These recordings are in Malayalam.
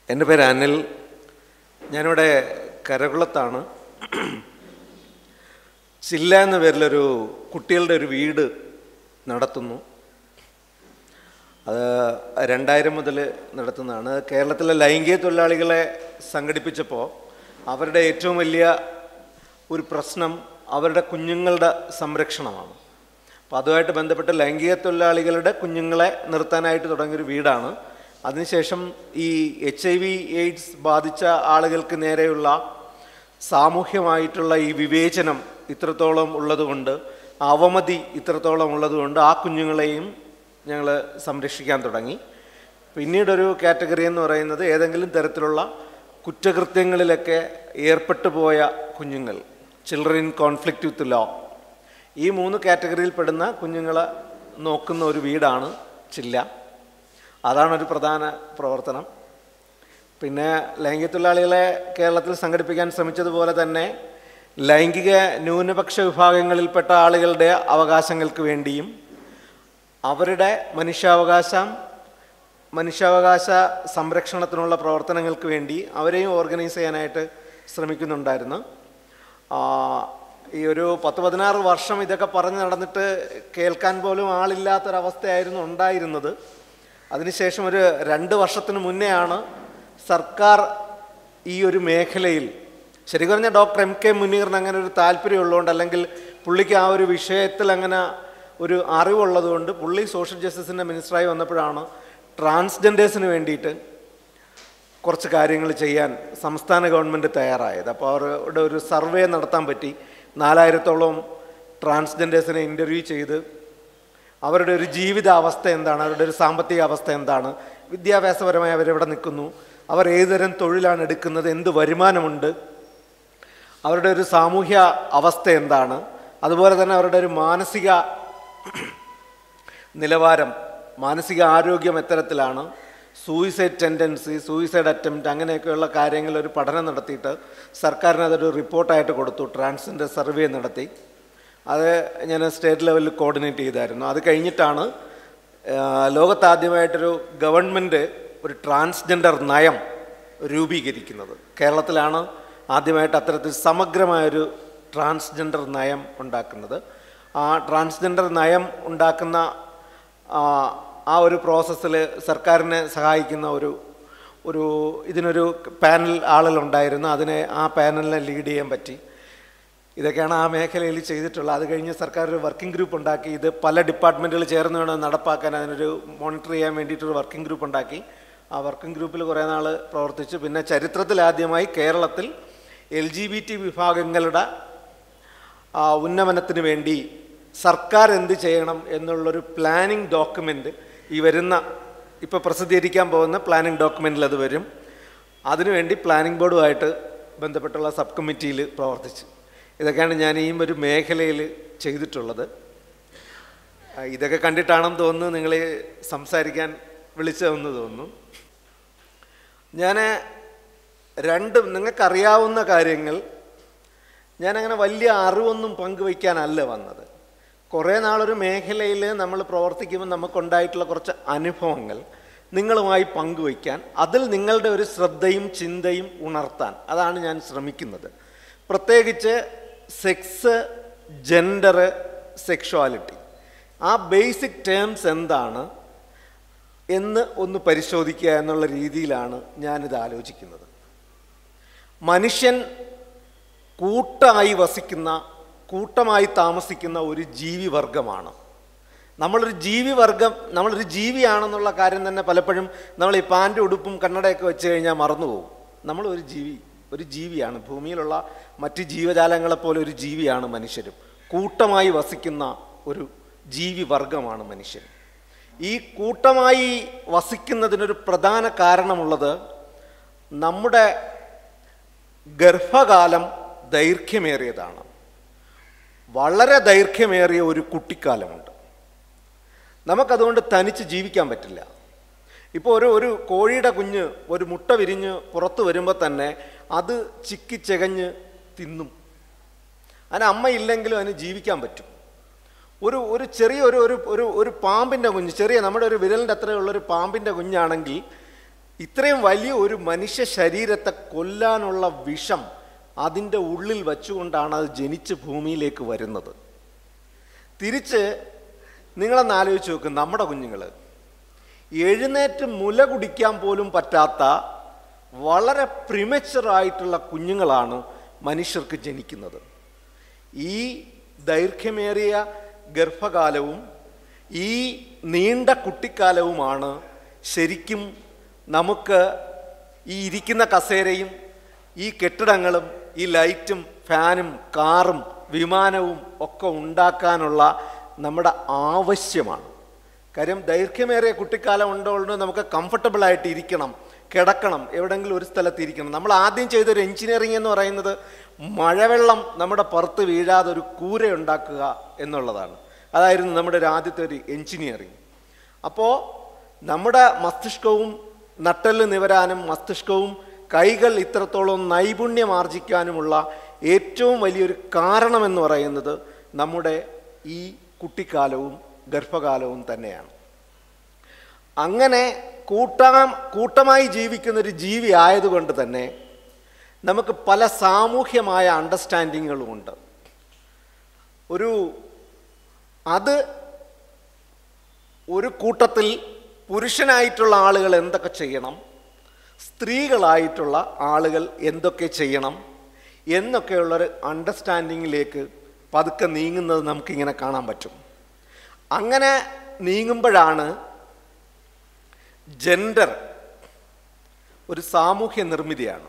എൻ്റെ പേര് അനിൽ ഞാനിവിടെ കരകുളത്താണ് ചില്ല എന്ന പേരിലൊരു കുട്ടികളുടെ ഒരു വീട് നടത്തുന്നു അത് രണ്ടായിരം മുതൽ നടത്തുന്നതാണ് കേരളത്തിലെ ലൈംഗിക തൊഴിലാളികളെ സംഘടിപ്പിച്ചപ്പോൾ അവരുടെ ഏറ്റവും വലിയ ഒരു പ്രശ്നം അവരുടെ കുഞ്ഞുങ്ങളുടെ സംരക്ഷണമാണ് അപ്പോൾ അതുമായിട്ട് ബന്ധപ്പെട്ട് ലൈംഗിക തൊഴിലാളികളുടെ കുഞ്ഞുങ്ങളെ നിർത്താനായിട്ട് തുടങ്ങിയൊരു വീടാണ് അതിനുശേഷം ഈ എച്ച് ഐ വി എയ്ഡ്സ് ബാധിച്ച ആളുകൾക്ക് നേരെയുള്ള സാമൂഹ്യമായിട്ടുള്ള ഈ വിവേചനം ഇത്രത്തോളം ഉള്ളതുകൊണ്ട് അവമതി ഇത്രത്തോളം ഉള്ളതുകൊണ്ട് ആ കുഞ്ഞുങ്ങളെയും ഞങ്ങൾ സംരക്ഷിക്കാൻ തുടങ്ങി പിന്നീടൊരു കാറ്റഗറി എന്ന് പറയുന്നത് ഏതെങ്കിലും തരത്തിലുള്ള കുറ്റകൃത്യങ്ങളിലൊക്കെ ഏർപ്പെട്ടു പോയ കുഞ്ഞുങ്ങൾ children in conflict with law ഈ മൂന്ന് കാറ്റഗറിയിൽ പെടുന്ന കുഞ്ഞുങ്ങളെ നോക്കുന്ന ഒരു വീടാണ് ചില്ല അതാണ് ഒരു പ്രധാന പ്രവർത്തനം പിന്നെ ലൈംഗിക തൊഴിലാളികളെ കേരളത്തിൽ സംഘടിപ്പിക്കാൻ ശ്രമിച്ചതുപോലെ തന്നെ ലൈംഗിക ന്യൂനപക്ഷ വിഭാഗങ്ങളിൽപ്പെട്ട ആളുകളുടെ അവകാശങ്ങൾക്ക് വേണ്ടിയും അവരുടെ മനുഷ്യാവകാശം മനുഷ്യാവകാശ സംരക്ഷണത്തിനുള്ള പ്രവർത്തനങ്ങൾക്ക് വേണ്ടി അവരെയും ഓർഗനൈസ് ചെയ്യാനായിട്ട് ശ്രമിക്കുന്നുണ്ടായിരുന്നു ആ, ഈ ഒരു പത്ത് പതിനാറ് വർഷം ഇതൊക്കെ പറഞ്ഞ് നടന്നിട്ട് കേൾക്കാൻ പോലും ആളില്ലാത്തൊരവസ്ഥയായിരുന്നു ഉണ്ടായിരുന്നത് അതിനുശേഷം ഒരു രണ്ട് വർഷത്തിന് മുന്നെയാണ് സർക്കാർ ഈ ഒരു മേഖലയിൽ ശരിക്കും പറഞ്ഞാൽ ഡോക്ടർ എം കെ മുനീറിന് അങ്ങനെ ഒരു താല്പര്യമുള്ളതുകൊണ്ട് അല്ലെങ്കിൽ പുള്ളിക്ക് ആ ഒരു വിഷയത്തിൽ അങ്ങനെ ഒരു അറിവുള്ളതുകൊണ്ട് പുള്ളി സോഷ്യൽ ജസ്റ്റിസിൻ്റെ മിനിസ്റ്ററായി വന്നപ്പോഴാണ് ട്രാൻസ്ജെൻഡേഴ്സിന് വേണ്ടിയിട്ട് കുറച്ച് കാര്യങ്ങൾ ചെയ്യാൻ സംസ്ഥാന ഗവൺമെൻറ് തയ്യാറായത് അപ്പോൾ അവരുടെ ഒരു സർവേ നടത്താൻ പറ്റി നാലായിരത്തോളം ട്രാൻസ്ജെൻഡേഴ്സിനെ ഇൻ്റർവ്യൂ ചെയ്ത് അവരുടെ ഒരു ജീവിത അവസ്ഥ എന്താണ് അവരുടെ ഒരു സാമ്പത്തിക അവസ്ഥ എന്താണ് വിദ്യാഭ്യാസപരമായി അവരെവിടെ നിൽക്കുന്നു അവർ ഏതുതരം തൊഴിലാണ് എടുക്കുന്നത് എന്ത് വരുമാനമുണ്ട് അവരുടെ ഒരു സാമൂഹ്യ അവസ്ഥ എന്താണ് അതുപോലെ തന്നെ അവരുടെ ഒരു മാനസിക നിലവാരം മാനസിക ആരോഗ്യം എത്തരത്തിലാണ് സൂയിസൈഡ് ടെൻഡൻസി സൂയിസൈഡ് അറ്റംപ്റ്റ് അങ്ങനെയൊക്കെയുള്ള കാര്യങ്ങൾ ഒരു പഠനം നടത്തിയിട്ട് സർക്കാരിന് അതൊരു റിപ്പോർട്ടായിട്ട് കൊടുത്തു ട്രാൻസിൻ്റെ സർവേ നടത്തി അത് ഞാൻ സ്റ്റേറ്റ് ലെവലിൽ കോർഡിനേറ്റ് ചെയ്തായിരുന്നു അത് കഴിഞ്ഞിട്ടാണ് ആ, ലോകത്താദ്യമായിട്ടൊരു ഗവൺമെൻറ് ഒരു ട്രാൻസ്ജെൻഡർ നയം രൂപീകരിക്കുന്നത് കേരളത്തിലാണ് ആദ്യമായിട്ട് അത്തരത്തിൽ സമഗ്രമായൊരു ട്രാൻസ്ജെൻഡർ നയം ഉണ്ടാക്കുന്നത് ആ ട്രാൻസ്ജെൻഡർ നയം ഉണ്ടാക്കുന്ന ആ, ആ ഒരു പ്രോസസ്സിൽ സർക്കാരിനെ സഹായിക്കുന്ന ഒരു ഒരു ഇതിനൊരു പാനൽ ആളുകളുണ്ടായിരുന്നു അതിനെ ആ പാനലിനെ ലീഡ് ചെയ്യാൻ പറ്റി ഇതൊക്കെയാണ് ആ മേഖലയിൽ ചെയ്തിട്ടുള്ളത് അത് കഴിഞ്ഞ് സർക്കാർ ഒരു വർക്കിംഗ് ഗ്രൂപ്പ് ഉണ്ടാക്കി ഇത് പല ഡിപ്പാർട്ട്മെൻറ്റുകൾ ചേർന്ന് വേണം നടപ്പാക്കാൻ അതിനൊരു മോണിറ്റർ ചെയ്യാൻ വേണ്ടിയിട്ടൊരു വർക്കിംഗ് ഗ്രൂപ്പ് ഉണ്ടാക്കി ആ വർക്കിംഗ് ഗ്രൂപ്പിൽ കുറേ നാൾ പ്രവർത്തിച്ചു പിന്നെ ചരിത്രത്തിൽ ആദ്യമായി കേരളത്തിൽ എൽ ജി ബി ടി വിഭാഗങ്ങളുടെ ആ, ഉന്നമനത്തിന് വേണ്ടി സർക്കാർ എന്ത് ചെയ്യണം എന്നുള്ളൊരു പ്ലാനിംഗ് ഡോക്യുമെൻ്റ് ഈ വരുന്ന ഇപ്പോൾ പ്രസിദ്ധീകരിക്കാൻ പോകുന്ന പ്ലാനിംഗ് ഡോക്യുമെൻറ്റിൽ അത് വരും അതിനുവേണ്ടി പ്ലാനിംഗ് ബോർഡുമായിട്ട് ബന്ധപ്പെട്ടുള്ള സബ് കമ്മിറ്റിയിൽ പ്രവർത്തിച്ചു ഇതൊക്കെയാണ് ഞാൻ ഈ ഒരു മേഖലയിൽ ചെയ്തിട്ടുള്ളത് ആ, ഇതൊക്കെ കണ്ടിട്ടാണെന്ന് തോന്നുന്നു നിങ്ങൾ സംസാരിക്കാൻ വിളിച്ചതെന്ന് തോന്നുന്നു ഞാൻ രണ്ട് നിങ്ങൾക്കറിയാവുന്ന കാര്യങ്ങൾ ഞാനങ്ങനെ വലിയ അറിവൊന്നും പങ്കുവയ്ക്കാനല്ല വന്നത് കുറേ നാളൊരു മേഖലയിൽ നമ്മൾ പ്രവർത്തിക്കുമ്പോൾ നമുക്കുണ്ടായിട്ടുള്ള കുറച്ച് അനുഭവങ്ങൾ നിങ്ങളുമായി പങ്കുവയ്ക്കാൻ അതിൽ നിങ്ങളുടെ ഒരു ശ്രദ്ധയും ചിന്തയും ഉണർത്താൻ അതാണ് ഞാൻ ശ്രമിക്കുന്നത് പ്രത്യേകിച്ച് സെക്സ് ജെൻഡർ സെക്ഷുവാലിറ്റി ആ ബേസിക് ടേംസ് എന്താണ് എന്ന് ഒന്ന് പരിശോധിക്കുക എന്നുള്ള രീതിയിലാണ് ഞാനിത് ആലോചിക്കുന്നത് മനുഷ്യൻ കൂട്ടമായി വസിക്കുന്ന കൂട്ടമായി താമസിക്കുന്ന ഒരു ജീവിവർഗമാണ് നമ്മളൊരു ജീവിവർഗം നമ്മളൊരു ജീവിയാണെന്നുള്ള കാര്യം തന്നെ പലപ്പോഴും നമ്മൾ ഈ പാൻ്റ് ഉടുപ്പും കണ്ണടയൊക്കെ വെച്ച് കഴിഞ്ഞാൽ മറന്നുപോകും നമ്മളൊരു ജീവി ഒരു ജീവിയാണ് ഭൂമിയിലുള്ള മറ്റ് ജീവജാലങ്ങളെപ്പോലെ ഒരു ജീവിയാണ് മനുഷ്യരും കൂട്ടമായി വസിക്കുന്ന ഒരു ജീവിവർഗമാണ് മനുഷ്യൻ ഈ കൂട്ടമായി വസിക്കുന്നതിനൊരു പ്രധാന കാരണമുള്ളത് നമ്മുടെ ഗർഭകാലം ദൈർഘ്യമേറിയതാണ് വളരെ ദൈർഘ്യമേറിയ ഒരു കുട്ടിക്കാലമുണ്ട് നമുക്കതുകൊണ്ട് തനിച്ച് ജീവിക്കാൻ പറ്റില്ല ഇപ്പോൾ ഒരു ഒരു കോഴിയുടെ കുഞ്ഞ് ഒരു മുട്ട വിരിഞ്ഞ് പുറത്ത് വരുമ്പോൾ തന്നെ അത് ചിക്കിച്ചെകഞ്ഞ് തിന്നും അതിന് അമ്മയില്ലെങ്കിലും അതിന് ജീവിക്കാൻ പറ്റും ഒരു ഒരു ചെറിയ ഒരു ഒരു ഒരു ഒരു പാമ്പിൻ്റെ കുഞ്ഞ് ചെറിയ നമ്മുടെ ഒരു വിരലിൻ്റെ അത്രയുള്ള ഒരു പാമ്പിൻ്റെ കുഞ്ഞാണെങ്കിൽ ഇത്രയും വലിയ ഒരു മനുഷ്യ ശരീരത്തെ കൊല്ലാനുള്ള വിഷം അതിൻ്റെ ഉള്ളിൽ വച്ചുകൊണ്ടാണ് അത് ജനിച്ച് ഭൂമിയിലേക്ക് വരുന്നത് തിരിച്ച് നിങ്ങളൊന്ന് ആലോചിച്ച് നോക്ക് നമ്മുടെ കുഞ്ഞുങ്ങൾ എഴുന്നേറ്റ് മുല കുടിക്കാൻ പോലും പറ്റാത്ത വളരെ പ്രിമച്ചറായിട്ടുള്ള കുഞ്ഞുങ്ങളാണ് മനുഷ്യർക്ക് ജനിക്കുന്നത് ഈ ദൈർഘ്യമേറിയ ഗർഭകാലവും ഈ നീണ്ട കുട്ടിക്കാലവുമാണ് ശരിക്കും നമുക്ക് ഈ ഇരിക്കുന്ന കസേരയും ഈ കെട്ടിടങ്ങളും ഈ ലൈറ്റും ഫാനും കാറും വിമാനവും ഒക്കെ ഉണ്ടാക്കാനുള്ള നമ്മുടെ ആവശ്യമാണ് കാര്യം ദൈർഘ്യമേറിയ കുട്ടിക്കാലം ഉണ്ടോണ്ട് നമുക്ക് കംഫർട്ടബിൾ ആയിട്ട് ഇരിക്കണം കിടക്കണം എവിടെങ്കിലും ഒരു സ്ഥലത്ത് ഇരിക്കണം നമ്മൾ ആദ്യം ചെയ്തൊരു എഞ്ചിനീയറിംഗ് എന്ന് പറയുന്നത് മഴവെള്ളം നമ്മുടെ പുറത്ത് വീഴാതെ ഒരു കൂര ഉണ്ടാക്കുക എന്നുള്ളതാണ് അതായിരുന്നു നമ്മുടെ ഒരു ആദ്യത്തെ ഒരു എഞ്ചിനീയറിംഗ് അപ്പോൾ നമ്മുടെ മസ്തിഷ്കവും നട്ടെല്ല് നിവരാനും മസ്തിഷ്കവും കൈകൾ ഇത്രത്തോളം നൈപുണ്യം ആർജിക്കാനുമുള്ള ഏറ്റവും വലിയൊരു കാരണമെന്ന് പറയുന്നത് നമ്മുടെ ഈ കുട്ടിക്കാലവും ഗർഭകാലവും തന്നെയാണ് അങ്ങനെ കൂട്ടാം കൂട്ടമായി ജീവിക്കുന്ന ഒരു ജീവി ആയതുകൊണ്ട് തന്നെ നമുക്ക് പല സാമൂഹ്യമായ അണ്ടർസ്റ്റാൻഡിങ്ങുകളും ഉണ്ട് ഒരു അത് ഒരു കൂട്ടത്തിൽ പുരുഷനായിട്ടുള്ള ആളുകൾ എന്തൊക്കെ ചെയ്യണം സ്ത്രീകളായിട്ടുള്ള ആളുകൾ എന്തൊക്കെ ചെയ്യണം എന്നൊക്കെയുള്ളൊരു അണ്ടർസ്റ്റാൻഡിങ്ങിലേക്ക് പതുക്കെ നീങ്ങുന്നത് നമുക്കിങ്ങനെ കാണാൻ പറ്റും അങ്ങനെ നീങ്ങുമ്പോഴാണ് ജെൻഡർ ഒരു സാമൂഹ്യ നിർമ്മിതിയാണ്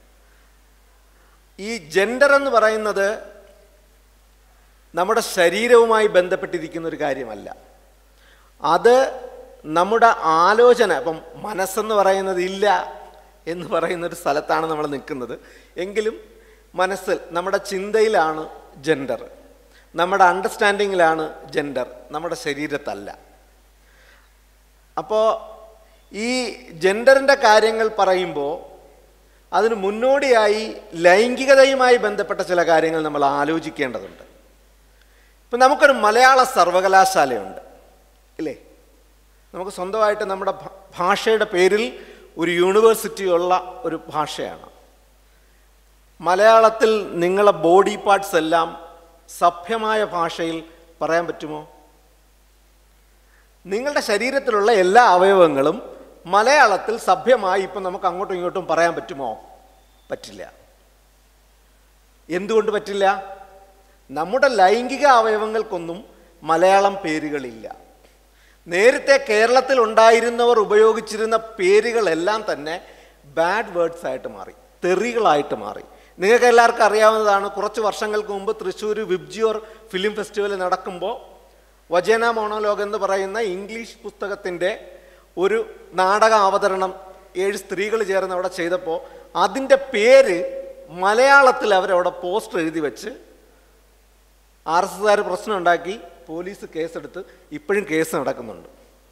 ഈ ജെൻഡർ എന്ന് പറയുന്നത് നമ്മുടെ ശരീരവുമായി ബന്ധപ്പെട്ടിരിക്കുന്ന ഒരു കാര്യമല്ല അത് നമ്മുടെ ആലോചന ഇപ്പം മനസ്സെന്ന് പറയുന്നത് ഇല്ല എന്ന് പറയുന്ന ഒരു സ്ഥലത്താണ് നമ്മൾ നിൽക്കുന്നത് എങ്കിലും മനസ്സിൽ നമ്മുടെ ചിന്തയിലാണ് ജെൻഡർ നമ്മുടെ അണ്ടർസ്റ്റാൻഡിങ്ങിലാണ് ജെൻഡർ നമ്മുടെ ശരീരത്തല്ല അപ്പോൾ ഈ ജെൻഡറിൻ്റെ കാര്യങ്ങൾ പറയുമ്പോൾ അതിന് മുന്നോടിയായി ലൈംഗികതയുമായി ബന്ധപ്പെട്ട ചില കാര്യങ്ങൾ നമ്മൾ ആലോചിക്കേണ്ടതുണ്ട് ഇപ്പം നമുക്കൊരു മലയാള സർവകലാശാലയുണ്ട് ഇല്ലേ നമുക്ക് സ്വന്തമായിട്ട് നമ്മുടെ ഭ- ഭാഷയുടെ പേരിൽ ഒരു യൂണിവേഴ്സിറ്റി ഉള്ള ഒരു ഭാഷയാണ് മലയാളത്തിൽ നിങ്ങളെ ബോഡി പാർട്സ് എല്ലാം സഭ്യമായ ഭാഷയിൽ പറയാൻ പറ്റുമോ നിങ്ങളുടെ ശരീരത്തിലുള്ള എല്ലാ അവയവങ്ങളും മലയാളത്തിൽ സഭ്യമായി ഇപ്പം നമുക്ക് അങ്ങോട്ടും ഇങ്ങോട്ടും പറയാൻ പറ്റുമോ പറ്റില്ല എന്തുകൊണ്ട് പറ്റില്ല നമ്മുടെ ലൈംഗിക അവയവങ്ങൾക്കൊന്നും മലയാളം പേരുകളില്ല നേരത്തെ കേരളത്തിൽ ഉണ്ടായിരുന്നവർ ഉപയോഗിച്ചിരുന്ന പേരുകളെല്ലാം തന്നെ ബാഡ് വേർഡ്സ് ആയിട്ട് മാറി തെറികളായിട്ട് മാറി നിങ്ങൾക്ക് എല്ലാവർക്കും അറിയാവുന്നതാണ് കുറച്ച് വർഷങ്ങൾക്ക് മുമ്പ് തൃശ്ശൂർ വിബ്ജിയോർ ഫിലിം ഫെസ്റ്റിവൽ നടക്കുമ്പോൾ വജന മോണോലോഗ് എന്ന് പറയുന്ന ഇംഗ്ലീഷ് പുസ്തകത്തിൻ്റെ ഒരു നാടക അവതരണം ഏഴ് സ്ത്രീകൾ ചേർന്ന് അവിടെ ചെയ്തപ്പോൾ അതിൻ്റെ പേര് മലയാളത്തിൽ അവരവിടെ പോസ്റ്റർ എഴുതി വെച്ച് ആർ എസ് എസ്കാർ പ്രശ്നം ഉണ്ടാക്കി പോലീസ് കേസെടുത്ത് ഇപ്പോഴും കേസ് നടക്കുന്നുണ്ട്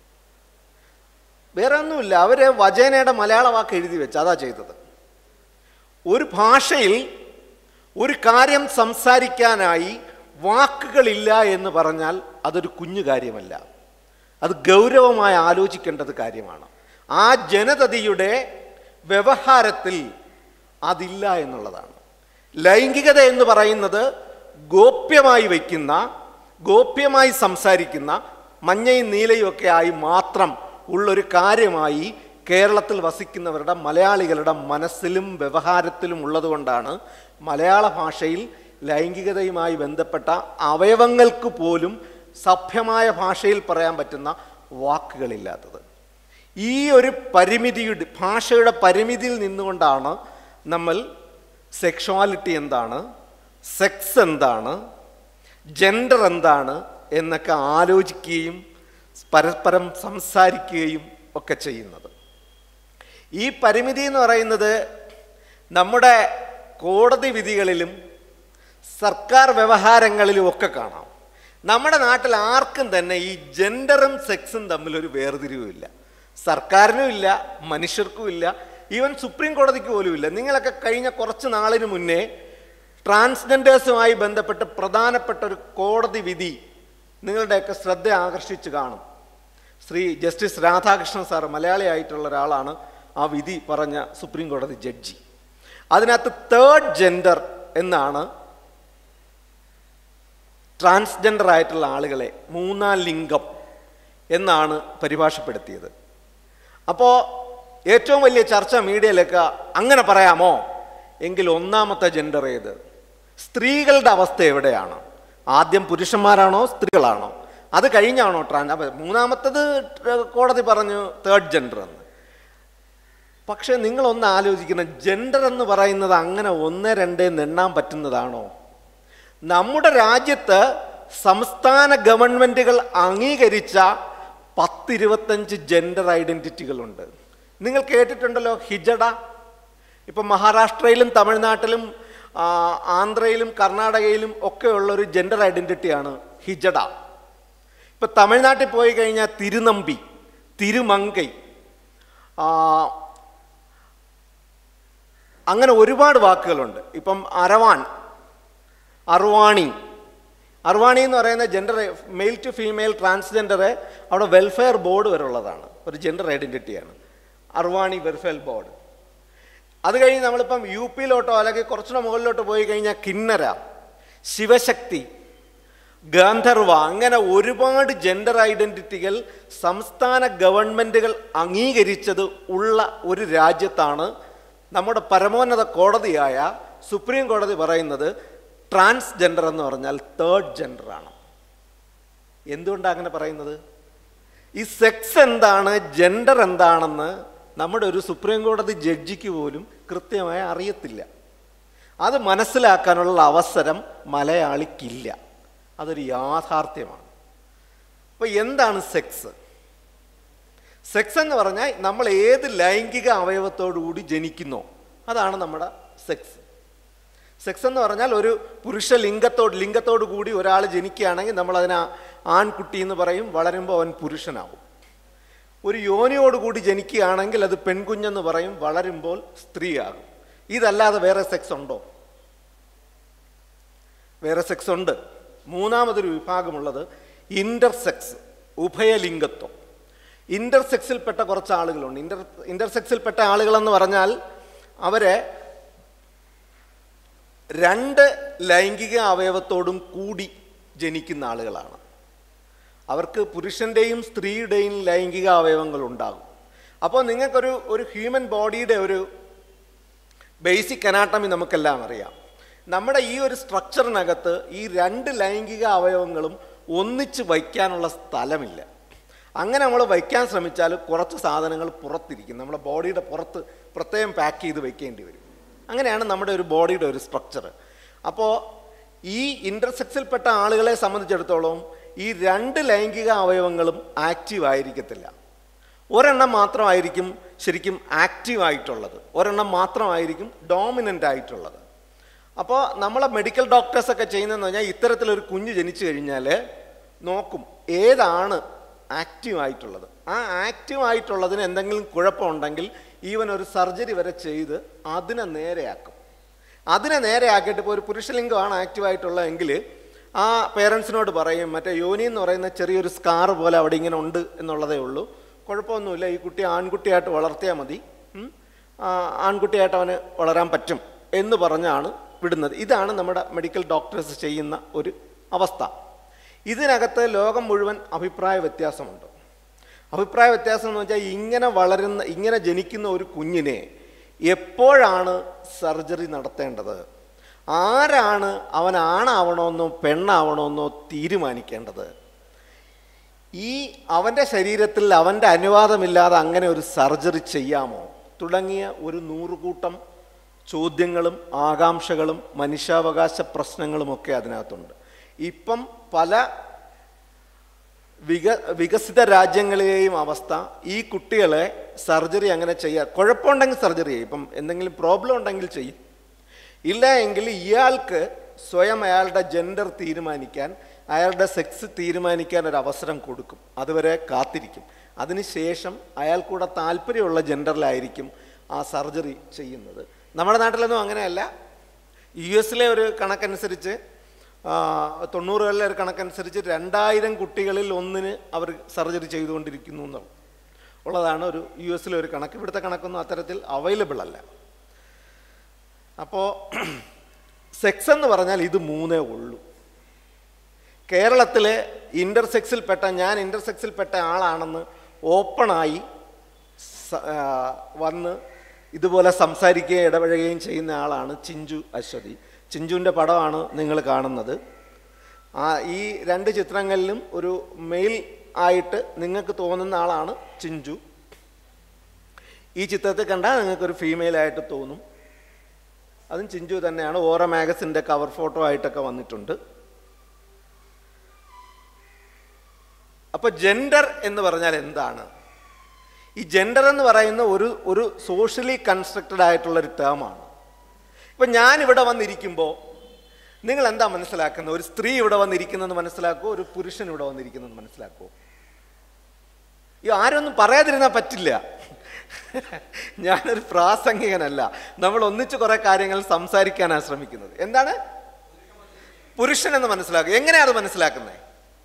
വേറെ ഒന്നുമില്ല അവർ വചനയുടെ മലയാള വാക്ക് എഴുതി വെച്ച് അതാ ചെയ്തത് ഒരു ഭാഷയിൽ ഒരു കാര്യം സംസാരിക്കാനായി വാക്കുകളില്ല എന്ന് പറഞ്ഞാൽ അതൊരു കുഞ്ഞു കാര്യമല്ല അത് ഗൗരവമായി ആലോചിക്കേണ്ടത് കാര്യമാണ് ആ ജനതതിയുടെ വ്യവഹാരത്തിൽ അതില്ല എന്നുള്ളതാണ് ലൈംഗികത എന്ന് പറയുന്നത് ഗോപ്യമായി വയ്ക്കുന്ന ഗോപ്യമായി സംസാരിക്കുന്ന മഞ്ഞയും നീലയും ഒക്കെ ആയി മാത്രം ഉള്ളൊരു കാര്യമായി കേരളത്തിൽ വസിക്കുന്നവരുടെ മലയാളികളുടെ മനസ്സിലും വ്യവഹാരത്തിലും ഉള്ളതുകൊണ്ടാണ് മലയാള ഭാഷയിൽ ലൈംഗികതയുമായി ബന്ധപ്പെട്ട അവയവങ്ങൾക്ക് പോലും സഭ്യമായ ഭാഷയിൽ പറയാൻ പറ്റുന്ന വാക്കുകളില്ലാത്തത് ഈ ഒരു പരിമിതിയുടെ ഭാഷയുടെ പരിമിതിയിൽ നിന്നുകൊണ്ടാണ് നമ്മൾ സെക്ഷുവാലിറ്റി എന്താണ് സെക്സ് എന്താണ് ജെൻഡർ എന്താണ് എന്നൊക്കെ ആലോചിക്കുകയും പരസ്പരം സംസാരിക്കുകയും ഒക്കെ ചെയ്യുന്നത് ഈ പരിമിതി എന്ന് പറയുന്നത് നമ്മുടെ കോടതി വിധികളിലും സർക്കാർ വ്യവഹാരങ്ങളിലും ഒക്കെ കാണാം നമ്മുടെ നാട്ടിൽ ആർക്കും തന്നെ ഈ ജെൻഡറും സെക്സും തമ്മിലൊരു വേർതിരിവുമില്ല സർക്കാരിനും ഇല്ല മനുഷ്യർക്കും ഇല്ല ഈവൻ സുപ്രീം കോടതിക്ക് പോലും ഇല്ല നിങ്ങളൊക്കെ കഴിഞ്ഞ കുറച്ച് നാളിന് മുന്നേ ട്രാൻസ്ജെൻഡേഴ്സുമായി ബന്ധപ്പെട്ട് പ്രധാനപ്പെട്ട ഒരു കോടതി വിധി നിങ്ങളുടെയൊക്കെ ശ്രദ്ധ ആകർഷിച്ച് കാണും ശ്രീ ജസ്റ്റിസ് രാധാകൃഷ്ണൻ സാർ മലയാളിയായിട്ടുള്ള ഒരാളാണ് ആ വിധി പറഞ്ഞ സുപ്രീം കോടതി ജഡ്ജി അതിനകത്ത് തേർഡ് ജെൻഡർ എന്നാണ് ട്രാൻസ്ജെൻഡർ ആയിട്ടുള്ള ആളുകളെ മൂന്നാം ലിംഗം എന്നാണ് പരിഭാഷപ്പെടുത്തിയത് അപ്പോൾ ഏറ്റവും വലിയ ചർച്ച മീഡിയയിലൊക്കെ അങ്ങനെ പറയാമോ എങ്കിൽ ഒന്നാമത്തെ ജെൻഡർ ഏത് സ്ത്രീകളുടെ അവസ്ഥ എവിടെയാണ് ആദ്യം പുരുഷന്മാരാണോ സ്ത്രീകളാണോ അത് കഴിഞ്ഞാണോ ട്രാൻ അപ്പൊ മൂന്നാമത്തത് കോടതി പറഞ്ഞു തേർഡ് ജെൻഡർ എന്ന് പക്ഷേ നിങ്ങളൊന്ന് ആലോചിക്കണം ജെൻഡർ എന്ന് പറയുന്നത് അങ്ങനെ ഒന്ന് രണ്ട് എണ്ണാൻ പറ്റുന്നതാണോ നമ്മുടെ രാജ്യത്ത് സംസ്ഥാന ഗവൺമെൻറ്റുകൾ അംഗീകരിച്ച പത്തിരുപത്തഞ്ച് ജെൻഡർ ഐഡൻറ്റിറ്റികളുണ്ട് നിങ്ങൾ കേട്ടിട്ടുണ്ടല്ലോ ഹിജഡ ഇപ്പം മഹാരാഷ്ട്രയിലും തമിഴ്നാട്ടിലും ആ, ആന്ധ്രയിലും കർണാടകയിലും ഒക്കെ ഉള്ള ഒരു ജെൻഡർ ഐഡൻറ്റിറ്റിയാണ് ഹിജഡ ഇപ്പം തമിഴ്നാട്ടിൽ പോയി കഴിഞ്ഞാൽ തിരുനമ്പി തിരുമങ്കൈ ആ, അങ്ങനെ ഒരുപാട് വാക്കുകളുണ്ട് ഇപ്പം അരവാൻ അർവാണി അർവാണി എന്ന് പറയുന്ന ജെൻഡർ മെയിൽ ടു ഫീമെയിൽ ട്രാൻസ്ജെൻഡറെ അവിടെ വെൽഫെയർ ബോർഡ് വരെ ഉള്ളതാണ് ഒരു ജെൻഡർ ഐഡൻറ്റിറ്റിയാണ് അർവാണി വെൽഫെയർ ബോർഡ് അത് കഴിഞ്ഞ് നമ്മളിപ്പം യു പിയിലോട്ടോ അല്ലെങ്കിൽ കുറച്ചുകൂടെ മുകളിലോട്ട് പോയി കഴിഞ്ഞാൽ കിന്നര ശിവശക്തി ഗാന്ധർവ അങ്ങനെ ഒരുപാട് ജെൻഡർ ഐഡൻറ്റിറ്റികൾ സംസ്ഥാന ഗവൺമെൻറ്റുകൾ അംഗീകരിച്ചത് ഉള്ള ഒരു രാജ്യത്താണ് നമ്മുടെ പരമോന്നത കോടതിയായ സുപ്രീം കോടതി പറയുന്നത് ട്രാൻസ്ജെൻഡർ എന്ന് പറഞ്ഞാൽ തേർഡ് ജെൻഡറാണ് എന്തുകൊണ്ടാണ് അങ്ങനെ പറയുന്നത് ഈ സെക്സ് എന്താണ് ജെൻഡർ എന്താണെന്ന് നമ്മുടെ ഒരു സുപ്രീം കോടതി ജഡ്ജിക്ക് പോലും കൃത്യമായി അറിയത്തില്ല അത് മനസ്സിലാക്കാനുള്ള അവസരം മലയാളിക്കില്ല അതൊരു യാഥാർത്ഥ്യമാണ് അപ്പോൾ എന്താണ് സെക്സ് സെക്സ് എന്ന് പറഞ്ഞാൽ നമ്മൾ ഏത് ലൈംഗിക അവയവത്തോടു കൂടി ജനിക്കുന്നോ അതാണ് നമ്മുടെ സെക്സ് സെക്സ് എന്ന് പറഞ്ഞാൽ ഒരു പുരുഷ ലിംഗത്തോട് ലിംഗത്തോട് കൂടി ഒരാൾ ജനിക്കുകയാണെങ്കിൽ നമ്മൾ അതിനെ ആൺകുട്ടി എന്ന് പറയും വളരുമ്പോൾ അവൻ പുരുഷനാവും ഒരു യോനിയോട് കൂടി ജനിക്കുകയാണെങ്കിൽ അത് പെൺകുഞ്ഞെന്ന് പറയും വളരുമ്പോൾ സ്ത്രീയാകും ഇതല്ലാതെ വേറെ സെക്സ് ഉണ്ടോ വേറെ സെക്സ് ഉണ്ട് മൂന്നാമതൊരു വിഭാഗമുള്ളത് ഇന്റർസെക്സ് ഉഭയലിംഗത്വം ഇന്റർസെക്സിൽപ്പെട്ട കുറച്ച് ആളുകളുണ്ട് ഇന്റർ ഇന്റർസെക്സിൽപ്പെട്ട ആളുകളെന്ന് പറഞ്ഞാൽ അവരെ രണ്ട് ലൈംഗിക അവയവത്തോടും കൂടി ജനിക്കുന്ന ആളുകളാണ് അവർക്ക് പുരുഷൻ്റെയും സ്ത്രീയുടെയും ലൈംഗിക അവയവങ്ങൾ ഉണ്ടാകും അപ്പോൾ നിങ്ങൾക്കൊരു ഒരു ഹ്യൂമൻ ബോഡിയുടെ ഒരു ബേസിക് അനാട്ടമി നമുക്കെല്ലാം അറിയാം നമ്മുടെ ഈ ഒരു സ്ട്രക്ചറിനകത്ത് ഈ രണ്ട് ലൈംഗിക അവയവങ്ങളും ഒന്നിച്ച് വയ്ക്കാനുള്ള സ്ഥലമില്ല അങ്ങനെ നമ്മൾ വയ്ക്കാൻ ശ്രമിച്ചാൽ കുറച്ച് സാധനങ്ങൾ പുറത്തിരിക്കും നമ്മുടെ ബോഡിയുടെ പുറത്ത് പ്രത്യേകം പാക്ക് ചെയ്ത് വെക്കേണ്ടി വരും അങ്ങനെയാണ് നമ്മുടെ ഒരു ബോഡിയുടെ ഒരു സ്ട്രക്ചർ അപ്പോൾ ഈ ഇൻ്റർസെക്സിൽപ്പെട്ട ആളുകളെ സംബന്ധിച്ചിടത്തോളം ഈ രണ്ട് ലൈംഗിക അവയവങ്ങളും ആക്റ്റീവ് ആയിരിക്കത്തില്ല ഒരെണ്ണം മാത്രമായിരിക്കും ശരിക്കും ആക്റ്റീവ് ആയിട്ടുള്ളത് ഒരെണ്ണം മാത്രമായിരിക്കും ഡോമിനൻ്റ് ആയിട്ടുള്ളത് അപ്പോൾ നമ്മളെ മെഡിക്കൽ ഡോക്ടേഴ്സൊക്കെ ചെയ്യുന്നതെന്ന് പറഞ്ഞാൽ ഇത്തരത്തിലൊരു കുഞ്ഞ് ജനിച്ചു കഴിഞ്ഞാൽ നോക്കും ഏതാണ് ആക്റ്റീവ് ആയിട്ടുള്ളത് ആ ആക്റ്റീവ് ആയിട്ടുള്ളതിന് എന്തെങ്കിലും കുഴപ്പമുണ്ടെങ്കിൽ ഈവൻ ഒരു സർജറി വരെ ചെയ്ത് അതിനെ നേരെയാക്കും അതിനെ നേരെയാക്കിയിട്ട് ഇപ്പോൾ ഒരു പുരുഷലിംഗമാണ് ആക്റ്റീവ് ആയിട്ടുള്ളതെങ്കിൽ ആ പേരൻസിനോട് പറയും മറ്റേ യോനി എന്ന് പറയുന്ന ചെറിയൊരു സ്കാർ പോലെ അവിടെ ഇങ്ങനെ ഉണ്ട് എന്നുള്ളതേ ഉള്ളൂ കുഴപ്പമൊന്നുമില്ല ഈ കുട്ടി ആൺകുട്ടിയായിട്ട് വളർത്തിയാൽ മതി ഉം. ആ, ആൺകുട്ടിയായിട്ട് അവന് വളരാൻ പറ്റും എന്ന് പറഞ്ഞാണ് വിടുന്നത് ഇതാണ് നമ്മുടെ മെഡിക്കൽ ഡോക്ടേഴ്സ് ചെയ്യുന്ന ഒരു അവസ്ഥ ഇതിനകത്ത് ലോകം മുഴുവൻ അഭിപ്രായ വ്യത്യാസമുണ്ട് അഭിപ്രായ വ്യത്യാസം എന്ന് വെച്ചാൽ ഇങ്ങനെ വളരുന്ന ഇങ്ങനെ ജനിക്കുന്ന ഒരു കുഞ്ഞിനെ എപ്പോഴാണ് സർജറി നടത്തേണ്ടത് ആരാണ് അവൻ ആണാവണമെന്നോ പെണ്ണാവണമെന്നോ തീരുമാനിക്കേണ്ടത് ഈ അവൻ്റെ ശരീരത്തിൽ അവൻ്റെ അനുവാദമില്ലാതെ അങ്ങനെ ഒരു സർജറി ചെയ്യാമോ തുടങ്ങിയ ഒരു നൂറുകൂട്ടം ചോദ്യങ്ങളും ആകാംക്ഷകളും മനുഷ്യാവകാശ പ്രശ്നങ്ങളുമൊക്കെ അതിനകത്തുണ്ട് ഇപ്പം പല വിക വികസിത രാജ്യങ്ങളിലെയും അവസ്ഥ ഈ കുട്ടികളെ സർജറി അങ്ങനെ ചെയ്യാം കുഴപ്പമുണ്ടെങ്കിൽ സർജറി ചെയ്യും ഇപ്പം എന്തെങ്കിലും പ്രോബ്ലം ഉണ്ടെങ്കിൽ ചെയ്യും ഇല്ല എങ്കിൽ ഇയാൾക്ക് സ്വയം അയാളുടെ ജെൻഡർ തീരുമാനിക്കാൻ അയാളുടെ സെക്സ് തീരുമാനിക്കാൻ ഒരു അവസരം കൊടുക്കും അതുവരെ കാത്തിരിക്കും അതിനുശേഷം അയാൾക്കൂടെ താല്പര്യമുള്ള ജെൻഡറിലായിരിക്കും ആ സർജറി ചെയ്യുന്നത് നമ്മുടെ നാട്ടിലൊന്നും അങ്ങനെയല്ല യു എസിലെ ഒരു കണക്കനുസരിച്ച് ആ, തൊണ്ണൂറുകളിലെ ഒരു കണക്കനുസരിച്ച് രണ്ടായിരം കുട്ടികളിൽ ഒന്നിന് അവർ സർജറി ചെയ്തുകൊണ്ടിരിക്കുന്നു എന്നാണ് ഉള്ളതാണ് ഒരു യു എസിലെ ഒരു കണക്ക് ഇവിടുത്തെ കണക്കൊന്നും അത്തരത്തിൽ അവൈലബിൾ അല്ല അപ്പോൾ സെക്സ് എന്ന് പറഞ്ഞാൽ ഇത് മൂന്നേ ഉള്ളൂ കേരളത്തിലെ ഇൻ്റർസെക്സിൽപ്പെട്ട ഞാൻ ഇൻ്റർസെക്സിൽപ്പെട്ട ആളാണെന്ന് ഓപ്പണായി സ- ആ, വന്ന് ഇതുപോലെ സംസാരിക്കുകയും ഇടപഴകുകയും ചെയ്യുന്ന ആളാണ് ചിഞ്ചു അശ്വതി ചിഞ്ചുവിൻ്റെ പടമാണ് നിങ്ങൾ കാണുന്നത് ആ ഈ രണ്ട് ചിത്രങ്ങളിലും ഒരു മെയിൽ ആയിട്ട് നിങ്ങൾക്ക് തോന്നുന്ന ആളാണ് ചിഞ്ചു ഈ ചിത്രത്തിൽ കണ്ടാൽ നിങ്ങൾക്കൊരു ഫീമെയിൽ ആയിട്ട് തോന്നും അതും ചിഞ്ചു തന്നെയാണ് ഓറ മാഗസിൻ്റെ കവർ ഫോട്ടോ ആയിട്ടൊക്കെ വന്നിട്ടുണ്ട് അപ്പോൾ ജെൻഡർ എന്ന് പറഞ്ഞാൽ എന്താണ് ഈ ജെൻഡർ എന്ന് പറയുന്ന ഒരു ഒരു സോഷ്യലി കൺസ്ട്രക്റ്റഡ് ആയിട്ടുള്ള ഒരു ടേമാണ് ഇപ്പം ഞാൻ ഇവിടെ വന്നിരിക്കുമ്പോൾ നിങ്ങൾ എന്താ മനസ്സിലാക്കുന്നത് ഒരു സ്ത്രീ ഇവിടെ വന്നിരിക്കുന്നത് മനസ്സിലാക്കുമോ ഒരു പുരുഷൻ ഇവിടെ വന്നിരിക്കുന്നത് മനസ്സിലാക്കുമോ ഈ ആരൊന്നും പറയാതിരുന്നാൽ പറ്റില്ല ഞാനൊരു പ്രാസംഗികനല്ല നമ്മൾ ഒന്നിച്ച് കുറെ കാര്യങ്ങൾ സംസാരിക്കാനാണ് ശ്രമിക്കുന്നത് എന്താണ് പുരുഷൻ എന്ന് മനസ്സിലാക്കുക എങ്ങനെയാ അത് മനസ്സിലാക്കുന്നത്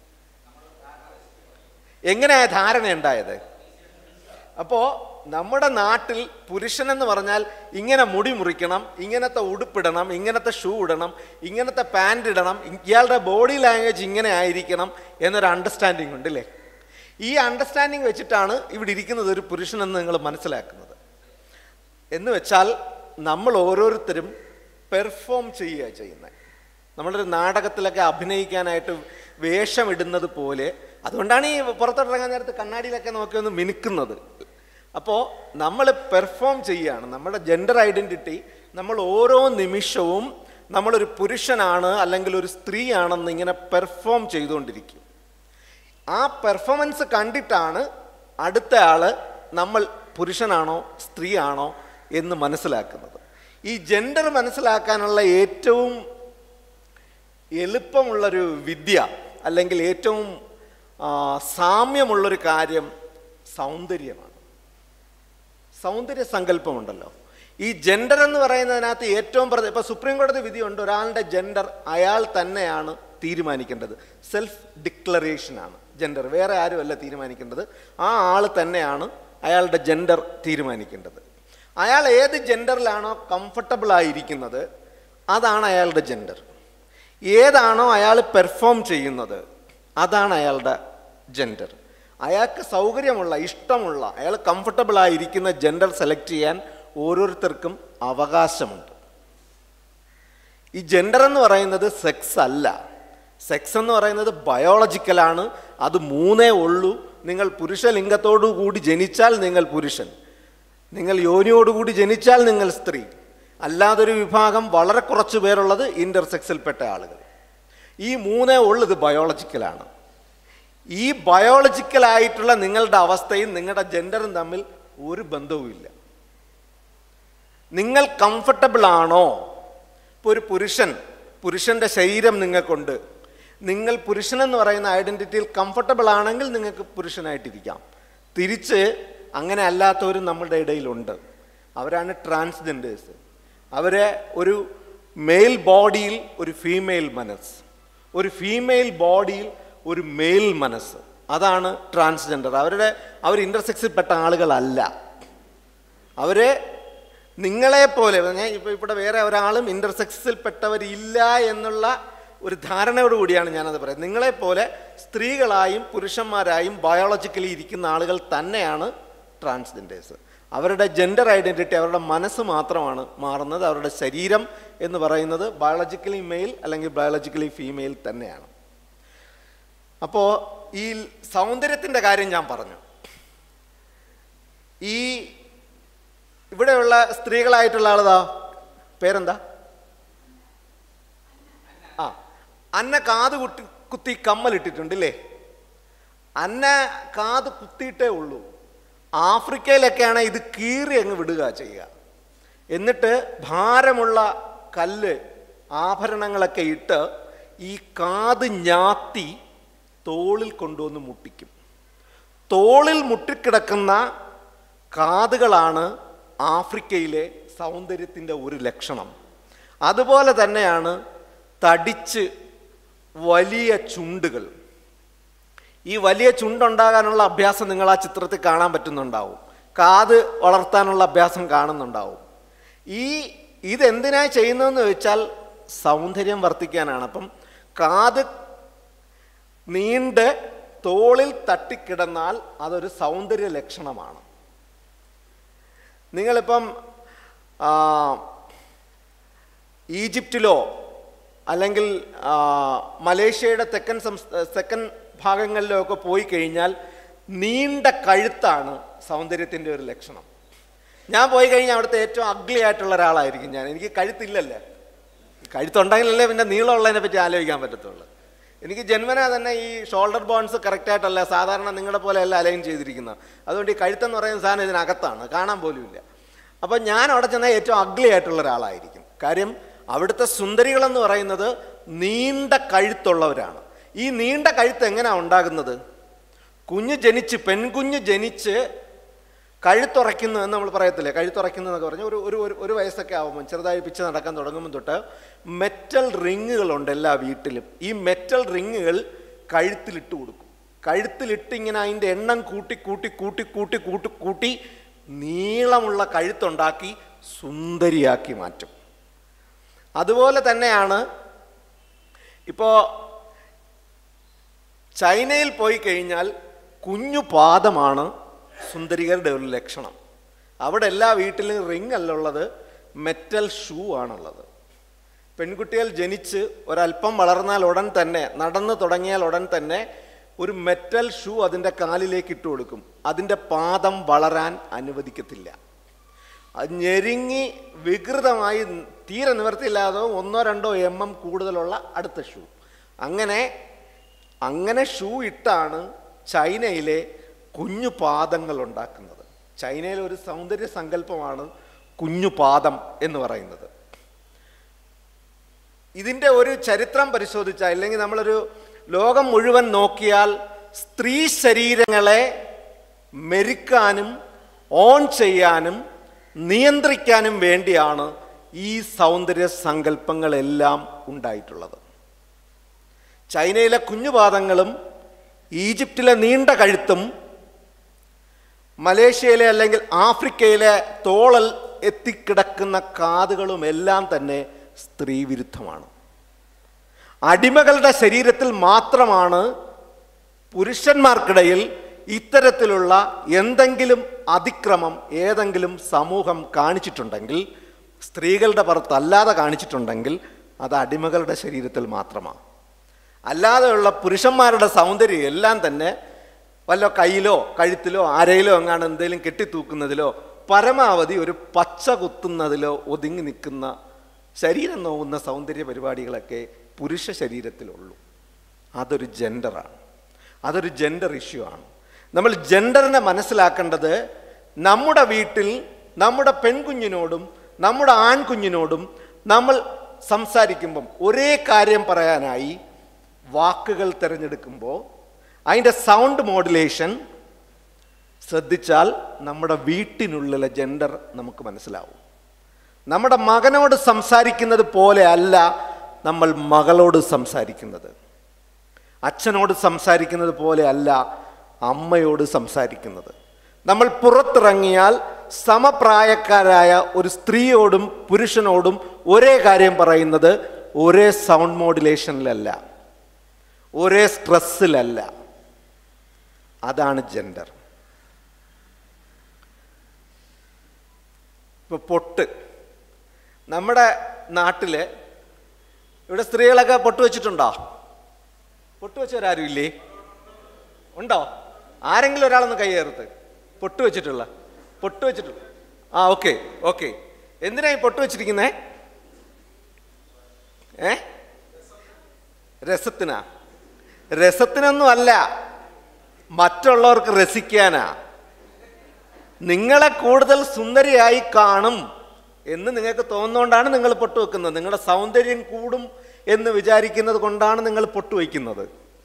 എങ്ങനെയാ ധാരണ ഉണ്ടായത് അപ്പോൾ നമ്മുടെ നാട്ടിൽ പുരുഷൻ എന്ന് പറഞ്ഞാൽ ഇങ്ങനെ മുടി മുറിക്കണം ഇങ്ങനത്തെ ഉടുപ്പിടണം ഇങ്ങനത്തെ ഷൂ ഇടണം ഇങ്ങനത്തെ പാൻറ് ഇടണം ഇയാളുടെ ബോഡി ലാംഗ്വേജ് ഇങ്ങനെ ആയിരിക്കണം എന്നൊരു അണ്ടർസ്റ്റാൻഡിങ് ഉണ്ട് അല്ലേ ഈ അണ്ടർസ്റ്റാൻഡിങ് വെച്ചിട്ടാണ് ഇവിടെ ഇരിക്കുന്നത് ഒരു പുരുഷനെന്ന് നിങ്ങൾ മനസ്സിലാക്കുന്നത് എന്ന് വെച്ചാൽ നമ്മൾ ഓരോരുത്തരും പെർഫോം ചെയ്യുക ചെയ്യുന്നത് നമ്മളൊരു നാടകത്തിലൊക്കെ അഭിനയിക്കാനായിട്ട് വേഷമിടുന്നത് പോലെ അതുകൊണ്ടാണ് ഈ പുറത്തോട്ടിറങ്ങാൻ നേരത്ത് കണ്ണാടിയിലൊക്കെ നോക്കി ഒന്ന് മിനുക്കുന്നത് അപ്പോൾ നമ്മൾ പെർഫോം ചെയ്യുകയാണ് നമ്മുടെ ജെൻഡർ ഐഡൻറ്റിറ്റി നമ്മൾ ഓരോ നിമിഷവും നമ്മളൊരു പുരുഷനാണ് അല്ലെങ്കിൽ ഒരു സ്ത്രീയാണെന്ന് ഇങ്ങനെ പെർഫോം ചെയ്തുകൊണ്ടിരിക്കും ആ പെർഫോമൻസ് കണ്ടിട്ടാണ് അടുത്ത ആള് നമ്മൾ പുരുഷനാണോ സ്ത്രീയാണോ എന്ന് മനസ്സിലാക്കുന്നത് ഈ ജെൻഡർ മനസ്സിലാക്കാനുള്ള ഏറ്റവും എളുപ്പമുള്ളൊരു വിദ്യ അല്ലെങ്കിൽ ഏറ്റവും ആ, സാമ്യമുള്ളൊരു കാര്യം സൗന്ദര്യമാണ് സൗന്ദര്യ സങ്കല്പമുണ്ടല്ലോ ഈ ജെൻഡർ എന്ന് പറയുന്നതിനകത്ത് ഏറ്റവും പ്രധാന ഇപ്പൊ സുപ്രീം കോടതി വിധിയുണ്ട് ഒരാളുടെ ജെൻഡർ അയാൾ തന്നെയാണ് തീരുമാനിക്കേണ്ടത് സെൽഫ് ഡിക്ലറേഷനാണ് ജെൻഡർ വേറെ ആരുമല്ല തീരുമാനിക്കേണ്ടത് ആ ആൾ തന്നെയാണ് അയാളുടെ ജെൻഡർ തീരുമാനിക്കേണ്ടത് അയാൾ ഏത് ജെൻഡറിലാണോ കംഫർട്ടബിൾ ആയിരിക്കുന്നത് അതാണ് അയാളുടെ ജെൻഡർ ഏതാണോ അയാൾ പെർഫോം ചെയ്യുന്നത് അതാണ് അയാളുടെ ജെൻഡർ അയാൾക്ക് സൗകര്യമുള്ള ഇഷ്ടമുള്ള അയാൾ കംഫർട്ടബിൾ ആയിരിക്കുന്ന ജെൻഡർ സെലക്ട് ചെയ്യാൻ ഓരോരുത്തർക്കും അവകാശമുണ്ട് ഈ ജെൻഡർ എന്ന് പറയുന്നത് സെക്സ് അല്ല സെക്സ് എന്ന് പറയുന്നത് ബയോളജിക്കലാണ് അത് മൂന്നേ ഉള്ളൂ നിങ്ങൾ പുരുഷലിംഗത്തോടു കൂടി ജനിച്ചാൽ നിങ്ങൾ പുരുഷൻ നിങ്ങൾ യോനിയോടുകൂടി ജനിച്ചാൽ നിങ്ങൾ സ്ത്രീ അല്ലാതൊരു വിഭാഗം വളരെ കുറച്ച് പേരുള്ളത് ഇന്റർസെക്സിൽപ്പെട്ട ആളുകൾ ഈ മൂന്നേ ഉള്ളൂ ഇത് ബയോളജിക്കലാണ് ഈ ബയോളജിക്കലായിട്ടുള്ള നിങ്ങളുടെ അവസ്ഥയും നിങ്ങളുടെ ജെൻഡറും തമ്മിൽ ഒരു ബന്ധവുമില്ല നിങ്ങൾ കംഫർട്ടബിൾ ആണോ ഇപ്പോൾ ഒരു പുരുഷൻ പുരുഷന്റെ ശരീരം നിങ്ങൾക്കുണ്ട് നിങ്ങൾ പുരുഷൻ എന്ന് പറയുന്ന ഐഡന്റിറ്റിയിൽ കംഫർട്ടബിൾ ആണെങ്കിൽ നിങ്ങൾക്ക് പുരുഷനായിട്ടിരിക്കാം തിരിച്ച് അങ്ങനെ അല്ലാത്തവരും നമ്മളുടെ ഇടയിലുണ്ട് അവരാണ് ട്രാൻസ്ജെൻഡേഴ്സ് അവരെ ഒരു മെയിൽ ബോഡിയിൽ ഒരു ഫീമെയിൽ മനസ്സ് ഒരു ഫീമെയിൽ ബോഡിയിൽ ഒരു മെയിൽ മനസ്സ് അതാണ് ട്രാൻസ്ജെൻഡർ അവരുടെ അവർ ഇൻ്റർസെക്സിൽപ്പെട്ട ആളുകളല്ല അവരെ നിങ്ങളെപ്പോലെ ഞാൻ ഇപ്പോൾ ഇവിടെ വേറെ ഒരാളും ഇൻ്റർസെക്സിൽപ്പെട്ടവരില്ല എന്നുള്ള ഒരു ധാരണയോട് കൂടിയാണ് ഞാനത് പറയുന്നത് നിങ്ങളെപ്പോലെ സ്ത്രീകളായും പുരുഷന്മാരായും ബയോളജിക്കലി ഇരിക്കുന്ന ആളുകൾ തന്നെയാണ് ട്രാൻസ്ജെൻഡേഴ്സ് അവരുടെ ജെൻഡർ ഐഡൻറ്റിറ്റി അവരുടെ മനസ്സ് മാത്രമാണ് മാറുന്നത് അവരുടെ ശരീരം എന്ന് പറയുന്നത് ബയോളജിക്കലി മെയിൽ അല്ലെങ്കിൽ ബയോളജിക്കലി ഫീമെയിൽ തന്നെയാണ് അപ്പോൾ ഈ സൗന്ദര്യത്തിൻ്റെ കാര്യം ഞാൻ പറഞ്ഞു ഈ ഇവിടെയുള്ള സ്ത്രീകളായിട്ടുള്ള ആളതാ പേരെന്താ ആ അന്ന കാത് കുട്ടി കുത്തി കമ്മലിട്ടിട്ടുണ്ട് ഇല്ലേ അന്ന കാത് കുത്തിയിട്ടേ ഉള്ളൂ ആഫ്രിക്കയിലൊക്കെയാണ് ഇത് കീറി അങ്ങ് വിടുക ചെയ്യുക എന്നിട്ട് ഭാരമുള്ള കല്ല് ആഭരണങ്ങളൊക്കെ ഇട്ട് ഈ കാത് ഞാത്തി തോളിൽ കൊണ്ടുവന്ന് മുട്ടിക്കും തോളിൽ മുട്ടിക്കിടക്കുന്ന കാതുകളാണ് ആഫ്രിക്കയിലെ സൗന്ദര്യത്തിൻ്റെ ഒരു ലക്ഷണം അതുപോലെ തന്നെയാണ് തടിച്ച് വലിയ ചുണ്ടുകൾ ഈ വലിയ ചുണ്ടുണ്ടാകാനുള്ള അഭ്യാസം നിങ്ങൾ ആ ചിത്രത്തിൽ കാണാൻ പറ്റുന്നുണ്ടാവും കാത് വളർത്താനുള്ള അഭ്യാസം കാണുന്നുണ്ടാവും ഈ ഇതെന്തിനാ ചെയ്യുന്നതെന്ന് ചോദിച്ചാൽ സൗന്ദര്യം വർദ്ധിക്കാനാണ് അപ്പം കാത് നീണ്ട് തോളിൽ തട്ടിക്കിടന്നാൽ അതൊരു സൗന്ദര്യ ലക്ഷണമാണ് നിങ്ങളിപ്പം ആ, ഈജിപ്തിലോ അല്ലെങ്കിൽ ആ, മലേഷ്യയുടെ തെക്കൻ സംസ്ഥ തെക്കൻ ഭാഗങ്ങളിലോ ഒക്കെ പോയി കഴിഞ്ഞാൽ നീണ്ട കഴുത്താണ് സൗന്ദര്യത്തിൻ്റെ ഒരു ലക്ഷണം ഞാൻ പോയി കഴിഞ്ഞാൽ അവിടുത്തെ ഏറ്റവും അഗ്ലി ആയിട്ടുള്ള ഒരാളായിരിക്കും ഞാൻ എനിക്ക് കഴുത്തില്ലല്ലേ കഴുത്തുണ്ടെങ്കിലല്ലേ പിന്നെ നീളമുള്ളതിനെ പറ്റി ആലോചിക്കാൻ പറ്റത്തുള്ളൂ എനിക്ക് ജന്മന തന്നെ ഈ ഷോൾഡർ ബോൺസ് കറക്റ്റായിട്ടല്ല സാധാരണ നിങ്ങളുടെ പോലെ അല്ല അലൈൻ ചെയ്തിരിക്കുന്നത് അതുകൊണ്ട് ഈ കഴുത്തെന്ന് പറയുന്ന സാധനം ഇതിനകത്താണ് കാണാൻ പോലും ഇല്ല അപ്പം ഞാൻ അവിടെ ചെന്നാൽ ഏറ്റവും അഗ്ലി ആയിട്ടുള്ള ഒരാളായിരിക്കും കാര്യം അവിടുത്തെ സുന്ദരികളെന്ന് പറയുന്നത് നീണ്ട കഴുത്തുള്ളവരാണ് ഈ നീണ്ട കഴുത്ത് എങ്ങനെയാണ് ഉണ്ടാകുന്നത് കുഞ്ഞ് ജനിച്ച് പെൺകുഞ്ഞ് ജനിച്ച് കഴുത്തുറയ്ക്കുന്നു എന്ന് നമ്മൾ പറയത്തില്ലേ കഴുത്തുറയ്ക്കുന്നു എന്നൊക്കെ പറഞ്ഞാൽ ഒരു ഒരു ഒരു- ഒരു വയസ്സൊക്കെ ആകുമ്പോൾ ചെറുതായി പിച്ച് നടക്കാൻ തുടങ്ങുമ്പോൾ തൊട്ട് മെറ്റൽ റിങ്ങുകളുണ്ട് എല്ലാ വീട്ടിലും ഈ മെറ്റൽ റിങ്ങുകൾ കഴുത്തിലിട്ട് കൊടുക്കും കഴുത്തിലിട്ട് ഇങ്ങനെ അതിൻ്റെ എണ്ണം കൂട്ടി കൂട്ടി കൂട്ടി കൂട്ടി കൂട്ടി കൂട്ടി നീളമുള്ള കഴുത്തുണ്ടാക്കി സുന്ദരിയാക്കി മാറ്റും അതുപോലെ തന്നെയാണ് ഇപ്പോൾ ചൈനയിൽ പോയി കഴിഞ്ഞാൽ കുഞ്ഞു പാദമാണ് സുന്ദരികളുടെ ഒരു ലക്ഷണം അവിടെ എല്ലാ വീട്ടിലും റിങ് അല്ല ഉള്ളത് മെറ്റൽ ഷൂ ആണുള്ളത് പെൺകുട്ടികൾ ജനിച്ച് ഒരല്പം വളർന്നാൽ ഉടൻ തന്നെ നടന്നു തുടങ്ങിയാൽ ഉടൻ തന്നെ ഒരു മെറ്റൽ ഷൂ അതിൻ്റെ കാലിലേക്ക് ഇട്ട് കൊടുക്കും അതിൻ്റെ പാദം വളരാൻ അനുവദിക്കത്തില്ല അത് ഞെരുങ്ങി വികൃതമായി തീരെ നിവർത്തിയില്ലാതെ ഒന്നോ രണ്ടോ എം എം കൂടുതലുള്ള അടുത്ത ഷൂ അങ്ങനെ അങ്ങനെ ഷൂ ഇട്ടാണ് ചൈനയിലെ കുഞ്ഞു പാദങ്ങൾ ഉണ്ടാക്കുന്നത് ചൈനയിലെ ഒരു സൗന്ദര്യ സങ്കല്പമാണ് കുഞ്ഞു പാദം എന്ന് പറയുന്നത് ഇതിൻ്റെ ഒരു ചരിത്രം പരിശോധിച്ചാൽ അല്ലെങ്കിൽ നമ്മളൊരു ലോകം മുഴുവൻ നോക്കിയാൽ സ്ത്രീ ശരീരങ്ങളെ മെരുക്കാനും ഓൺ ചെയ്യാനും നിയന്ത്രിക്കാനും വേണ്ടിയാണ് ഈ സൗന്ദര്യ സങ്കല്പങ്ങളെല്ലാം ഉണ്ടായിട്ടുള്ളത് ചൈനയിലെ കുഞ്ഞുപാദങ്ങളും ഈജിപ്തിലെ നീണ്ട കഴുത്തും മലേഷ്യയിലെ അല്ലെങ്കിൽ ആഫ്രിക്കയിലെ തോളൽ എത്തിക്കിടക്കുന്ന കാതുകളും എല്ലാം തന്നെ സ്ത്രീവിരുദ്ധമാണ് അടിമകളുടെ ശരീരത്തിൽ മാത്രമാണ് പുരുഷന്മാർക്കിടയിൽ ഇത്തരത്തിലുള്ള എന്തെങ്കിലും അതിക്രമം ഏതെങ്കിലും സമൂഹം കാണിച്ചിട്ടുണ്ടെങ്കിൽ സ്ത്രീകളുടെ പുറത്തല്ലാതെ കാണിച്ചിട്ടുണ്ടെങ്കിൽ അത് അടിമകളുടെ ശരീരത്തിൽ മാത്രമാണ് അല്ലാതെയുള്ള പുരുഷന്മാരുടെ സൗന്ദര്യം എല്ലാം തന്നെ വല്ല കയ്യിലോ കഴുത്തിലോ അരയിലോ എങ്ങാണ്ട് എന്തെങ്കിലും കെട്ടിത്തൂക്കുന്നതിലോ പരമാവധി ഒരു പച്ച കുത്തുന്നതിലോ ഒതുങ്ങി നിൽക്കുന്ന ശരീരം നോവുന്ന സൗന്ദര്യ പരിപാടികളൊക്കെ പുരുഷ ശരീരത്തിലുള്ളൂ അതൊരു ജെൻഡറാണ് അതൊരു ജെൻഡർ ഇഷ്യൂ ആണ് നമ്മൾ ജെൻഡറിനെ മനസ്സിലാക്കേണ്ടത് നമ്മുടെ വീട്ടിൽ നമ്മുടെ പെൺകുഞ്ഞിനോടും നമ്മുടെ ആൺകുഞ്ഞിനോടും നമ്മൾ സംസാരിക്കുമ്പം ഒരേ കാര്യം പറയാനായി വാക്കുകൾ തിരഞ്ഞെടുക്കുമ്പോൾ അതിൻ്റെ സൗണ്ട് മോഡുലേഷൻ ശ്രദ്ധിച്ചാൽ നമ്മുടെ വീട്ടിനുള്ളിലെ ജെൻഡർ നമുക്ക് മനസ്സിലാവും നമ്മുടെ മകനോട് സംസാരിക്കുന്നത് പോലെ അല്ല നമ്മൾ മകളോട് സംസാരിക്കുന്നത് അച്ഛനോട് സംസാരിക്കുന്നത് പോലെ അല്ല അമ്മയോട് സംസാരിക്കുന്നത് നമ്മൾ പുറത്തിറങ്ങിയാൽ സമപ്രായക്കാരായ ഒരു സ്ത്രീയോടും പുരുഷനോടും ഒരേ കാര്യം പറയുന്നത് ഒരേ സൗണ്ട് മോഡുലേഷനിലല്ല ഒരേ സ്ട്രെസ്സിലല്ല അതാണ് ജെൻഡർ ഇപ്പൊ പൊട്ട് നമ്മുടെ നാട്ടില് ഇവിടെ സ്ത്രീകളൊക്കെ പൊട്ട് വെച്ചിട്ടുണ്ടോ പൊട്ട് വെച്ചവരാരും ഇല്ലേ ഉണ്ടോ ആരെങ്കിലും ഒരാളൊന്ന് കൈ ചേർത്ത് പൊട്ട് വെച്ചിട്ടുള്ള പൊട്ട് വെച്ചിട്ടുള്ള ആ ഓക്കെ ഓക്കെ എന്തിനാ ഈ പൊട്ട് വെച്ചിരിക്കുന്നേ ഏ രസത്തിനാ രസത്തിനൊന്നും അല്ല മറ്റുള്ളവർക്ക് രസിക്കാനാ നിങ്ങളെ കൂടുതൽ സുന്ദരിയായി കാണും എന്ന് നിങ്ങൾക്ക് തോന്നുന്നതുകൊണ്ടാണ് നിങ്ങൾ പൊട്ട് വെക്കുന്നത് നിങ്ങളുടെ സൗന്ദര്യം കൂടും എന്ന് വിചാരിക്കുന്നത് കൊണ്ടാണ് നിങ്ങൾ പൊട്ട് വയ്ക്കുന്നത്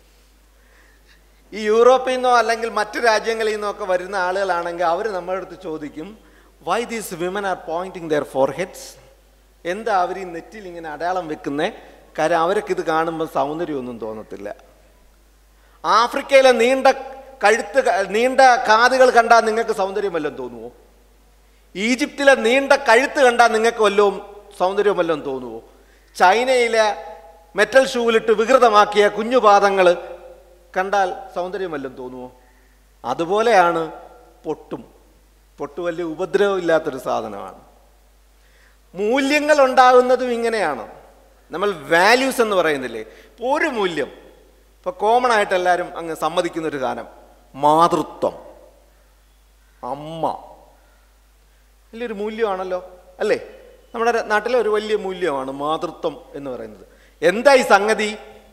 ഈ യൂറോപ്പിൽ നിന്നോ അല്ലെങ്കിൽ മറ്റു രാജ്യങ്ങളിൽ നിന്നോ ഒക്കെ വരുന്ന ആളുകളാണെങ്കിൽ അവർ നമ്മുടെ അടുത്ത് ചോദിക്കും why these women are pointing their foreheads എന്താ അവർ ഈ നെറ്റിൽ ഇങ്ങനെ അടയാളം വെക്കുന്നേ കാര്യം അവർക്ക് ഇത് കാണുമ്പോൾ സൗന്ദര്യമൊന്നും തോന്നത്തില്ല ആഫ്രിക്കയിലെ നീണ്ട കഴുത്ത് ക- നീണ്ട കാതുകൾ കണ്ടാൽ നിങ്ങൾക്ക് സൗന്ദര്യം വല്ലതും തോന്നുമോ ഈജിപ്തിലെ നീണ്ട കഴുത്ത് കണ്ടാൽ നിങ്ങൾക്ക് വല്ലതും സൗന്ദര്യം വല്ലതും തോന്നുമോ ചൈനയിലെ മെറ്റൽ ഷൂവിലിട്ട് വികൃതമാക്കിയ കുഞ്ഞുപാദങ്ങൾ കണ്ടാൽ സൗന്ദര്യം വല്ലതും തോന്നുമോ അതുപോലെയാണ് പൊട്ടും പൊട്ട് വലിയ ഉപദ്രവമില്ലാത്തൊരു സാധനമാണ് മൂല്യങ്ങൾ ഉണ്ടാകുന്നതും ഇങ്ങനെയാണ് നമ്മൾ വാല്യൂസ് എന്ന് പറയുന്നില്ലേ ഇപ്പോൾ ഒരു മൂല്യം ഇപ്പോൾ കോമൺ ആയിട്ട് എല്ലാവരും അങ്ങ് സമ്മതിക്കുന്ന ഒരു സാധനം മാതൃത്വം അമ്മ വലിയൊരു മൂല്യമാണല്ലോ അല്ലേ നമ്മുടെ നാട്ടിലെ ഒരു വലിയ മൂല്യമാണ് മാതൃത്വം എന്ന് പറയുന്നത് എന്താ ഈ സംഗതി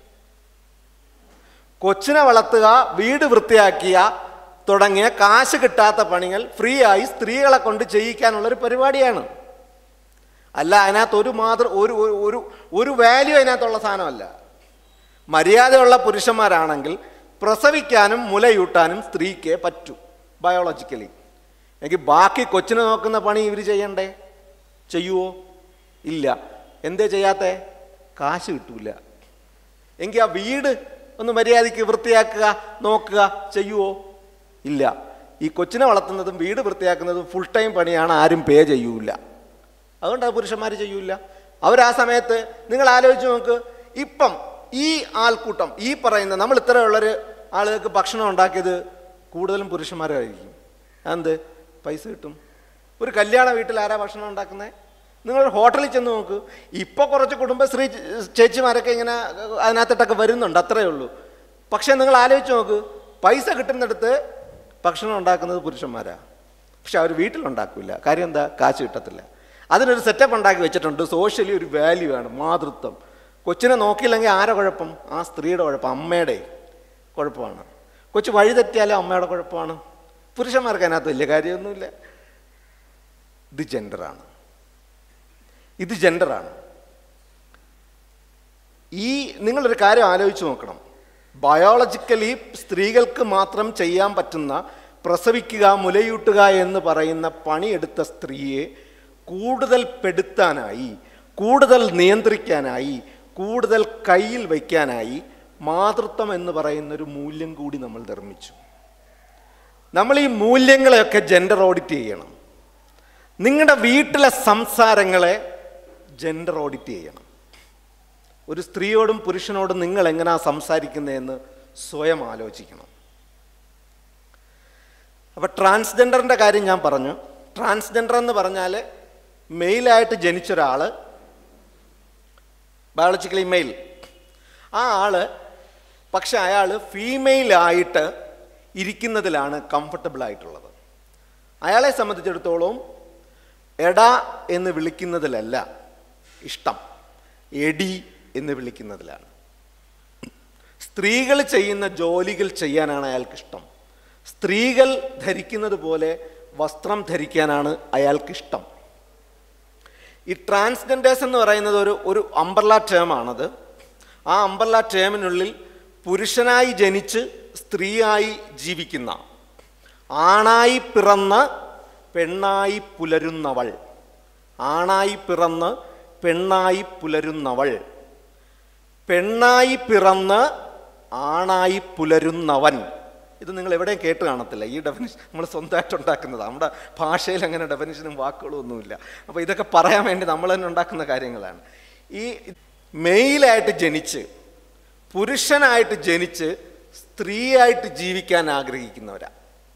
കൊച്ചിനെ വളർത്തുക വീട് വൃത്തിയാക്കിയ തുടങ്ങിയ കാശ് കിട്ടാത്ത പണികൾ ഫ്രീ ആയി സ്ത്രീകളെ കൊണ്ട് ചെയ്യിക്കാനുള്ളൊരു പരിപാടിയാണ് അല്ല അതിനകത്ത് ഒരു മാതൃ ഒരു ഒരു- ഒരു ഒരു വാല്യൂ അതിനകത്തുള്ള സാധനമല്ല മര്യാദയുള്ള പുരുഷന്മാരാണെങ്കിൽ പ്രസവിക്കാനും മുലയൂട്ടാനും സ്ത്രീക്ക് പറ്റൂ ബയോളജിക്കലി എങ്കിൽ ബാക്കി കൊച്ചിനെ നോക്കുന്ന പണി ഇവർ ചെയ്യണ്ടേ ചെയ്യുവോ ഇല്ല എന്തേ ചെയ്യാത്തേ കാശ് കിട്ടൂല എങ്കിൽ ആ വീട് ഒന്ന് മര്യാദയ്ക്ക് വൃത്തിയാക്കുക നോക്കുക ചെയ്യുവോ ഇല്ല ഈ കൊച്ചിനെ വളർത്തുന്നതും വീട് വൃത്തിയാക്കുന്നതും ഫുൾ ടൈം പണിയാണ് ആരും പേ ചെയ്യൂല അതുകൊണ്ട് ആ പുരുഷന്മാർ ചെയ്യൂല അവർ ആ സമയത്ത് നിങ്ങൾ ആലോചിച്ച് നോക്ക് ഇപ്പം ഈ ആൾക്കൂട്ടം ഈ പറയുന്ന നമ്മൾ ഇത്രയുള്ളൊരു ആളുകൾക്ക് ഭക്ഷണം ഉണ്ടാക്കിയത് കൂടുതലും പുരുഷന്മാരായിരിക്കും എന്ത് പൈസ കിട്ടും ഒരു കല്യാണ വീട്ടിൽ ആരാ ഭക്ഷണം ഉണ്ടാക്കുന്നത് നിങ്ങൾ ഹോട്ടലിൽ ചെന്ന് നോക്ക് ഇപ്പോൾ കുറച്ച് കുടുംബശ്രീ ചേച്ചിമാരൊക്കെ ഇങ്ങനെ അതിനകത്തിട്ടൊക്കെ വരുന്നുണ്ട് അത്രയേ ഉള്ളൂ പക്ഷേ നിങ്ങൾ ആലോചിച്ച് നോക്ക് പൈസ കിട്ടുന്നിടത്ത് ഭക്ഷണം ഉണ്ടാക്കുന്നത് പുരുഷന്മാരാ പക്ഷെ അവർ വീട്ടിലുണ്ടാക്കില്ല കാര്യം എന്താ കാശ് കിട്ടത്തില്ല അതിനൊരു സെറ്റപ്പ് ഉണ്ടാക്കി വെച്ചിട്ടുണ്ട് സോഷ്യലി ഒരു വാല്യൂ ആണ് മാതൃത്വം കൊച്ചിനെ നോക്കിയില്ലെങ്കിൽ ആരെ കുഴപ്പം ആ സ്ത്രീയുടെ കുഴപ്പം അമ്മയുടെ കുഴപ്പമാണ് കൊച്ചു വഴി തെറ്റിയാലും അമ്മയുടെ കുഴപ്പമാണ് പുരുഷന്മാർക്ക് അതിനകത്ത് വലിയ കാര്യമൊന്നുമില്ല ഇത് ജെൻഡറാണ് ഇത് ജെൻഡറാണ് ഈ നിങ്ങളൊരു കാര്യം ആലോചിച്ച് നോക്കണം ബയോളജിക്കലി സ്ത്രീകൾക്ക് മാത്രം ചെയ്യാൻ പറ്റുന്ന പ്രസവിക്കുക മുലയൂട്ടുക എന്ന് പറയുന്ന പണിയെടുത്ത സ്ത്രീയെ കൂടുതൽ പെടുത്താനായി കൂടുതൽ നിയന്ത്രിക്കാനായി കൂടുതൽ കയ്യിൽ വയ്ക്കാനായി മാതൃത്വം എന്ന് പറയുന്നൊരു മൂല്യം കൂടി നമ്മൾ നിർമ്മിച്ചു നമ്മൾ ഈ മൂല്യങ്ങളെയൊക്കെ ജെൻഡർ ഓഡിറ്റ് ചെയ്യണം നിങ്ങളുടെ വീട്ടിലെ സംസാരങ്ങളെ ജെൻഡർ ഓഡിറ്റ് ചെയ്യണം ഒരു സ്ത്രീയോടും പുരുഷനോടും നിങ്ങൾ എങ്ങനെയാ സംസാരിക്കുന്നതെന്ന് സ്വയം ആലോചിക്കണം അപ്പോൾ ട്രാൻസ്ജെൻഡറിൻ്റെ കാര്യം ഞാൻ പറഞ്ഞു ട്രാൻസ്ജെൻഡർ എന്ന് പറഞ്ഞാൽ മെയിലായിട്ട് ജനിച്ച ഒരാൾ ബയോളജിക്കലി മെയിൽ ആ ആള് പക്ഷെ അയാൾ ഫീമെയിലായിട്ട് ഇരിക്കുന്നതിലാണ് കംഫർട്ടബിൾ ആയിട്ടുള്ളത് അയാളെ സംബന്ധിച്ചിടത്തോളം എടാ എന്ന് വിളിക്കുന്നതിലല്ല ഇഷ്ടം എടി എന്ന് വിളിക്കുന്നതിലാണ് സ്ത്രീകൾ ചെയ്യുന്ന ജോലികൾ ചെയ്യാനാണ് അയാൾക്കിഷ്ടം സ്ത്രീകൾ ധരിക്കുന്നത് പോലെ വസ്ത്രം ധരിക്കാനാണ് അയാൾക്കിഷ്ടം ഈ ട്രാൻസ്ജെൻഡേഴ്സ് എന്ന് പറയുന്നത് ഒരു ഒരു അമ്പർല ടേമാണത് ആ അമ്പർല ടേമിനുള്ളിൽ പുരുഷനായി ജനിച്ച് സ്ത്രീയായി ജീവിക്കുന്ന ആണായി പിറന്ന് പെണ്ണായി പുലരുന്നവൾ ആണായി പിറന്ന് പെണ്ണായി പുലരുന്നവൾ പെണ്ണായി പിറന്ന് ആണായി പുലരുന്നവൻ ഇത് നിങ്ങൾ എവിടെയും കേട്ട് കാണത്തില്ല ഈ ഡെഫിനിഷൻ നമ്മൾ സ്വന്തമായിട്ട് ഉണ്ടാക്കുന്നത് നമ്മുടെ ഭാഷയിൽ അങ്ങനെ ഡെഫിനിഷനും വാക്കുകളും ഒന്നുമില്ല അപ്പോൾ ഇതൊക്കെ പറയാൻ വേണ്ടി നമ്മൾ തന്നെ ഉണ്ടാക്കുന്ന കാര്യങ്ങളാണ് ഈ മെയിലായിട്ട് ജനിച്ച് പുരുഷനായിട്ട് ജനിച്ച് സ്ത്രീയായിട്ട് ജീവിക്കാൻ ആഗ്രഹിക്കുന്നവരാ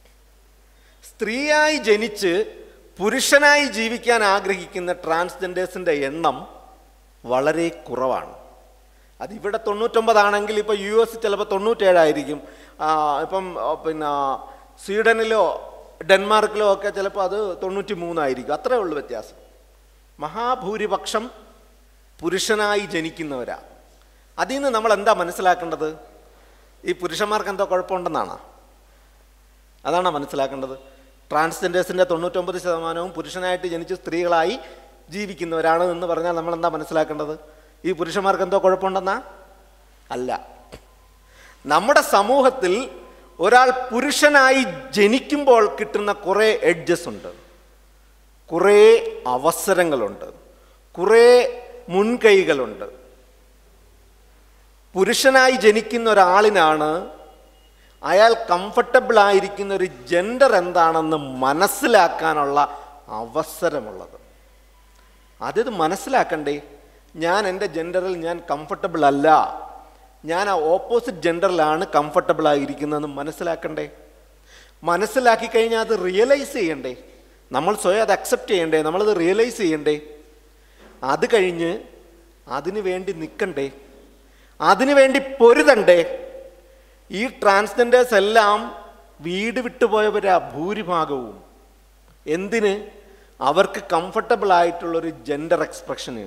സ്ത്രീയായി ജനിച്ച് പുരുഷനായി ജീവിക്കാൻ ആഗ്രഹിക്കുന്ന ട്രാൻസ്ജെൻഡേഴ്സിൻ്റെ എണ്ണം വളരെ കുറവാണ് അതിവിടെ തൊണ്ണൂറ്റൊമ്പതാണെങ്കിൽ ഇപ്പോൾ യു എസ് ചിലപ്പോൾ തൊണ്ണൂറ്റേഴായിരിക്കും ആ, ഇപ്പം ആ, പിന്നെ സ്വീഡനിലോ ഡെൻമാർക്കിലോ ഒക്കെ ചിലപ്പോൾ അത് തൊണ്ണൂറ്റി മൂന്നായിരിക്കും അത്രേ ഉള്ളൂ വ്യത്യാസം മഹാഭൂരിപക്ഷം പുരുഷനായി ജനിക്കുന്നവരാ അതിൽ നിന്ന് നമ്മൾ എന്താ മനസ്സിലാക്കേണ്ടത് ഈ പുരുഷന്മാർക്ക് എന്തോ കുഴപ്പമുണ്ടെന്നാണ് അതാണ് മനസ്സിലാക്കേണ്ടത് ട്രാൻസ്ജെൻഡേഴ്സിൻ്റെ തൊണ്ണൂറ്റൊമ്പത് ശതമാനവും പുരുഷനായിട്ട് ജനിച്ച് സ്ത്രീകളായി ജീവിക്കുന്നവരാണ് എന്ന് പറഞ്ഞാൽ നമ്മൾ എന്താ മനസ്സിലാക്കേണ്ടത് ഈ പുരുഷന്മാർക്ക് എന്തോ കുഴപ്പമുണ്ടെന്നാ അല്ല നമ്മുടെ സമൂഹത്തിൽ ഒരാൾ പുരുഷനായി ജനിക്കുമ്പോൾ കിട്ടുന്ന കുറേ എഡ്ജസ് ഉണ്ട് കുറേ അവസരങ്ങളുണ്ട് കുറേ മുൻകൈകളുണ്ട് പുരുഷനായി ജനിക്കുന്ന ഒരാളിനാണ് അയാൾ കംഫർട്ടബിൾ ആയിരിക്കുന്ന ഒരു ജെൻഡർ എന്താണെന്ന് മനസ്സിലാക്കാനുള്ള അവസരമുള്ളത് അതിത് മനസ്സിലാക്കണ്ടേ ഞാൻ എൻ്റെ ജെൻഡറിൽ ഞാൻ കംഫർട്ടബിൾ അല്ല ഞാൻ ആ ഓപ്പോസിറ്റ് ജെൻഡറിലാണ് കംഫർട്ടബിൾ ആയിരിക്കുന്നതെന്ന് മനസ്സിലാക്കണ്ടേ മനസ്സിലാക്കി കഴിഞ്ഞാൽ അത് റിയലൈസ് ചെയ്യണ്ടേ നമ്മൾ സ്വയം അത് അക്സെപ്റ്റ് ചെയ്യണ്ടേ നമ്മളത് റിയലൈസ് ചെയ്യണ്ടേ അത് കഴിഞ്ഞ് അതിനു വേണ്ടി നിൽക്കണ്ടേ അതിനു വേണ്ടി പൊരുതണ്ടേ ഈ ട്രാൻസ്ജെൻഡേഴ്സ് എല്ലാം വീട് വിട്ടുപോയവരാ ഭൂരിഭാഗവും എന്തിന് അവർക്ക് കംഫർട്ടബിൾ ആയിട്ടുള്ളൊരു ജെൻഡർ എക്സ്പ്രഷന്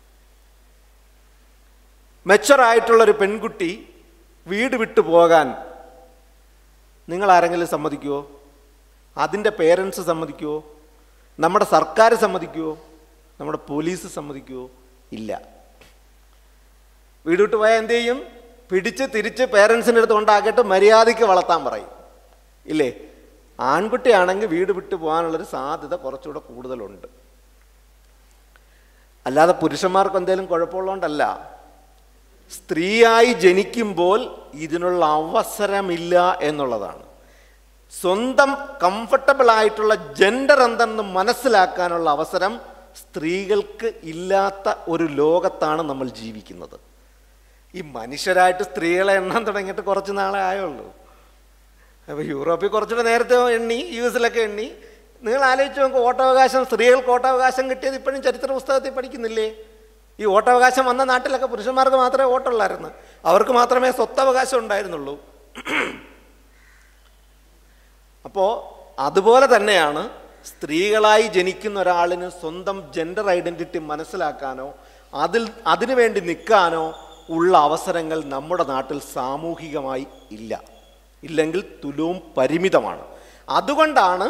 മെച്ചർ ആയിട്ടുള്ളൊരു പെൺകുട്ടി വീട് വിട്ടു പോകാൻ നിങ്ങൾ ആരെങ്കിലും സമ്മതിക്കുമോ അതിൻ്റെ പേരൻസ് സമ്മതിക്കുമോ നമ്മുടെ സർക്കാർ സമ്മതിക്കുമോ നമ്മുടെ പോലീസ് സമ്മതിക്കുമോ ഇല്ല വീട് വിട്ട് പോയാൽ എന്ത് ചെയ്യും പിടിച്ച് തിരിച്ച് പേരൻസിൻ്റെ അടുത്ത് കൊണ്ടാക്കിയിട്ട് മര്യാദയ്ക്ക് വളർത്താൻ പറയും ഇല്ലേ ആൺകുട്ടിയാണെങ്കിൽ വീട് വിട്ടു പോകാനുള്ളൊരു സാധ്യത കുറച്ചുകൂടെ കൂടുതലുണ്ട് അല്ലാതെ പുരുഷന്മാർക്ക് എന്തെങ്കിലും കുഴപ്പമുള്ളതുകൊണ്ടല്ല സ്ത്രീയായി ജനിക്കുമ്പോൾ ഇതിനുള്ള അവസരമില്ല എന്നുള്ളതാണ് സ്വന്തം കംഫർട്ടബിൾ ആയിട്ടുള്ള ജെൻഡർ എന്തെന്ന് മനസ്സിലാക്കാനുള്ള അവസരം സ്ത്രീകൾക്ക് ഇല്ലാത്ത ഒരു ലോകത്താണ് നമ്മൾ ജീവിക്കുന്നത് ഈ മനുഷ്യരായിട്ട് സ്ത്രീകളെ എണ്ണാൻ തുടങ്ങിയിട്ട് കുറച്ച് നാളെ ആയുള്ളൂ അപ്പോൾ യൂറോപ്പിൽ കുറച്ചുകൂടെ നേരത്തെ എണ്ണി യു എസിലൊക്കെ എണ്ണി നിങ്ങൾ ആലോചിച്ച് നോക്ക് വോട്ടവകാശം സ്ത്രീകൾക്ക് വോട്ടവകാശം കിട്ടിയത് ഇപ്പോഴും ചരിത്ര പുസ്തകത്തിൽ പഠിക്കുന്നില്ലേ ഈ വോട്ടവകാശം വന്ന നാട്ടിലൊക്കെ പുരുഷന്മാർക്ക് മാത്രമേ വോട്ടുള്ളായിരുന്നു അവർക്ക് മാത്രമേ സ്വത്തവകാശം ഉണ്ടായിരുന്നുള്ളൂ അപ്പോൾ അതുപോലെ തന്നെയാണ് സ്ത്രീകളായി ജനിക്കുന്ന ഒരാളിന് സ്വന്തം ജെൻഡർ ഐഡൻറ്റിറ്റി മനസ്സിലാക്കാനോ അതിൽ അതിനു വേണ്ടി നിൽക്കാനോ ഉള്ള അവസരങ്ങൾ നമ്മുടെ നാട്ടിൽ സാമൂഹികമായി ഇല്ല ഇല്ലെങ്കിൽ തുലവും പരിമിതമാണ് അതുകൊണ്ടാണ്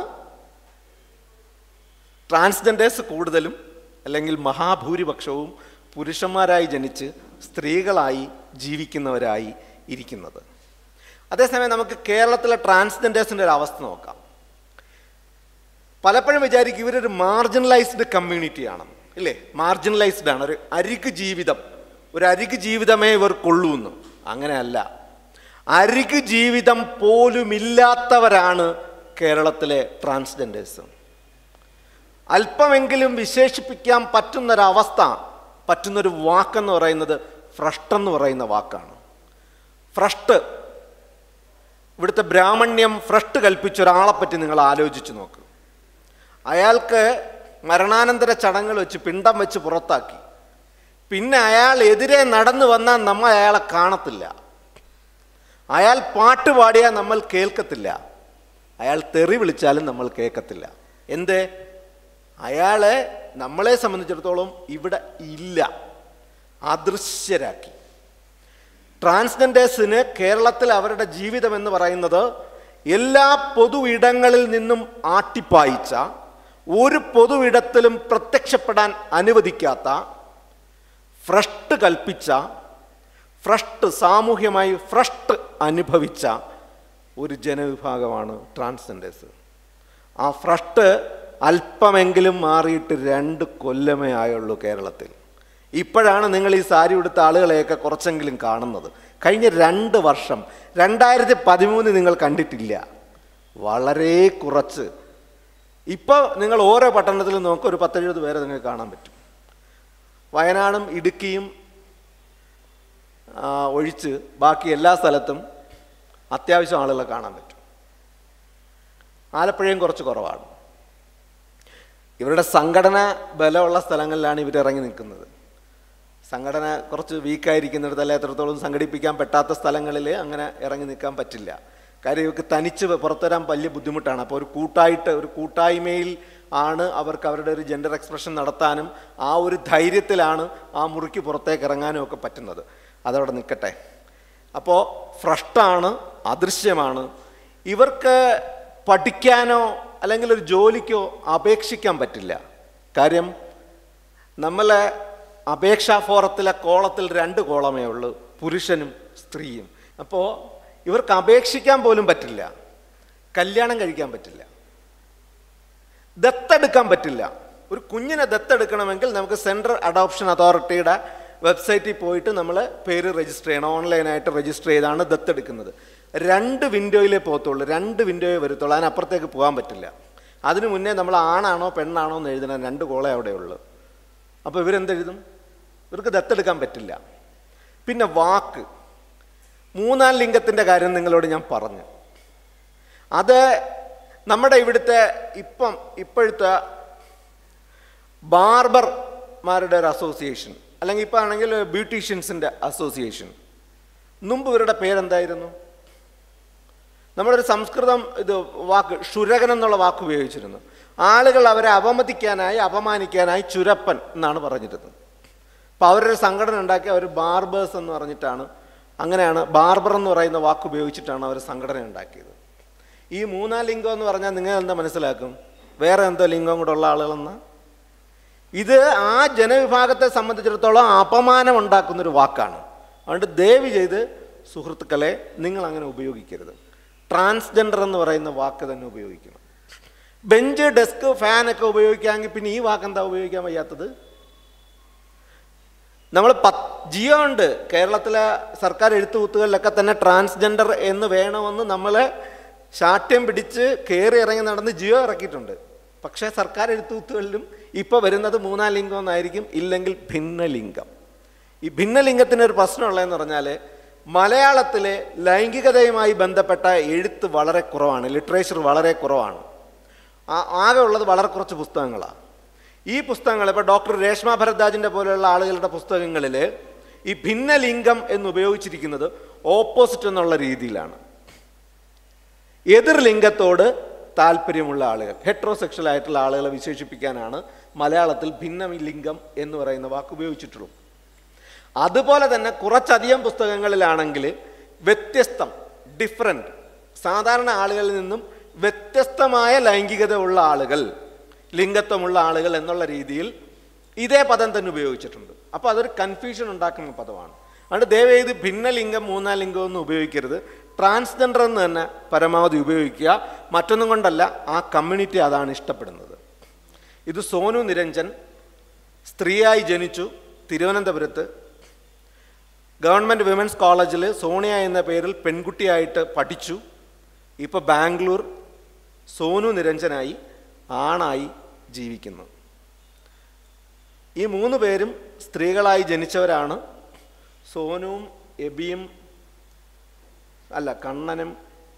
ട്രാൻസ്ജെൻഡേഴ്സ് കൂടുതലും അല്ലെങ്കിൽ മഹാഭൂരിപക്ഷവും പുരുഷന്മാരായി ജനിച്ച് സ്ത്രീകളായി ജീവിക്കുന്നവരായി ഇരിക്കുന്നത് അതേസമയം നമുക്ക് കേരളത്തിലെ ട്രാൻസ്ജെൻഡേഴ്സിൻ്റെ ഒരു അവസ്ഥ നോക്കാം പലപ്പോഴും വിചാരിക്കും ഇവരൊരു മാർജിനലൈസ്ഡ് കമ്മ്യൂണിറ്റിയാണ് ഇല്ലേ മാർജിനലൈസ്ഡ് ആണ് ഒരു അരിക് ജീവിതം ഒരു അരിക് ജീവിതമേ ഇവർക്കുള്ളൂ എന്ന് അങ്ങനെയല്ല അരിക് ജീവിതം പോലുമില്ലാത്തവരാണ് കേരളത്തിലെ ട്രാൻസ്ജെൻഡേഴ്സ് അല്പമെങ്കിലും വിശേഷിപ്പിക്കാൻ പറ്റുന്നൊരവസ്ഥ പറ്റുന്നൊരു വാക്കെന്ന് പറയുന്നത് ഫ്രഷ്ട് എന്ന് പറയുന്ന വാക്കാണ് ഫ്രഷ്ട് ഇവിടുത്തെ ബ്രാഹ്മണ്യം ഫ്രഷ്ട് കൽപ്പിച്ച ഒരാളെ പറ്റി നിങ്ങൾ ആലോചിച്ച് നോക്ക് അയാൾക്ക് മരണാനന്തര ചടങ്ങുകൾ വെച്ച് പിണ്ടം വെച്ച് പുറത്താക്കി പിന്നെ അയാൾ എതിരെ നടന്നു വന്നാൽ നമ്മൾ അയാളെ കാണത്തില്ല അയാൾ പാട്ട് പാടിയാൽ നമ്മൾ കേൾക്കത്തില്ല അയാൾ തെറി വിളിച്ചാലും നമ്മൾ കേൾക്കത്തില്ല എന്തേ അയാളെ നമ്മളെ സംബന്ധിച്ചിടത്തോളം ഇവിടെ ഇല്ല അദൃശ്യരാക്കി ട്രാൻസ്ജെൻഡേഴ്സിന് കേരളത്തിൽ അവരുടെ ജീവിതം എന്ന് പറയുന്നത് എല്ലാ പൊതു ഇടങ്ങളിൽ നിന്നും ആട്ടിപ്പായിച്ച ഒരു പൊതു ഇടത്തിലും പ്രത്യക്ഷപ്പെടാൻ അനുവദിക്കാത്ത ഫ്രഷ്ട് കൽപ്പിച്ച ഫ്രഷ്ട് സാമൂഹ്യമായി ഫ്രഷ്ട് അനുഭവിച്ച ഒരു ജനവിഭാഗമാണ് ട്രാൻസ്ജെൻഡേഴ്സ് ആ ഫ്രഷ്ട് അല്പമെങ്കിലും മാറിയിട്ട് രണ്ട് കൊല്ലമേ ആയുള്ളൂ കേരളത്തിൽ ഇപ്പോഴാണ് നിങ്ങൾ ഈ സാരി ഉടുത്ത ആളുകളെയൊക്കെ കുറച്ചെങ്കിലും കാണുന്നത് കഴിഞ്ഞ രണ്ട് വർഷം രണ്ടായിരത്തി പതിമൂന്ന് നിങ്ങൾ കണ്ടിട്ടില്ല വളരെ കുറച്ച് ഇപ്പോൾ നിങ്ങൾ ഓരോ പട്ടണത്തിലും നോക്കുക ഒരു പത്തെഴുപത് പേരെ നിങ്ങൾക്ക് കാണാൻ പറ്റും വയനാടും ഇടുക്കിയും ആ, ഒഴിച്ച് ബാക്കി എല്ലാ സ്ഥലത്തും അത്യാവശ്യം ആളുകളെ കാണാൻ പറ്റും ആലപ്പുഴയും കുറച്ച് കുറവാണ് ഇവരുടെ സംഘടന ബലമുള്ള സ്ഥലങ്ങളിലാണ് ഇവർ ഇറങ്ങി നിൽക്കുന്നത് സംഘടന കുറച്ച് വീക്കായിരിക്കുന്നിടത്ത് അല്ലെ എത്രത്തോളം സംഘടിപ്പിക്കാൻ പറ്റാത്ത സ്ഥലങ്ങളിൽ അങ്ങനെ ഇറങ്ങി നിൽക്കാൻ പറ്റില്ല കാര്യം ഇവർക്ക് തനിച്ച് പുറത്തുവരാൻ വലിയ ബുദ്ധിമുട്ടാണ് അപ്പോൾ ഒരു കൂട്ടായിട്ട് ഒരു കൂട്ടായ്മയിൽ ആണ് അവർക്ക് അവരുടെ ഒരു ജെൻഡർ എക്സ്പ്രഷൻ നടത്താനും ആ ഒരു ധൈര്യത്തിലാണ് ആ മുറിക്ക് പുറത്തേക്ക് ഇറങ്ങാനും ഒക്കെ പറ്റുന്നത് അതവിടെ നിൽക്കട്ടെ അപ്പോൾ ഫ്രഷ്ടാണ് അദൃശ്യമാണ് ഇവർക്ക് പഠിക്കാനോ അല്ലെങ്കിൽ ഒരു ജോലിക്കോ അപേക്ഷിക്കാൻ പറ്റില്ല കാര്യം നമ്മളെ അപേക്ഷാ ഫോറത്തിലെ കോളത്തിൽ രണ്ട് കോളമേ ഉള്ളൂ പുരുഷനും സ്ത്രീയും അപ്പോൾ ഇവർക്ക് അപേക്ഷിക്കാൻ പോലും പറ്റില്ല കല്യാണം കഴിക്കാൻ പറ്റില്ല ദത്തെടുക്കാൻ പറ്റില്ല ഒരു കുഞ്ഞിനെ ദത്തെടുക്കണമെങ്കിൽ നമുക്ക് സെൻട്രൽ അഡോപ്ഷൻ അതോറിറ്റിയുടെ വെബ്സൈറ്റിൽ പോയിട്ട് നമ്മൾ പേര് രജിസ്റ്റർ ചെയ്യണം ഓൺലൈനായിട്ട് രജിസ്റ്റർ ചെയ്താണ് ദത്തെടുക്കുന്നത് രണ്ട് വിൻഡോയിലേ പോകത്തുള്ളൂ രണ്ട് വിൻഡോയെ വരത്തുള്ളൂ അതിനപ്പുറത്തേക്ക് പോകാൻ പറ്റില്ല അതിനു മുന്നേ നമ്മൾ ആണാണോ പെണ്ണാണോ എന്ന് എഴുതണം രണ്ട് കോളേ അവിടെ ഉള്ളൂ അപ്പോൾ ഇവരെന്തെഴുതും ഇവർക്ക് ദത്തെടുക്കാൻ പറ്റില്ല പിന്നെ വാക്ക് മൂന്നാം ലിംഗത്തിൻ്റെ കാര്യം നിങ്ങളോട് ഞാൻ പറഞ്ഞു അത് നമ്മുടെ ഇവിടുത്തെ ഇപ്പം ഇപ്പോഴത്തെ ബാർബർമാരുടെ ഒരു അസോസിയേഷൻ അല്ലെങ്കിൽ ഇപ്പം ആണെങ്കിൽ ബ്യൂട്ടീഷ്യൻസിൻ്റെ അസോസിയേഷൻ മുമ്പ് ഇവരുടെ പേരെന്തായിരുന്നു നമ്മുടെ ഒരു സംസ്കൃതം ഇത് വാക്ക് ക്ഷുരകൻ എന്നുള്ള വാക്ക് ഉപയോഗിച്ചിരുന്നു ആളുകൾ അവരെ അപമതിക്കാനായി അപമാനിക്കാനായി ചുരപ്പൻ എന്നാണ് പറഞ്ഞിരുന്നത് അപ്പോൾ അവരൊരു സംഘടന ഉണ്ടാക്കി അവർ ബാർബേഴ്സ് എന്ന് പറഞ്ഞിട്ടാണ് അങ്ങനെയാണ് ബാർബർ എന്ന് പറയുന്ന വാക്ക് ഉപയോഗിച്ചിട്ടാണ് അവർ സംഘടന ഉണ്ടാക്കിയത് ഈ മൂന്നാം ലിംഗം എന്ന് പറഞ്ഞാൽ നിങ്ങൾ എന്താ മനസ്സിലാക്കും വേറെ എന്തോ ലിംഗം കൂടെ ഉള്ള ആളുകളെന്ന് ഇത് ആ ജനവിഭാഗത്തെ സംബന്ധിച്ചിടത്തോളം അപമാനം ഉണ്ടാക്കുന്നൊരു വാക്കാണ് അതുകൊണ്ട് ദയവ് ചെയ്ത് സുഹൃത്തുക്കളെ നിങ്ങൾ അങ്ങനെ ഉപയോഗിക്കരുത് ട്രാൻസ്ജെൻഡർ എന്ന് പറയുന്ന വാക്ക് തന്നെ ഉപയോഗിക്കണം ബെഞ്ച് ഡെസ്ക് ഫാനൊക്കെ ഉപയോഗിക്കാമെങ്കിൽ പിന്നെ ഈ വാക്ക് എന്താ ഉപയോഗിക്കാൻ വയ്യാത്തത് നമ്മൾ പത്ത് ജിയോ ഉണ്ട് കേരളത്തിലെ സർക്കാർ എഴുത്തുകുത്തുകളിലൊക്കെ തന്നെ ട്രാൻസ്ജെൻഡർ എന്ന് വേണമെന്ന് നമ്മൾ ശാഠ്യം പിടിച്ച് കയറി ഇറങ്ങി നടന്ന് ജിയോ ഇറക്കിയിട്ടുണ്ട് പക്ഷേ സർക്കാർ എഴുത്തുകുത്തുകളിലും ഇപ്പോൾ വരുന്നത് മൂന്നാം ലിംഗം എന്നായിരിക്കും ഇല്ലെങ്കിൽ ഭിന്നലിംഗം ഈ ഭിന്നലിംഗത്തിന് ഒരു പ്രശ്നമുള്ളതെന്ന് പറഞ്ഞാൽ മലയാളത്തിലെ ലൈംഗികതയുമായി ബന്ധപ്പെട്ട എഴുത്ത് വളരെ കുറവാണ് ലിറ്ററേച്ചർ വളരെ കുറവാണ് ആ- ആകെ ഉള്ളത് വളരെ കുറച്ച് പുസ്തകങ്ങളാണ് ഈ പുസ്തകങ്ങൾ ഇപ്പോൾ ഡോക്ടർ രേഷ്മ ഭരദ്വാജിൻ്റെ പോലെയുള്ള ആളുകളുടെ പുസ്തകങ്ങളിൽ ഈ ഭിന്നലിംഗം എന്ന് ഉപയോഗിച്ചിരിക്കുന്നത് ഓപ്പോസിറ്റ് എന്നുള്ള രീതിയിലാണ് എതിർ ലിംഗത്തോട് താല്പര്യമുള്ള ആളുകൾ ഹെട്രോസെക്ഷൽ ആയിട്ടുള്ള ആളുകളെ വിശേഷിപ്പിക്കാനാണ് മലയാളത്തിൽ ഭിന്നലിംഗം എന്ന് പറയുന്ന വാക്ക് ഉപയോഗിച്ചിട്ടുള്ളത് അതുപോലെ തന്നെ കുറച്ചധികം പുസ്തകങ്ങളിലാണെങ്കിൽ വ്യത്യസ്തം ഡിഫറെൻ്റ് സാധാരണ ആളുകളിൽ നിന്നും വ്യത്യസ്തമായ ലൈംഗികത ഉള്ള ആളുകൾ ലിംഗത്വമുള്ള ആളുകൾ എന്നുള്ള രീതിയിൽ ഇതേ പദം തന്നെ ഉപയോഗിച്ചിട്ടുണ്ട് അപ്പോൾ അതൊരു കൺഫ്യൂഷൻ ഉണ്ടാക്കുന്ന പദമാണ് അതുകൊണ്ട് ദയവേത് ഭിന്നലിംഗം മൂന്നാം ലിംഗം ഒന്നും ഉപയോഗിക്കരുത് ട്രാൻസ്ജെൻഡർ എന്ന് തന്നെ പരമാവധി ഉപയോഗിക്കുക മറ്റൊന്നും കൊണ്ടല്ല ആ കമ്മ്യൂണിറ്റി അതാണ് ഇഷ്ടപ്പെടുന്നത് ഇത് സോനു നിരഞ്ജൻ സ്ത്രീയായി ജനിച്ചു തിരുവനന്തപുരത്ത് ഗവൺമെൻറ് വിമൻസ് കോളേജിൽ സോണിയ എന്ന പേരിൽ പെൺകുട്ടിയായിട്ട് പഠിച്ചു ഇപ്പോൾ ബാംഗ്ലൂർ സോനു നിരഞ്ജനായി ആണായി ജീവിക്കുന്നു ഈ മൂന്ന് പേരും സ്ത്രീകളായി ജനിച്ചവരാണ് സോനുവും എബിയും അല്ല കണ്ണനും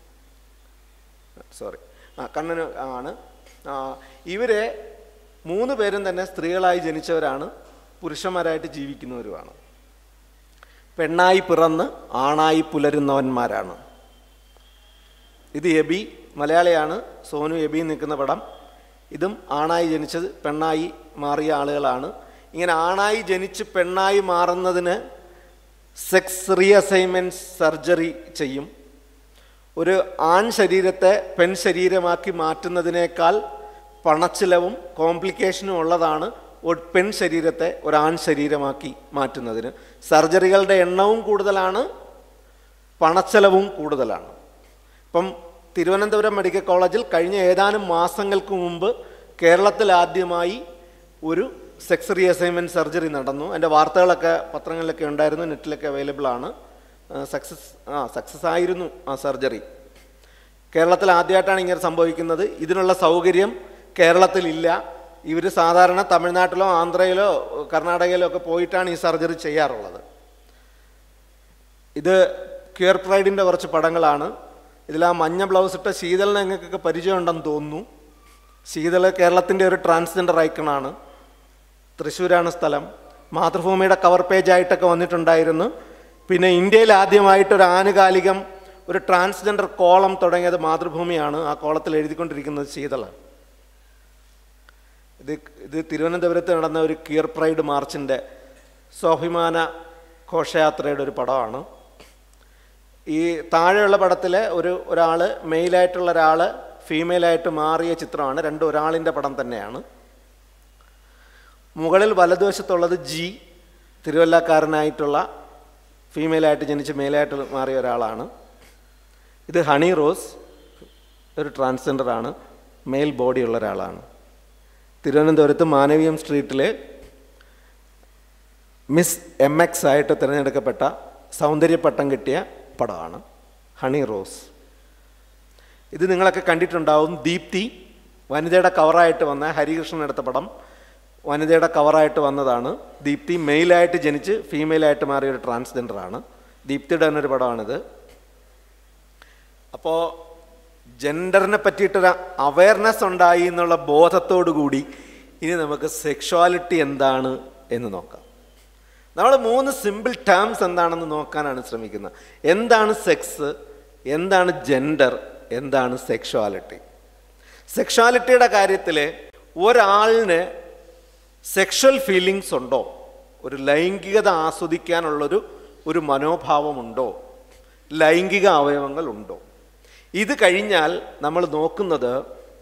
സോറി ആ കണ്ണനും ആണ് ആ, ഇവരെ മൂന്ന് പേരും തന്നെ സ്ത്രീകളായി ജനിച്ചവരാണ് പുരുഷന്മാരായിട്ട് ജീവിക്കുന്നവരുമാണ് പെണ്ണായി പിറന്ന് ആണായി പുലരുന്നവന്മാരാണ് ഇത് എബി മലയാളിയാണ് സോനു എബി നിൽക്കുന്ന പടം ഇതും ആണായി ജനിച്ചത് പെണ്ണായി മാറിയ ആളുകളാണ് ഇങ്ങനെ ആണായി ജനിച്ച് പെണ്ണായി മാറുന്നതിന് സെക്സ് റീഅസൈൻമെൻറ്റ് സർജറി ചെയ്യും ഒരു ആൺ ശരീരത്തെ പെൺ ശരീരമാക്കി മാറ്റുന്നതിനേക്കാൾ പണച്ചിലവും കോംപ്ലിക്കേഷനും ഉള്ളതാണ് ഒരു പെൺ ശരീരത്തെ ഒരു ആൺ ശരീരമാക്കി മാറ്റുന്നതിന് സർജറികളുടെ എണ്ണവും കൂടുതലാണ് പണച്ചെലവും കൂടുതലാണ് ഇപ്പം തിരുവനന്തപുരം മെഡിക്കൽ കോളേജിൽ കഴിഞ്ഞ ഏതാനും മാസങ്ങൾക്ക് മുമ്പ് കേരളത്തിൽ ആദ്യമായി ഒരു സെക്സ് റീഅസൈൻമെൻറ്റ് സർജറി നടന്നു അതിൻ്റെ വാർത്തകളൊക്കെ പത്രങ്ങളിലൊക്കെ ഉണ്ടായിരുന്നു നെറ്റിലൊക്കെ അവൈലബിൾ ആണ് സക്സസ് ആ സക്സസ് ആയിരുന്നു ആ സർജറി കേരളത്തിൽ ആദ്യമായിട്ടാണ് ഇങ്ങനെ സംഭവിക്കുന്നത് ഇതിനുള്ള സൗകര്യം കേരളത്തിലില്ല ഇവർ സാധാരണ തമിഴ്നാട്ടിലോ ആന്ധ്രയിലോ കർണാടകയിലോ ഒക്കെ പോയിട്ടാണ് ഈ സർജറി ചെയ്യാറുള്ളത് ഇത് ക്യൂർ പ്രൈഡിൻ്റെ കുറച്ച് പടങ്ങളാണ് ഇതിൽ ആ മഞ്ഞ ബ്ലൗസ് ഇട്ട ശീതളിനെ നിങ്ങൾക്കൊക്കെ പരിചയമുണ്ടെന്ന് തോന്നുന്നു ശീതൾ കേരളത്തിൻ്റെ ഒരു ട്രാൻസ്ജെൻഡർ ഐക്കണാണ് തൃശ്ശൂരാണ് സ്ഥലം മാതൃഭൂമിയുടെ കവർ പേജായിട്ടൊക്കെ വന്നിട്ടുണ്ടായിരുന്നു പിന്നെ ഇന്ത്യയിൽ ആദ്യമായിട്ട് ഒരു ആനുകാലികം ഒരു ട്രാൻസ്ജെൻഡർ കോളം തുടങ്ങിയത് മാതൃഭൂമിയാണ് ആ കോളത്തിൽ എഴുതിക്കൊണ്ടിരിക്കുന്നത് ശീതളാണ് ഇത് ഇത് തിരുവനന്തപുരത്ത് നടന്ന ഒരു കിയർ പ്രൈഡ് മാർച്ചിൻ്റെ സ്വാഭിമാന ഘോഷയാത്രയുടെ ഒരു പടമാണ് ഈ താഴെയുള്ള പടത്തിൽ ഒരു ഒരാൾ മെയിലായിട്ടുള്ള ഒരാൾ ഫീമെയിലായിട്ട് മാറിയ ചിത്രമാണ് രണ്ടും ഒരാളിൻ്റെ പടം തന്നെയാണ് മുകളിൽ വലതുവശത്തുള്ളത് ജി തിരുവല്ലക്കാരനായിട്ടുള്ള ഫീമെയിലായിട്ട് ജനിച്ച് മെയിലായിട്ട് മാറിയ ഒരാളാണ് ഇത് ഹണി റോസ് ഒരു ട്രാൻസ്ജെൻഡറാണ് മെയിൽ ബോഡിയുള്ള ഒരാളാണ് തിരുവനന്തപുരത്ത് മാനവീയം സ്ട്രീറ്റിലെ മിസ് എം എക്സ് ആയിട്ട് തിരഞ്ഞെടുക്കപ്പെട്ട സൗന്ദര്യപ്പട്ടം കിട്ടിയ പടമാണ് ഹണി റോസ് ഇത് നിങ്ങളൊക്കെ കണ്ടിട്ടുണ്ടാവും ദീപ്തി വനിതയുടെ കവറായിട്ട് വന്ന ഹരികൃഷ്ണൻ എടുത്ത പടം വനിതയുടെ കവറായിട്ട് വന്നതാണ് ദീപ്തി മെയിലായിട്ട് ജനിച്ച് ഫീമെയിലായിട്ട് മാറിയ ഒരു ട്രാൻസ്ജെൻഡറാണ് ദീപ്തിയുടെ തന്നെ ഒരു പടമാണിത് അപ്പോൾ ജെൻഡറിനെ പറ്റിയിട്ടൊരു അവയർനെസ് ഉണ്ടായി എന്നുള്ള ബോധത്തോടു കൂടി ഇനി നമുക്ക് സെക്ഷുവാലിറ്റി എന്താണ് എന്ന് നോക്കാം നമ്മൾ മൂന്ന് സിമ്പിൾ ടേംസ് എന്താണെന്ന് നോക്കാനാണ് ശ്രമിക്കുന്നത് എന്താണ് സെക്സ് എന്താണ് ജെൻഡർ എന്താണ് സെക്ഷുവാലിറ്റി സെക്ഷുവാലിറ്റിയുടെ കാര്യത്തിൽ ഒരാളിന് സെക്ഷൽ ഫീലിങ്സ് ഉണ്ടോ ഒരു ലൈംഗികത ആസ്വദിക്കാനുള്ളൊരു ഒരു മനോഭാവമുണ്ടോ ലൈംഗിക അവയവങ്ങൾ ഉണ്ടോ ഇത് കഴിഞ്ഞാൽ നമ്മൾ നോക്കുന്നത്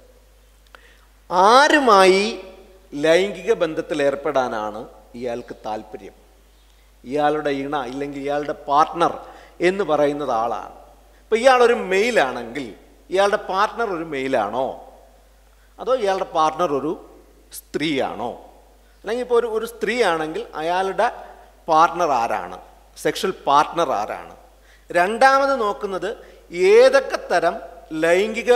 ആരുമായി ലൈംഗിക ബന്ധത്തിൽ ഏർപ്പെടാനാണ് ഇയാൾക്ക് താല്പര്യം ഇയാളുടെ ഇണ ഇല്ലെങ്കിൽ ഇയാളുടെ പാർട്ട്ണർ എന്ന് പറയുന്നത് ആളാണ് ഇപ്പം ഇയാളൊരു മെയിലാണെങ്കിൽ ഇയാളുടെ പാർട്ട്ണർ ഒരു മെയിലാണോ അതോ ഇയാളുടെ പാർട്ട്ണർ ഒരു സ്ത്രീയാണോ അല്ലെങ്കിൽ ഇപ്പോൾ ഒരു ഒരു സ്ത്രീ ആണെങ്കിൽ അയാളുടെ പാർട്ട്ണർ ആരാണ് സെക്ഷൽ പാർട്ട്ണർ ആരാണ് രണ്ടാമത് നോക്കുന്നത് ഏതൊക്കെ തരം ലൈംഗിക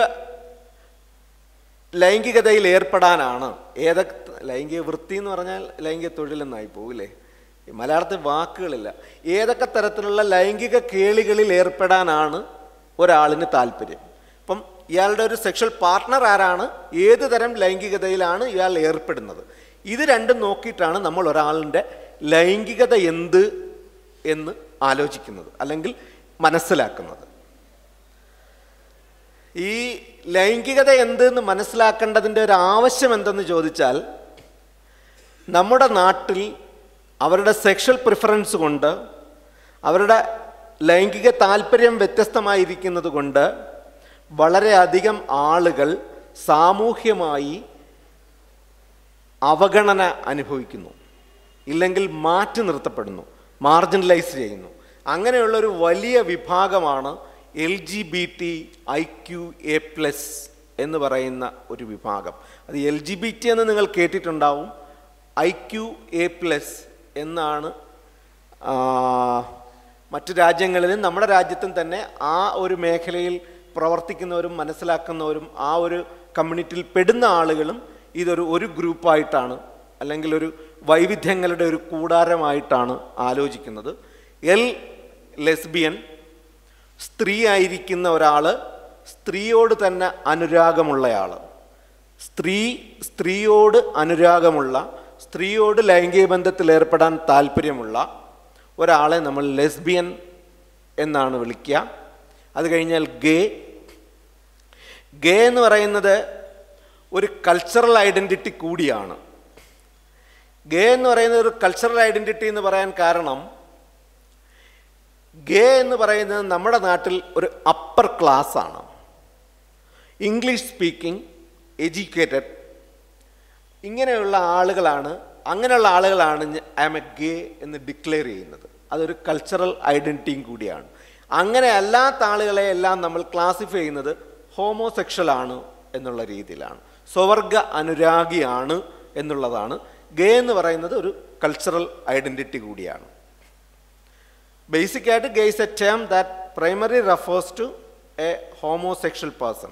ലൈംഗികതയിൽ ഏർപ്പെടാനാണ് ഏതൊക്കെ ലൈംഗിക വൃത്തി എന്ന് പറഞ്ഞാൽ ലൈംഗിക തൊഴിലെന്നായി പോകില്ലേ ഈ മലയാളത്തിൽ വാക്കുകളില്ല ഏതൊക്കെ തരത്തിലുള്ള ലൈംഗിക കേളികളിൽ ഏർപ്പെടാനാണ് ഒരാളിന് താല്പര്യം ഇപ്പം ഇയാളുടെ ഒരു സെക്ഷൽ പാർട്ട്ണർ ആരാണ് ഏത് തരം ലൈംഗികതയിലാണ് ഇയാൾ ഏർപ്പെടുന്നത് ഇത് രണ്ടും നോക്കിയിട്ടാണ് നമ്മൾ ഒരാളിൻ്റെ ലൈംഗികത എന്ത് എന്ന് ആലോചിക്കുന്നത് അല്ലെങ്കിൽ മനസ്സിലാക്കുന്നത് ഈ ലൈംഗികത എന്തെന്ന് മനസ്സിലാക്കേണ്ടതിൻ്റെ ഒരു ആവശ്യം എന്തെന്ന് ചോദിച്ചാൽ നമ്മുടെ നാട്ടിൽ അവരുടെ സെക്ഷൽ പ്രിഫറൻസ് കൊണ്ട് അവരുടെ ലൈംഗിക താല്പര്യം വ്യത്യസ്തമായിരിക്കുന്നത് കൊണ്ട് വളരെയധികം ആളുകൾ സാമൂഹ്യമായി അവഗണന അനുഭവിക്കുന്നു ഇല്ലെങ്കിൽ മാറ്റി നിർത്തപ്പെടുന്നു മാർജിനലൈസ് ചെയ്യുന്നു അങ്ങനെയുള്ളൊരു വലിയ വിഭാഗമാണ് L G B T I Q A plus എന്ന് പറയുന്ന ഒരു വിഭാഗം അത് എൽ ജി ബി ടി എന്ന് നിങ്ങൾ കേട്ടിട്ടുണ്ടാവും ഐ ക്യു എ പ്ലസ് എന്നാണ് ആ, മറ്റു രാജ്യങ്ങളിലും നമ്മുടെ രാജ്യത്തും തന്നെ ആ ഒരു മേഖലയിൽ പ്രവർത്തിക്കുന്നവരും മനസ്സിലാക്കുന്നവരും ആ ഒരു കമ്മ്യൂണിറ്റിയിൽ പെടുന്ന ആളുകളും ഇതൊരു ഒരു ഗ്രൂപ്പായിട്ടാണ് അല്ലെങ്കിൽ ഒരു വൈവിധ്യങ്ങളുടെ ഒരു കൂടാരമായിട്ടാണ് ആലോചിക്കുന്നത് എൽ ലെസ്ബിയൻ സ്ത്രീ ആയിരിക്കുന്ന ഒരാൾ സ്ത്രീയോട് തന്നെ അനുരാഗമുള്ളയാൾ സ്ത്രീ സ്ത്രീയോട് അനുരാഗമുള്ള സ്ത്രീയോട് ലൈംഗിക ബന്ധത്തിൽ ഏർപ്പെടാൻ താല്പര്യമുള്ള ഒരാളെ നമ്മൾ ലെസ്ബിയൻ എന്നാണ് വിളിക്കുക അത് കഴിഞ്ഞാൽ ഗേ ഗേ എന്ന് പറയുന്നത് ഒരു കൾച്ചറൽ ഐഡൻറ്റിറ്റി കൂടിയാണ് ഗേ എന്ന് പറയുന്നത് ഒരു കൾച്ചറൽ ഐഡൻറ്റിറ്റി എന്ന് പറയാൻ കാരണം ഗേ എന്ന് പറയുന്നത് നമ്മുടെ നാട്ടിൽ ഒരു അപ്പർ ക്ലാസ് ആണ് ഇംഗ്ലീഷ് സ്പീക്കിംഗ് എഡ്യൂക്കേറ്റഡ് ഇങ്ങനെയുള്ള ആളുകളാണ് അങ്ങനെയുള്ള ആളുകളാണ് ഐ എം എ ഗേ എന്ന് ഡിക്ലെയർ ചെയ്യുന്നത് അതൊരു കൾച്ചറൽ ഐഡൻറ്റിറ്റിയും കൂടിയാണ് അങ്ങനെ അല്ലാത്ത ആളുകളെ എല്ലാം നമ്മൾ ക്ലാസിഫൈ ചെയ്യുന്നത് ഹോമോസെക്ഷൽ ആണ് എന്നുള്ള രീതിയിലാണ് സ്വവർഗ അനുരാഗിയാണ് എന്നുള്ളതാണ് ഗേ എന്ന് പറയുന്നത് ഒരു കൾച്ചറൽ ഐഡൻറ്റിറ്റി കൂടിയാണ് ബേസിക് ആയിട്ട് gay is a term that primary refers to a homosexual person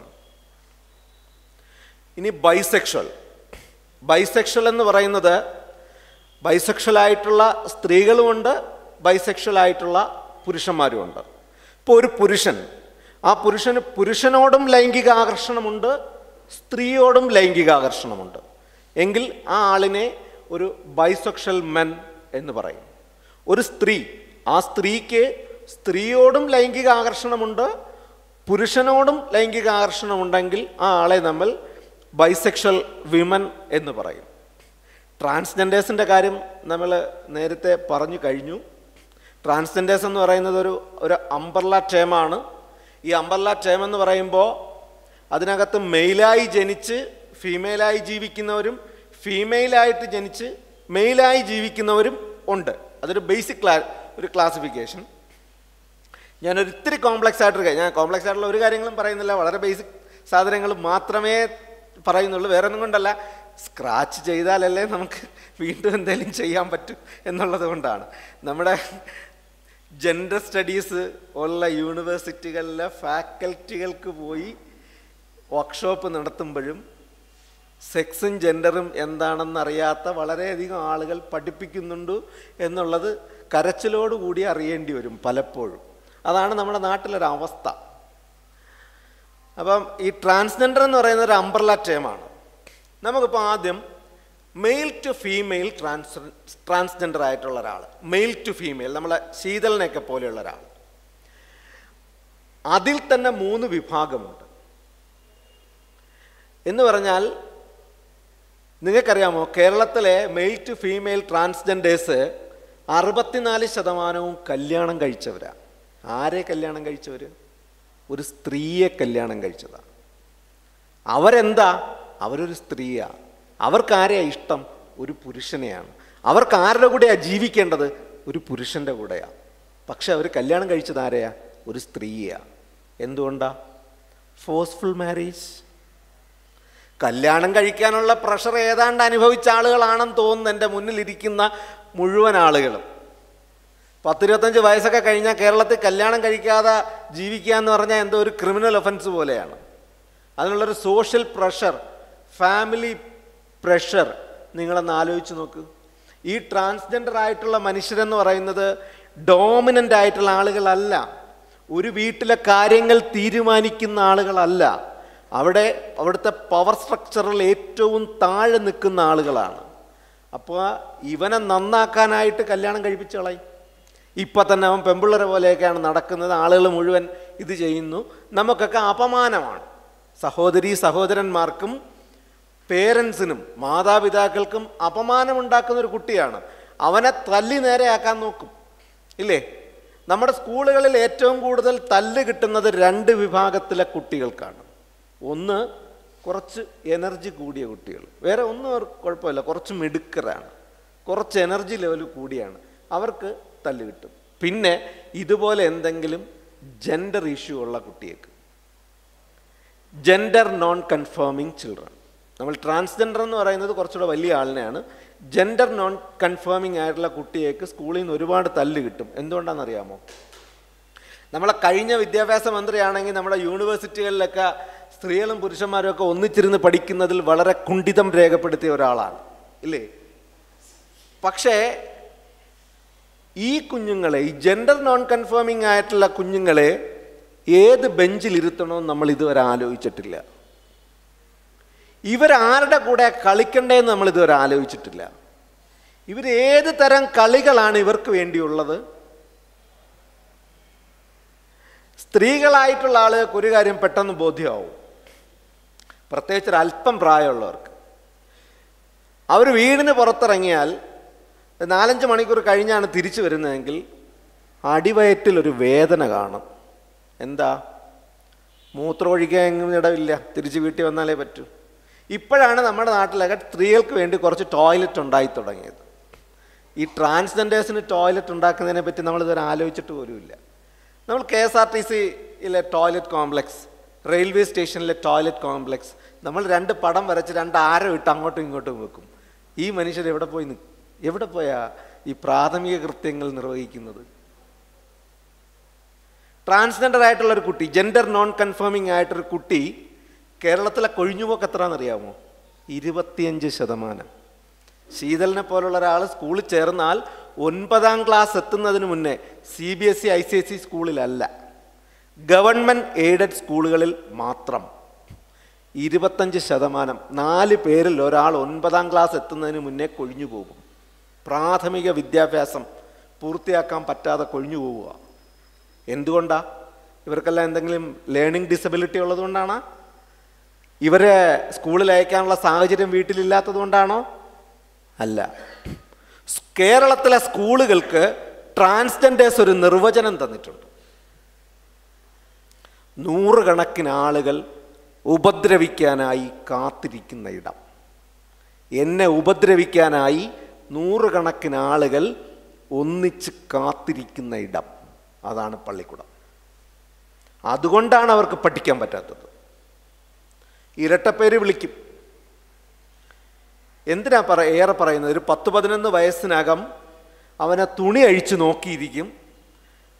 ഇനി ബൈസെക്ഷൽ ബൈസെക്ഷൽ എന്ന് പറയുന്നത് ബൈസെക്ഷൽ ആയിട്ടുള്ള സ്ത്രീകളുമുണ്ട് ബൈസെക്ഷൽ ആയിട്ടുള്ള പുരുഷന്മാരുമുണ്ട് ഇപ്പോൾ ഒരു പുരുഷൻ ആ പുരുഷന് പുരുഷനോടും ലൈംഗിക ആകർഷണമുണ്ട് സ്ത്രീയോടും ലൈംഗിക ആകർഷണമുണ്ട് എങ്കിൽ ആ ആളിനെ ഒരു ബൈസെക്ഷൽ മെൻ എന്ന് പറയും ഒരു സ്ത്രീ ആ സ്ത്രീക്ക് സ്ത്രീയോടും ലൈംഗിക ആകർഷണമുണ്ട് പുരുഷനോടും ലൈംഗിക ആകർഷണമുണ്ടെങ്കിൽ ആ ആളെ നമ്മൾ ബൈസെക്ഷൽ വിമൻ എന്ന് പറയും ട്രാൻസ്ജെൻഡേഴ്സിൻ്റെ കാര്യം നമ്മൾ നേരത്തെ പറഞ്ഞു കഴിഞ്ഞു ട്രാൻസ്ജെൻഡേഴ്സ് എന്ന് പറയുന്നത് ഒരു ഒരു അമ്പർല ടേമാണ് ഈ അമ്പർല ടേം എന്ന് പറയുമ്പോൾ അതിനകത്ത് മെയിലായി ജനിച്ച് ഫീമെയിലായി ജീവിക്കുന്നവരും ഫീമെയിലായിട്ട് ജനിച്ച് മെയിലായി ജീവിക്കുന്നവരും ഉണ്ട് അതൊരു ബേസിക് ക്ലാ ഒരു ക്ലാസിഫിക്കേഷൻ ഞാനൊരു ഇത്തിരി കോംപ്ലക്സ് ആയിട്ടൊരു കാര്യം ഞാൻ കോംപ്ലക്സ് ആയിട്ടുള്ള ഒരു കാര്യങ്ങളും പറയുന്നില്ല വളരെ ബേസിക് സാധനങ്ങൾ മാത്രമേ പറയുന്നുള്ളൂ വേറെ ഒന്നും കൊണ്ടല്ല സ്ക്രാച്ച് ചെയ്താലല്ലേ നമുക്ക് വീണ്ടും എന്തെങ്കിലും ചെയ്യാൻ പറ്റും എന്നുള്ളത് കൊണ്ടാണ് നമ്മുടെ ജെൻഡർ സ്റ്റഡീസ് ഉള്ള യൂണിവേഴ്സിറ്റികളിലെ ഫാക്കൽറ്റികൾക്ക് പോയി വർക്ക്ഷോപ്പ് നടത്തുമ്പോഴും സെക്സും ജെൻഡറും എന്താണെന്നറിയാത്ത വളരെയധികം ആളുകൾ പഠിപ്പിക്കുന്നുണ്ട് എന്നുള്ളത് കരച്ചിലോടുകൂടി അറിയേണ്ടി വരും പലപ്പോഴും അതാണ് നമ്മുടെ നാട്ടിലൊരു അവസ്ഥ അപ്പം ഈ ട്രാൻസ്ജെൻഡർ എന്ന് പറയുന്ന ഒരു അംബ്രല ടേമാണ് നമുക്കിപ്പോൾ ആദ്യം male to female trans transgender ആയിട്ടുള്ള ഒരാൾ മെയിൽ ടു ഫീമെയിൽ നമ്മളെ ശീതളിനെയൊക്കെ പോലെയുള്ള ഒരാൾ അതിൽ തന്നെ മൂന്ന് വിഭാഗമുണ്ട് എന്ന് പറഞ്ഞാൽ നിങ്ങൾക്കറിയാമോ കേരളത്തിലെ മെയിൽ ടു ഫീമെയിൽ ട്രാൻസ്ജെൻഡേഴ്സ് അറുപത്തിനാല് ശതമാനവും കല്യാണം കഴിച്ചവരാ ആരെ കല്യാണം കഴിച്ചവർ ഒരു സ്ത്രീയെ കല്യാണം കഴിച്ചതാണ് അവരെന്താ അവരൊരു സ്ത്രീയാ അവർക്ക് ആരെയാ ഇഷ്ടം ഒരു പുരുഷനെയാണ് അവർക്ക് ആരുടെ കൂടെയാ ജീവിക്കേണ്ടത് ഒരു പുരുഷൻ്റെ കൂടെയാ പക്ഷെ അവർ കല്യാണം കഴിച്ചത് ആരെയാ ഒരു സ്ത്രീയാ എന്തുകൊണ്ടാ ഫോഴ്സ്ഫുൾ മാരേജ് കല്യാണം കഴിക്കാനുള്ള പ്രഷർ ഏതാണ്ട് അനുഭവിച്ച ആളുകളാണെന്ന് തോന്നുന്നു എൻ്റെ മുന്നിലിരിക്കുന്ന മുഴുവൻ ആളുകളും പത്തിരുപത്തഞ്ച് വയസ്സൊക്കെ കഴിഞ്ഞാൽ കേരളത്തിൽ കല്യാണം കഴിക്കാതെ ജീവിക്കുക എന്ന് പറഞ്ഞാൽ എന്തോ ഒരു ക്രിമിനൽ ഒഫൻസ് പോലെയാണ് അതിനുള്ളൊരു സോഷ്യൽ പ്രഷർ ഫാമിലി പ്രഷർ നിങ്ങളൊന്ന് ആലോചിച്ച് നോക്ക് ഈ ട്രാൻസ്ജെൻഡർ ആയിട്ടുള്ള മനുഷ്യരെന്ന് പറയുന്നത് ഡോമിനൻ്റ് ആയിട്ടുള്ള ആളുകളല്ല ഒരു വീട്ടിലെ കാര്യങ്ങൾ തീരുമാനിക്കുന്ന ആളുകളല്ല അവിടെ അവിടുത്തെ പവർ സ്ട്രക്ചറിൽ ഏറ്റവും താഴെ നിൽക്കുന്ന ആളുകളാണ് അപ്പോൾ ഇവനെ നന്നാക്കാനായിട്ട് കല്യാണം കഴിപ്പിച്ച് കളയും ഇപ്പം തന്നെ അവൻ പെമ്പിള്ളരെ പോലെയൊക്കെയാണ് നടക്കുന്നത് ആളുകൾ മുഴുവൻ ഇത് ചെയ്യുന്നു നമുക്കൊക്കെ അപമാനമാണ് സഹോദരി സഹോദരന്മാർക്കും പേരൻസിനും മാതാപിതാക്കൾക്കും അപമാനമുണ്ടാക്കുന്ന ഒരു കുട്ടിയാണ് അവനെ തല്ലി നേരെയാക്കാൻ നോക്കും ഇല്ലേ നമ്മുടെ സ്കൂളുകളിൽ ഏറ്റവും കൂടുതൽ തല്ല് കിട്ടുന്നത് രണ്ട് വിഭാഗത്തിലെ കുട്ടികൾക്കാണ് ഒന്ന് കുറച്ച് എനർജി കൂടിയ കുട്ടികൾ വേറെ ഒന്നും അവർക്ക് കുഴപ്പമില്ല കുറച്ച് മിടുക്കരാണ് കുറച്ച് എനർജി ലെവൽ കൂടിയാണ് അവർക്ക് തല്ല് കിട്ടും പിന്നെ ഇതുപോലെ എന്തെങ്കിലും ജെൻഡർ ഇഷ്യൂ ഉള്ള കുട്ടിയേക്ക് ജെൻഡർ നോൺ കൺഫേമിങ് ചിൽഡ്രൻ നമ്മൾ ട്രാൻസ്ജെൻഡർ എന്ന് പറയുന്നത് കുറച്ചുകൂടെ വലിയ ആളിനെയാണ് ജെൻഡർ നോൺ കൺഫേമിങ് ആയിട്ടുള്ള കുട്ടിയേക്ക് സ്കൂളിൽ നിന്ന് ഒരുപാട് തല്ല് കിട്ടും എന്തുകൊണ്ടാണെന്നറിയാമോ നമ്മളെ കഴിഞ്ഞ വിദ്യാഭ്യാസ മന്ത്രിയാണെങ്കിൽ നമ്മുടെ യൂണിവേഴ്സിറ്റികളിലൊക്കെ സ്ത്രീകളും പുരുഷന്മാരും ഒക്കെ ഒന്നിച്ചിരുന്ന് പഠിക്കുന്നതിൽ വളരെ കുണ്ഠിതം രേഖപ്പെടുത്തിയ ഒരാളാണ് ഇല്ലേ പക്ഷേ ഈ കുഞ്ഞുങ്ങളെ ഈ ജെൻഡർ നോൺ കൺഫേമിംഗ് ആയിട്ടുള്ള കുഞ്ഞുങ്ങളെ ഏത് ബെഞ്ചിൽ ഇരുത്തണമെന്ന് നമ്മൾ ഇതുവരെ ആലോചിച്ചിട്ടില്ല ഇവരാരുടെ കൂടെ കളിക്കണ്ടേന്ന് നമ്മൾ ഇതുവരെ ആലോചിച്ചിട്ടില്ല ഇവർ ഏത് തരം കളികളാണ് ഇവർക്ക് വേണ്ടിയുള്ളത് സ്ത്രീകളായിട്ടുള്ള ആളുകൾക്ക് ഒരു കാര്യം പെട്ടെന്ന് ബോധ്യമാവും പ്രത്യേകിച്ച് ഒരു അല്പം പ്രായമുള്ളവർക്ക് അവർ വീടിന് പുറത്തിറങ്ങിയാൽ നാലഞ്ച് മണിക്കൂർ കഴിഞ്ഞാണ് തിരിച്ചു വരുന്നതെങ്കിൽ അടിവയറ്റിൽ ഒരു വേദന കാണും എന്താ മൂത്രമൊഴിക്കാൻ എങ്ങും ഇടമില്ല തിരിച്ച് വീട്ടിൽ വന്നാലേ പറ്റൂ ഇപ്പോഴാണ് നമ്മുടെ നാട്ടിലൊക്കെ സ്ത്രീകൾക്ക് വേണ്ടി കുറച്ച് ടോയ്ലറ്റ് ഉണ്ടായി തുടങ്ങിയത് ഈ ട്രാൻസ്ജെൻഡേഴ്സിന് ടോയ്ലറ്റ് ഉണ്ടാക്കുന്നതിനെ പറ്റി നമ്മൾ ഇതുവരെ ആലോചിച്ചിട്ട് പോലുമില്ല നമ്മൾ കെ എസ് ആർ ടി സിയിലെ ടോയ്ലറ്റ് കോംപ്ലക്സ് റെയിൽവേ സ്റ്റേഷനിലെ ടോയ്ലറ്റ് കോംപ്ലക്സ് നമ്മൾ രണ്ട് പടം വരച്ച് രണ്ട് ആരം ഇട്ട് അങ്ങോട്ടും ഇങ്ങോട്ടും വെക്കും ഈ മനുഷ്യർ എവിടെ പോയി നിൽക്കും എവിടെ പോയാ ഈ പ്രാഥമിക കൃത്യങ്ങൾ നിർവഹിക്കുന്നത് ട്രാൻസ്ജെൻഡർ ആയിട്ടുള്ള ഒരു കുട്ടി ജെൻഡർ നോൺ കൺഫേമിംഗ് ആയിട്ടൊരു കുട്ടി കേരളത്തിലെ കൊഴിഞ്ഞുപോക്ക് എത്രയാണെന്നറിയാമോ ഇരുപത്തിയഞ്ച് ശതമാനം ശീതലിനെ പോലുള്ള ഒരാൾ സ്കൂളിൽ ചേർന്നാൽ ഒൻപതാം ക്ലാസ് എത്തുന്നതിന് മുന്നേ C B S E I C S E സ്കൂളിലല്ല ഗവൺമെൻറ് എയ്ഡഡ് സ്കൂളുകളിൽ മാത്രം ഇരുപത്തഞ്ച് ശതമാനം നാല് പേരിൽ ഒരാൾ ഒൻപതാം ക്ലാസ് എത്തുന്നതിന് മുന്നേ കൊഴിഞ്ഞു പോകും പ്രാഥമിക വിദ്യാഭ്യാസം പൂർത്തിയാക്കാൻ പറ്റാതെ കൊഴിഞ്ഞു പോവുക എന്തുകൊണ്ടാ ഇവർക്കെല്ലാം എന്തെങ്കിലും ലേണിംഗ് ഡിസബിലിറ്റി ഉള്ളതുകൊണ്ടാണോ ഇവരെ സ്കൂളിൽ അയക്കാനുള്ള സാഹചര്യം വീട്ടിലില്ലാത്തത് കൊണ്ടാണോ അല്ല സ് കേരളത്തിലെ സ്കൂളുകൾക്ക് ട്രാൻസ്ജെൻഡേഴ്സ് ഒരു നിർവചനം തന്നിട്ടുണ്ട് നൂറുകണക്കിന് ആളുകൾ ഉപദ്രവിക്കാനായി കാത്തിരിക്കുന്ന ഇടം എന്നെ ഉപദ്രവിക്കാനായി നൂറുകണക്കിന് ആളുകൾ ഒന്നിച്ച് കാത്തിരിക്കുന്ന ഇടം അതാണ് പള്ളിക്കൂടം അതുകൊണ്ടാണ് അവർക്ക് പഠിക്കാൻ പറ്റാത്തത് ഇരട്ടപ്പേര് വിളിക്കും എന്തിനാ പറ ഏറെ പറയുന്നത് ഒരു പത്ത് പതിനൊന്ന് വയസ്സിനകം അവനെ തുണി അഴിച്ചു നോക്കിയിരിക്കും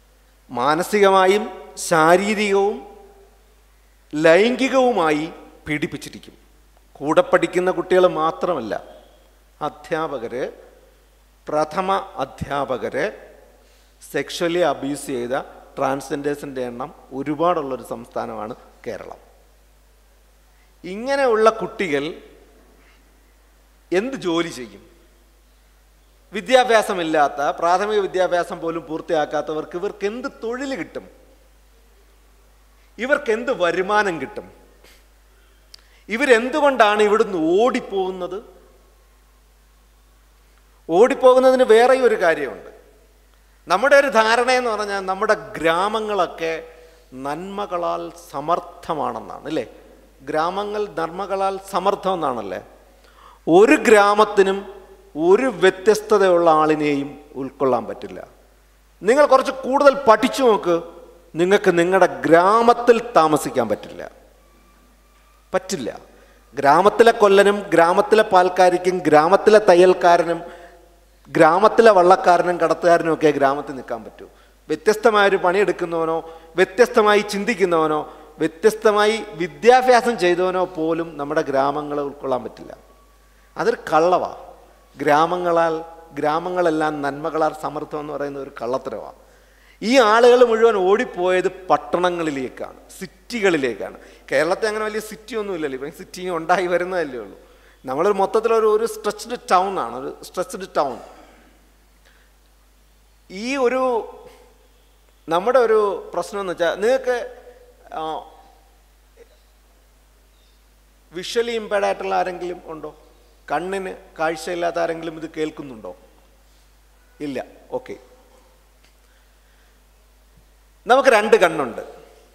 മാനസികമായും ശാരീരികവും ലൈംഗികവുമായി പീഡിപ്പിച്ചിരിക്കും കൂടെ പഠിക്കുന്ന കുട്ടികൾ മാത്രമല്ല അധ്യാപകർ പ്രഥമ അധ്യാപകർ സെക്ഷലി അബ്യൂസ് ചെയ്ത ട്രാൻസ്ജെൻഡേഴ്സിൻ്റെ എണ്ണം ഒരുപാടുള്ളൊരു സംസ്ഥാനമാണ് കേരളം ഇങ്ങനെയുള്ള കുട്ടികൾ എന്ത് ജോലി ചെയ്യും വിദ്യാഭ്യാസമില്ലാത്ത പ്രാഥമിക വിദ്യാഭ്യാസം പോലും പൂർത്തിയാക്കാത്തവർക്ക് ഇവർക്ക് എന്ത് തൊഴിൽ കിട്ടും ഇവർക്ക് എന്ത് വരുമാനം കിട്ടും ഇവരെന്തുകൊണ്ടാണ് ഇവിടുന്ന് ഓടിപ്പോകുന്നത് ഓടിപ്പോകുന്നതിന് വേറെ ഒരു കാര്യമുണ്ട് നമ്മുടെ ഒരു ധാരണ എന്ന് പറഞ്ഞാൽ നമ്മുടെ ഗ്രാമങ്ങളൊക്കെ നന്മകളാൽ സമർത്ഥമാണെന്നാണ് അല്ലേ ഗ്രാമങ്ങൾ നന്മകളാൽ സമർത്ഥം എന്നാണല്ലേ ഒരു ഗ്രാമത്തിനും ഒരു വ്യത്യസ്തതയുള്ള ആളിനെയും ഉൾക്കൊള്ളാൻ പറ്റില്ല നിങ്ങൾ കുറച്ച് കൂടുതൽ പഠിച്ചു നോക്ക് നിങ്ങൾക്ക് നിങ്ങളുടെ ഗ്രാമത്തിൽ താമസിക്കാൻ പറ്റില്ല പറ്റില്ല ഗ്രാമത്തിലെ കൊല്ലനും ഗ്രാമത്തിലെ പാൽക്കാരിക്കും ഗ്രാമത്തിലെ തയ്യൽക്കാരനും ഗ്രാമത്തിലെ വള്ളക്കാരനും കടത്തുകാരനും ഒക്കെ ഗ്രാമത്തിൽ നിൽക്കാൻ പറ്റൂ വ്യത്യസ്തമായൊരു പണിയെടുക്കുന്നവനോ വ്യത്യസ്തമായി ചിന്തിക്കുന്നവനോ വ്യത്യസ്തമായി വിദ്യാഭ്യാസം ചെയ്തവനോ പോലും നമ്മുടെ ഗ്രാമങ്ങളെ ഉൾക്കൊള്ളാൻ പറ്റില്ല അതൊരു കള്ളവാ ഗ്രാമങ്ങളാൽ ഗ്രാമങ്ങളെല്ലാം നന്മകളാൽ സമർത്ഥം എന്ന് പറയുന്ന ഒരു കള്ളത്തരമാണ് ഈ ആളുകൾ മുഴുവൻ ഓടിപ്പോയത് പട്ടണങ്ങളിലേക്കാണ് സിറ്റികളിലേക്കാണ് കേരളത്തിൽ അങ്ങനെ വലിയ സിറ്റി ഒന്നും ഇല്ലല്ലോ ഇപ്പം സിറ്റി ഉണ്ടായി വരുന്നതല്ലേ ഉള്ളൂ നമ്മളൊരു മൊത്തത്തിലൊരു ഒരു സ്ട്രെച്ച്ഡ് ടൗൺ ആണ് ഒരു സ്ട്രെച്ച്ഡ് ടൗൺ ഈ ഒരു നമ്മുടെ ഒരു പ്രശ്നം എന്ന് വെച്ചാൽ നിങ്ങൾക്ക് വിഷ്വലി ഇമ്പയർഡ് ആയിട്ടുള്ള ആരെങ്കിലും ഉണ്ടോ കണ്ണിന് കാഴ്ചയില്ലാത്ത ആരെങ്കിലും ഇത് കേൾക്കുന്നുണ്ടോ ഇല്ല ഓക്കെ നമുക്ക് രണ്ട് കണ്ണുണ്ട്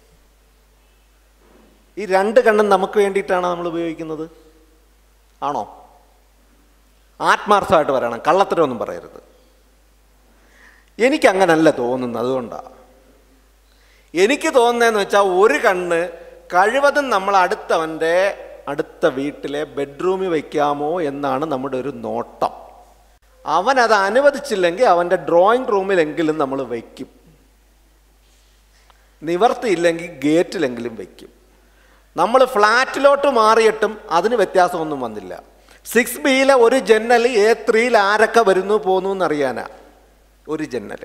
ഈ രണ്ട് കണ്ണും നമുക്ക് വേണ്ടിയിട്ടാണ് നമ്മൾ ഉപയോഗിക്കുന്നത് ആണോ ആത്മാർത്ഥമായിട്ട് പറയണം കള്ളത്തരമൊന്നും പറയരുത് എനിക്കങ്ങനല്ല തോന്നുന്നത് അതുകൊണ്ടാണ് എനിക്ക് തോന്നുന്നതെന്ന് വെച്ചാൽ ഒരു കണ്ണ് കഴിവതും നമ്മൾ അടുത്തവൻ്റെ അടുത്ത വീട്ടിലെ ബെഡ്റൂമിൽ വയ്ക്കാമോ എന്നാണ് നമ്മുടെ ഒരു നോട്ടം അവൻ അത് അനുവദിച്ചില്ലെങ്കിൽ അവൻ്റെ ഡ്രോയിങ് റൂമിലെങ്കിലും നമ്മൾ വയ്ക്കും നിവർത്തിയില്ലെങ്കിൽ ഗേറ്റിലെങ്കിലും വയ്ക്കും നമ്മൾ ഫ്ലാറ്റിലോട്ട് മാറിയിട്ടും അതിന് വ്യത്യാസമൊന്നും വന്നില്ല സിക്സ് ബിയിലെ ഒരു ജന്നൽ എ ത്രീയിൽ ആരൊക്കെ വരുന്നു പോന്നു എന്നറിയാനാ ഒരു ജന്നൽ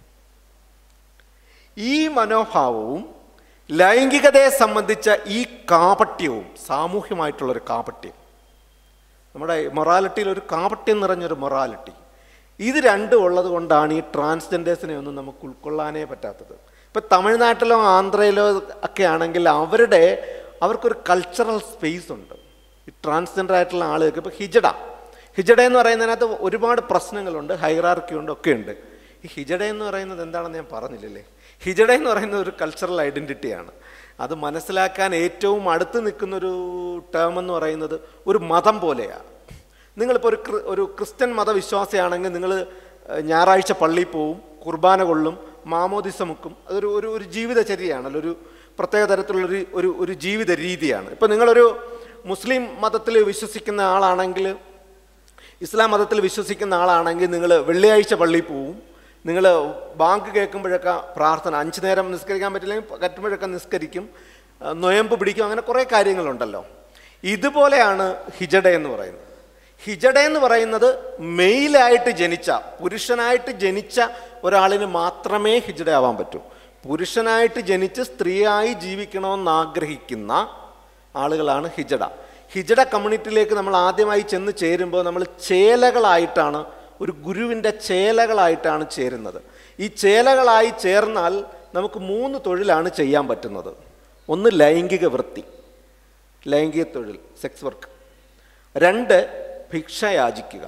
ഈ മനോഭാവവും ലൈംഗികതയെ സംബന്ധിച്ച ഈ കാപട്യവും സാമൂഹ്യമായിട്ടുള്ളൊരു കാപട്യം നമ്മുടെ മൊറാലിറ്റിയിൽ ഒരു കാപട്യം നിറഞ്ഞൊരു മൊറാലിറ്റി ഇത് രണ്ടും ഉള്ളത് കൊണ്ടാണ് ഈ ട്രാൻസ്ജെൻഡേഴ്സിനെ ഒന്നും നമുക്ക് ഉൾക്കൊള്ളാനേ പറ്റാത്തത് ഇപ്പം തമിഴ്നാട്ടിലോ ആന്ധ്രയിലോ ഒക്കെ ആണെങ്കിൽ അവരുടെ അവർക്കൊരു കൾച്ചറൽ സ്പേസ് ഉണ്ട് ഈ ട്രാൻസ്ജെൻഡർ ആയിട്ടുള്ള ആളുകൾക്ക് ഇപ്പോൾ ഹിജഡ ഹിജഡ എന്ന് പറയുന്നതിനകത്ത് ഒരുപാട് പ്രശ്നങ്ങളുണ്ട് ഹൈറാർക്കി ഉണ്ട് ഒക്കെ ഉണ്ട് ഈ ഹിജഡ എന്ന് പറയുന്നത് എന്താണെന്ന് ഞാൻ പറഞ്ഞില്ലല്ലേ ഹിജഡ എന്ന് പറയുന്നത് ഒരു കൾച്ചറൽ ഐഡൻറ്റിറ്റിയാണ് അത് മനസ്സിലാക്കാൻ ഏറ്റവും അടുത്ത് നിൽക്കുന്നൊരു ടേം എന്ന് പറയുന്നത് ഒരു മതം പോലെയാണ് നിങ്ങളിപ്പോൾ ഒരു ക്രി- ഒരു ക്രിസ്ത്യൻ മതവിശ്വാസിയാണെങ്കിൽ നിങ്ങൾ ഞായറാഴ്ച പള്ളിയിൽ പോവും കുർബാന കൊള്ളും മാമോദിസ മുക്കും അതൊരു ഒരു ഒരു ജീവിതചര്യയാണല്ലോ ഒരു പ്രത്യേക തരത്തിലുള്ളൊരു ഒരു ഒരു ജീവിത രീതിയാണ് ഇപ്പം നിങ്ങളൊരു മുസ്ലിം മതത്തിൽ വിശ്വസിക്കുന്ന ആളാണെങ്കിൽ ഇസ്ലാം മതത്തിൽ വിശ്വസിക്കുന്ന ആളാണെങ്കിൽ നിങ്ങൾ വെള്ളിയാഴ്ച പള്ളിയിൽ പോവും നിങ്ങൾ ബാങ്ക് കേൾക്കുമ്പോഴൊക്കെ പ്രാർത്ഥന അഞ്ച് നേരം നിസ്കരിക്കാൻ പറ്റില്ലെങ്കിൽ കറ്റുമ്പോഴൊക്കെ നിസ്കരിക്കും ആ, നൊയമ്പ് പിടിക്കും അങ്ങനെ കുറേ കാര്യങ്ങളുണ്ടല്ലോ ഇതുപോലെയാണ് ഹിജഡ എന്ന് പറയുന്നത് ഹിജഡ എന്ന് പറയുന്നത് മെയിലായിട്ട് ജനിച്ച പുരുഷനായിട്ട് ജനിച്ച ഒരാളിന് മാത്രമേ ഹിജഡ ആവാൻ പറ്റൂ പുരുഷനായിട്ട് ജനിച്ച് സ്ത്രീയായി ജീവിക്കണമെന്ന് ആഗ്രഹിക്കുന്ന ആളുകളാണ് ഹിജഡ ഹിജഡ കമ്മ്യൂണിറ്റിയിലേക്ക് നമ്മൾ ആദ്യമായി ചെന്ന് ചേരുമ്പോൾ നമ്മൾ ചേലകളായിട്ടാണ് ഒരു ഗുരുവിൻ്റെ ചേലകളായിട്ടാണ് ചേരുന്നത് ഈ ചേലകളായി ചേർന്നാൽ നമുക്ക് മൂന്ന് തൊഴിലാണ് ചെയ്യാൻ പറ്റുന്നത് ഒന്ന് ലൈംഗിക വൃത്തി ലൈംഗിക തൊഴിൽ സെക്സ് വർക്ക് രണ്ട് ഭിക്ഷ യാചിക്കുക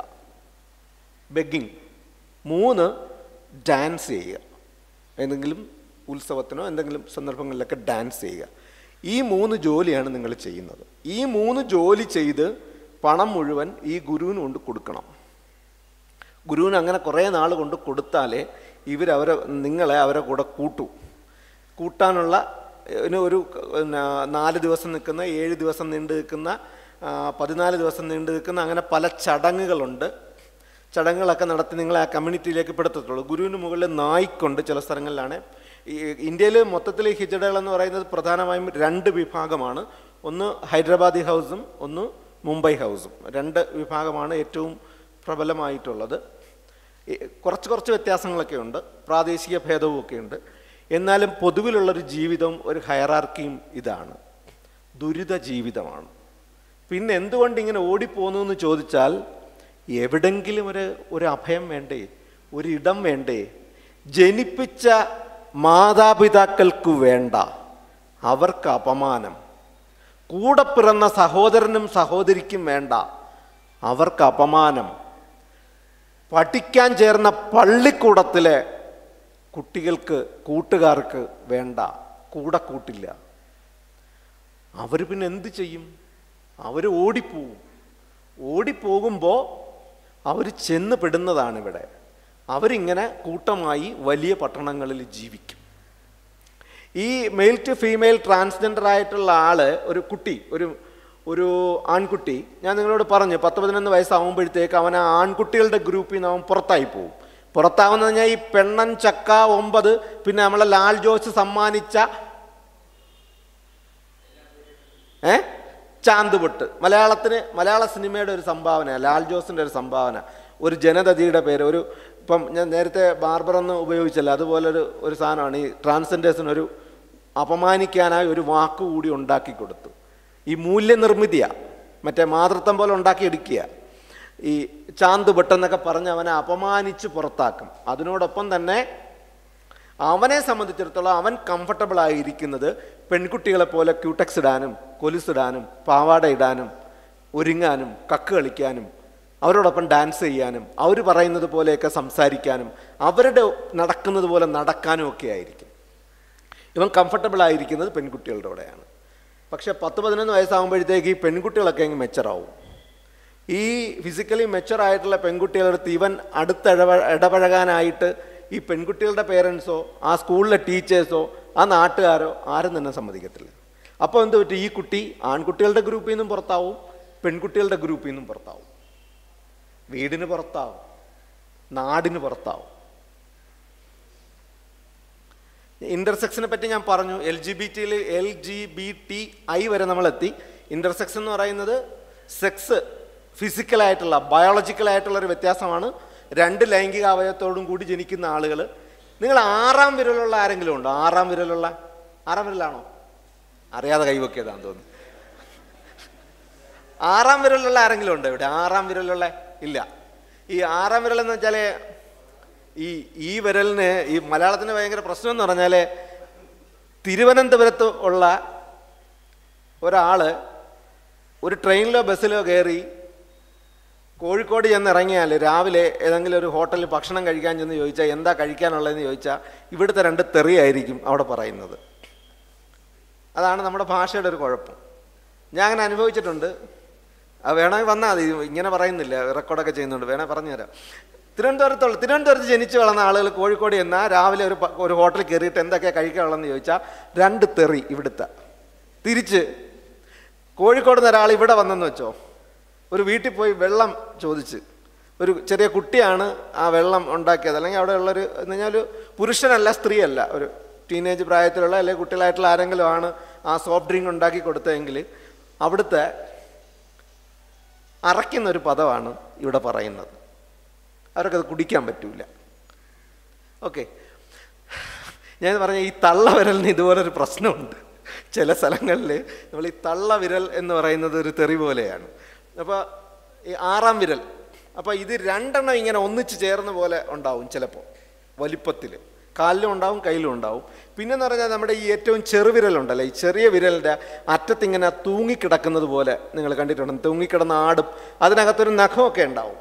ബെഗിങ് മൂന്ന് ഡാൻസ് ചെയ്യുക എന്തെങ്കിലും ഉത്സവത്തിനോ എന്തെങ്കിലും സന്ദർഭങ്ങളിലൊക്കെ ഡാൻസ് ചെയ്യുക ഈ മൂന്ന് ജോലിയാണ് നിങ്ങൾ ചെയ്യുന്നത് ഈ മൂന്ന് ജോലി ചെയ്ത് പണം മുഴുവൻ ഈ ഗുരുവിന് കൊണ്ട് കൊടുക്കണം ഗുരുവിന് അങ്ങനെ കുറേ നാൾ കൊണ്ട് കൊടുത്താലേ ഇവരവരെ നിങ്ങളെ അവരെ കൂടെ കൂട്ടൂ കൂട്ടാനുള്ള ഇതിന് ഒരു പിന്നെ നാല് ദിവസം നിൽക്കുന്ന ഏഴ് ദിവസം നീണ്ടു നിൽക്കുന്ന ആ, പതിനാല് ദിവസം നീണ്ടു നിൽക്കുന്ന അങ്ങനെ പല ചടങ്ങുകളുണ്ട് ചടങ്ങുകളൊക്കെ നടത്തി നിങ്ങളെ ആ കമ്മ്യൂണിറ്റിയിലേക്ക് പെടുത്തത്തുള്ളൂ ഗുരുവിന് മുകളിൽ നായ്ക്കൊണ്ട് ചില സ്ഥലങ്ങളിലാണ് ഈ ഇന്ത്യയിൽ മൊത്തത്തിൽ ഹിജഡകൾ എന്ന് പറയുന്നത് പ്രധാനമായും രണ്ട് വിഭാഗമാണ് ഒന്ന് ഹൈദരാബാദി ഹൗസും ഒന്ന് മുംബൈ ഹൗസും രണ്ട് വിഭാഗമാണ് ഏറ്റവും പ്രബലമായിട്ടുള്ളത് ഈ കുറച്ച് കുറച്ച് വ്യത്യാസങ്ങളൊക്കെ ഉണ്ട് പ്രാദേശിക ഭേദവും ഒക്കെ ഉണ്ട് എന്നാലും പൊതുവിലുള്ളൊരു ജീവിതം ഒരു ഹയറാർക്കിയും ഇതാണ് ദുരിത ജീവിതമാണ് പിന്നെ എന്തുകൊണ്ട് ഇങ്ങനെ ഓടിപ്പോന്നു എന്ന് ചോദിച്ചാൽ എവിടെങ്കിലും ഒരു ഒരു അഭയം വേണ്ടേ ഒരിടം വേണ്ടേ ജനിപ്പിച്ച മാതാപിതാക്കൾക്ക് വേണ്ട അവർക്ക് അപമാനം കൂടെ പിറന്ന സഹോദരനും സഹോദരിക്കും വേണ്ട അവർക്ക് അപമാനം പഠിക്കാൻ ചേർന്ന പള്ളിക്കൂടത്തിലെ കുട്ടികൾക്ക് കൂട്ടുകാർക്ക് വേണ്ട കൂടെ കൂട്ടില്ല അവർ പിന്നെ എന്ത് ചെയ്യും അവർ ഓടിപ്പോവും ഓടിപ്പോകുമ്പോൾ അവർ ചെന്ന് പെടുന്നതാണ് ഇവിടെ അവരിങ്ങനെ കൂട്ടമായി വലിയ പട്ടണങ്ങളിൽ ജീവിക്കും ഈ മെയിൽ ടു ഫീമെയിൽ ട്രാൻസ്ജെൻഡർ ആയിട്ടുള്ള ആള് ഒരു കുട്ടി ഒരു ഒരു ആൺകുട്ടി ഞാൻ നിങ്ങളോട് പറഞ്ഞു പത്ത് പതിനൊന്ന് വയസ്സാവുമ്പോഴത്തേക്ക് അവൻ ആ ആൺകുട്ടികളുടെ ഗ്രൂപ്പിൽ നിന്ന് അവൻ പുറത്തായി പോകും പുറത്താവുന്ന പറഞ്ഞാൽ ഈ പെണ്ണൻ ചക്ക ഒമ്പത് പിന്നെ നമ്മളെ ലാൽ ജോസ് സമ്മാനിച്ച ഏ ചാന്തുപൊട്ട് മലയാളത്തിന് മലയാള സിനിമയുടെ ഒരു സംഭാവന ലാൽ ജോസിൻ്റെ ഒരു സംഭാവന ഒരു ജനതതിയുടെ പേര് ഒരു ഇപ്പം ഞാൻ നേരത്തെ ബാർബർ എന്ന് ഉപയോഗിച്ചല്ലോ അതുപോലൊരു ഒരു സാധനമാണ് ഈ ട്രാൻസ്ജെൻഡേഴ്സിനൊരു അപമാനിക്കാനായി ഒരു വാക്ക് കൂടി ഉണ്ടാക്കി കൊടുത്തു ഈ മൂല്യനിർമ്മിതിയാണ് മറ്റേ മാതൃത്വം പോലെ ഉണ്ടാക്കിയെടുക്കുക ഈ ചാന്ത് എന്നൊക്കെ പറഞ്ഞ് അവനെ അപമാനിച്ച് പുറത്താക്കും അതിനോടൊപ്പം തന്നെ അവനെ സംബന്ധിച്ചിടത്തോളം അവൻ കംഫർട്ടബിൾ ആയിരിക്കുന്നത് പെൺകുട്ടികളെ പോലെ ക്യൂടെക്സ് ഇടാനും കൊലുസ് ഇടാനും പാവാട ഇടാനും ഒരുങ്ങാനും കക്ക് കളിക്കാനും അവരോടൊപ്പം ഡാൻസ് ചെയ്യാനും അവർ പറയുന്നത് പോലെയൊക്കെ സംസാരിക്കാനും അവരുടെ നടക്കുന്നത് പോലെ നടക്കാനും ഒക്കെ ആയിരിക്കും ഇവൻ കംഫർട്ടബിൾ ആയിരിക്കുന്നത് പെൺകുട്ടികളുടെ കൂടെയാണ് പക്ഷേ പത്ത് പതിനൊന്ന് വയസ്സാകുമ്പോഴത്തേക്ക് ഈ പെൺകുട്ടികളൊക്കെ അങ്ങ് മെച്ചറാവും ഈ ഫിസിക്കലി മെച്ചർ ആയിട്ടുള്ള പെൺകുട്ടികളടുത്ത് ഇവൻ അടുത്തിടപ ഇടപഴകാനായിട്ട് ഈ പെൺകുട്ടികളുടെ പേരൻസോ ആ സ്കൂളിലെ ടീച്ചേഴ്സോ ആ നാട്ടുകാരോ ആരും തന്നെ സമ്മതിക്കത്തില്ല അപ്പോൾ എന്ത് പറ്റും ഈ കുട്ടി ആൺകുട്ടികളുടെ ഗ്രൂപ്പിൽ നിന്നും പുറത്താവും പെൺകുട്ടികളുടെ ഗ്രൂപ്പിൽ നിന്നും പുറത്താവും വീടിന് പുറത്താവും നാടിന് പുറത്താവും ഇന്റർസെക്സിനെ പറ്റി ഞാൻ പറഞ്ഞു എൽ ജി ബി ടിയിൽ L G B T I വരെ നമ്മളെത്തി ഇന്റർസെക്സ് എന്ന് പറയുന്നത് സെക്സ് ഫിസിക്കലായിട്ടുള്ള ബയോളജിക്കലായിട്ടുള്ള ഒരു വ്യത്യാസമാണ് രണ്ട് ലൈംഗിക അവയവത്തോടും കൂടി ജനിക്കുന്ന ആളുകൾ നിങ്ങൾ ആറാം വിരലുള്ള ആരെങ്കിലും ഉണ്ടോ ആറാം വിരലുള്ള ആറാം വിരലാണോ അറിയാതെ കൈവക്കിയതാന്ന് തോന്നുന്നു ആറാം വിരലുള്ള ആരെങ്കിലും ഉണ്ടോ ഇവിടെ ആറാം വിരലുള്ള ഇല്ല ഈ ആറാം വിരൽ എന്ന് വെച്ചാൽ ഈ ഈ വിരലിന് ഈ മലയാളത്തിന് ഭയങ്കര പ്രശ്നം എന്ന് പറഞ്ഞാൽ തിരുവനന്തപുരത്ത് ഉള്ള ഒരാൾ ഒരു ട്രെയിനിലോ ബസ്സിലോ കയറി കോഴിക്കോട് ചെന്ന് ഇറങ്ങിയാൽ രാവിലെ ഏതെങ്കിലും ഒരു ഹോട്ടലിൽ ഭക്ഷണം കഴിക്കാൻ ചെന്ന് ചോദിച്ചാൽ എന്താ കഴിക്കാനുള്ളതെന്ന് ചോദിച്ചാൽ ഇവിടുത്തെ രണ്ട് തെറിയായിരിക്കും അവിടെ പറയുന്നത് അതാണ് നമ്മുടെ ഭാഷയുടെ ഒരു കുഴപ്പം ഞാൻ അങ്ങനെ അനുഭവിച്ചിട്ടുണ്ട് അത് വേണമെങ്കിൽ വന്നാൽ മതി ഇങ്ങനെ പറയുന്നില്ല റെക്കോർഡൊക്കെ ചെയ്യുന്നുണ്ട് വേണേൽ പറഞ്ഞുതരാം തിരുവനന്തപുരത്തുള്ള തിരുവനന്തപുരത്ത് ജനിച്ചു വളർന്ന ആളുകൾ കോഴിക്കോട് എന്നാൽ രാവിലെ ഒരു പ- ഒരു ഹോട്ടലിൽ കയറിയിട്ട് എന്തൊക്കെയാണ് കഴിക്കാനുള്ളതെന്ന് ചോദിച്ചാൽ രണ്ട് തെറി ഇവിടുത്തെ തിരിച്ച് കോഴിക്കോട് നിന്ന് ഒരാൾ ഇവിടെ വന്നെന്ന് വെച്ചോ ഒരു വീട്ടിൽ പോയി വെള്ളം ചോദിച്ച് ഒരു ചെറിയ കുട്ടിയാണ് ആ വെള്ളം ഉണ്ടാക്കിയത് അല്ലെങ്കിൽ അവിടെ ഉള്ളൊരു എന്ന് പറഞ്ഞാൽ ഒരു പുരുഷനല്ല സ്ത്രീയല്ല ഒരു ടീനേജ് പ്രായത്തിലുള്ള അല്ലെങ്കിൽ കുട്ടികളായിട്ടുള്ള ആരെങ്കിലും ആണ് ആ സോഫ്റ്റ് ഡ്രിങ്ക് ഉണ്ടാക്കി കൊടുത്തതെങ്കിൽ അവിടുത്തെ അറയ്ക്കുന്ന ഒരു പദമാണ് ഇവിടെ പറയുന്നത് അവർക്കത് കുടിക്കാൻ പറ്റൂല ഓക്കെ ഞാൻ പറഞ്ഞ ഈ തള്ള വിരലിന് ഇതുപോലൊരു പ്രശ്നമുണ്ട് ചില സ്ഥലങ്ങളിൽ നമ്മൾ ഈ തള്ള വിരൽ എന്ന് പറയുന്നത് ഒരു തെറി പോലെയാണ് അപ്പോൾ ഈ ആറാം വിരൽ അപ്പോൾ ഇത് രണ്ടെണ്ണം ഇങ്ങനെ ഒന്നിച്ച് ചേർന്ന പോലെ ഉണ്ടാവും ചിലപ്പോൾ വലിപ്പത്തിൽ കാലിലും ഉണ്ടാവും കയ്യിലും ഉണ്ടാവും പിന്നെന്ന് പറഞ്ഞാൽ നമ്മുടെ ഈ ഏറ്റവും ചെറുവിരലുണ്ടല്ലോ ഈ ചെറിയ വിരലിൻ്റെ അറ്റത്തിങ്ങനെ തൂങ്ങിക്കിടക്കുന്നത് പോലെ നിങ്ങൾ കണ്ടിട്ടുണ്ട് തൂങ്ങിക്കിടന്ന ആടും അതിനകത്തൊരു നഖമൊക്കെ ഉണ്ടാവും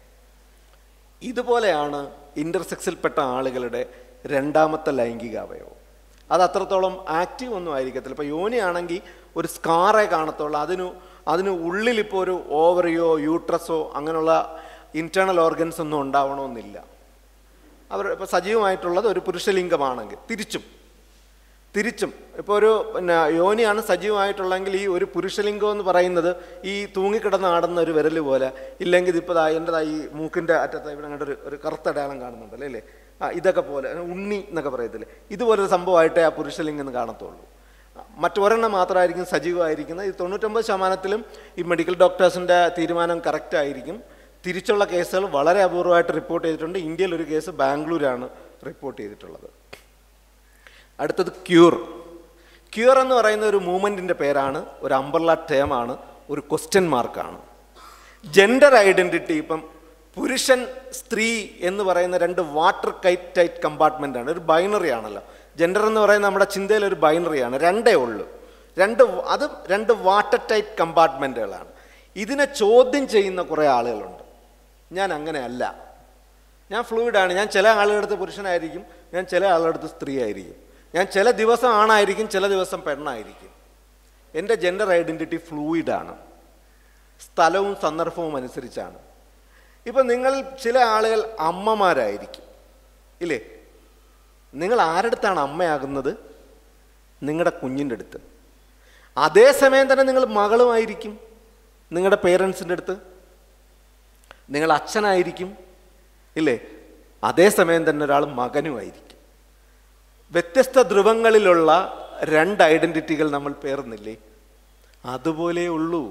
ഇതുപോലെയാണ് ഇൻ്റർസെക്സിൽപ്പെട്ട ആളുകളുടെ രണ്ടാമത്തെ ലൈംഗിക അവയവം അത് അത്രത്തോളം ആക്റ്റീവ് ഒന്നും ആയിരിക്കത്തില്ല ഇപ്പോൾ യോനിയാണെങ്കിൽ ഒരു സ്കാറേ കാണത്തുള്ളൂ അതിനു അതിന് ഉള്ളിലിപ്പോൾ ഒരു ഓവറിയോ യൂട്രസോ അങ്ങനെയുള്ള ഇൻറ്റേർണൽ ഓർഗൻസ് ഒന്നും ഉണ്ടാവണമെന്നില്ല അവർ ഇപ്പോൾ സജീവമായിട്ടുള്ളത് ഒരു പുരുഷലിംഗമാണെങ്കിൽ തിരിച്ചും തിരിച്ചും ഇപ്പോൾ ഒരു പിന്നെ യോനിയാണ് സജീവമായിട്ടുള്ളെങ്കിൽ ഈ ഒരു പുരുഷലിംഗം എന്ന് പറയുന്നത് ഈ തൂങ്ങിക്കിടന്ന് ആടുന്ന ഒരു വിരൽ പോലെ ഇല്ലെങ്കിൽ ഇതിപ്പോൾ ദാ എൻ്റെതാ ഈ മൂക്കിൻ്റെ അറ്റത്ത് ഇവിടെ അങ്ങോട്ട് ഒരു ഒരു കറുത്ത അടയാളം കാണുന്നുണ്ടല്ലോ അല്ലേ ആ, ഇതൊക്കെ പോലെ ഉണ്ണി എന്നൊക്കെ പറയത്തില്ലേ ഇതുപോലൊരു സംഭവമായിട്ടേ ആ പുരുഷലിംഗം എന്ന് കാണത്തുള്ളൂ മറ്റൊരെണ്ണം മാത്രമായിരിക്കും സജീവമായിരിക്കുന്നത് ഈ തൊണ്ണൂറ്റൊമ്പത് ശതമാനത്തിലും ഈ മെഡിക്കൽ ഡോക്ടേഴ്സിൻ്റെ തീരുമാനം കറക്റ്റ് ആയിരിക്കും തിരിച്ചുള്ള കേസുകൾ വളരെ അപൂർവമായിട്ട് റിപ്പോർട്ട് ചെയ്തിട്ടുണ്ട് ഇന്ത്യയിൽ ഒരു കേസ് ബാംഗ്ലൂരാണ് റിപ്പോർട്ട് ചെയ്തിട്ടുള്ളത് അടുത്തത് ക്യൂർ ക്യൂർ എന്ന് പറയുന്ന ഒരു മൂവ്മെൻറ്റിൻ്റെ പേരാണ് ഒരു അംബർല ടേമാണ് ഒരു ക്വസ്റ്റ്യൻ മാർക്കാണ് ജെൻഡർ ഐഡൻറ്റിറ്റി ഇപ്പം പുരുഷൻ സ്ത്രീ എന്ന് പറയുന്ന രണ്ട് വാട്ടർ കൈറ്റ് ടൈറ്റ് കമ്പാർട്ട്മെൻ്റ് ആണ് ഒരു ബൈനറി ആണല്ലോ ജെൻഡർ എന്ന് പറയുന്നത് നമ്മുടെ ചിന്തയിൽ ഒരു ബൈനറിയാണ് രണ്ടേ ഉള്ളൂ രണ്ട് വ- അത് രണ്ട് വാട്ടർ ടൈറ്റ് കമ്പാർട്ട്മെൻറ്റുകളാണ് ഇതിനെ ചോദ്യം ചെയ്യുന്ന കുറേ ആളുകളുണ്ട് ഞാൻ അങ്ങനെയല്ല ഞാൻ ഫ്ലൂയിഡാണ് ഞാൻ ചില ആളുകളുടെ അടുത്ത് പുരുഷനായിരിക്കും ഞാൻ ചില ആളുകളുടെ അടുത്ത് സ്ത്രീ ആയിരിക്കും ഞാൻ ചില ദിവസം ആണായിരിക്കും ചില ദിവസം പെണ്ണായിരിക്കും എൻ്റെ ജെൻഡർ ഐഡൻറ്റിറ്റി ഫ്ലൂയിഡാണ് സ്ഥലവും സന്ദർഭവും അനുസരിച്ചാണ് ഇപ്പം നിങ്ങൾ ചില ആളുകൾ അമ്മമാരായിരിക്കും ഇല്ലേ നിങ്ങൾ ആരടുത്താണ് അമ്മയാകുന്നത് നിങ്ങളുടെ കുഞ്ഞിൻ്റെ അടുത്ത് അതേസമയം തന്നെ നിങ്ങൾ മകളുമായിരിക്കും നിങ്ങളുടെ പേരൻസിൻ്റെ അടുത്ത് നിങ്ങൾ അച്ഛനായിരിക്കും ഇല്ലേ അതേസമയം തന്നെ ഒരാൾ മകനുമായിരിക്കും വ്യത്യസ്ത ധ്രുവങ്ങളിലുള്ള രണ്ട് ഐഡൻറ്റിറ്റികൾ നമ്മൾ പേർന്നില്ലേ അതുപോലെ ഉള്ളൂ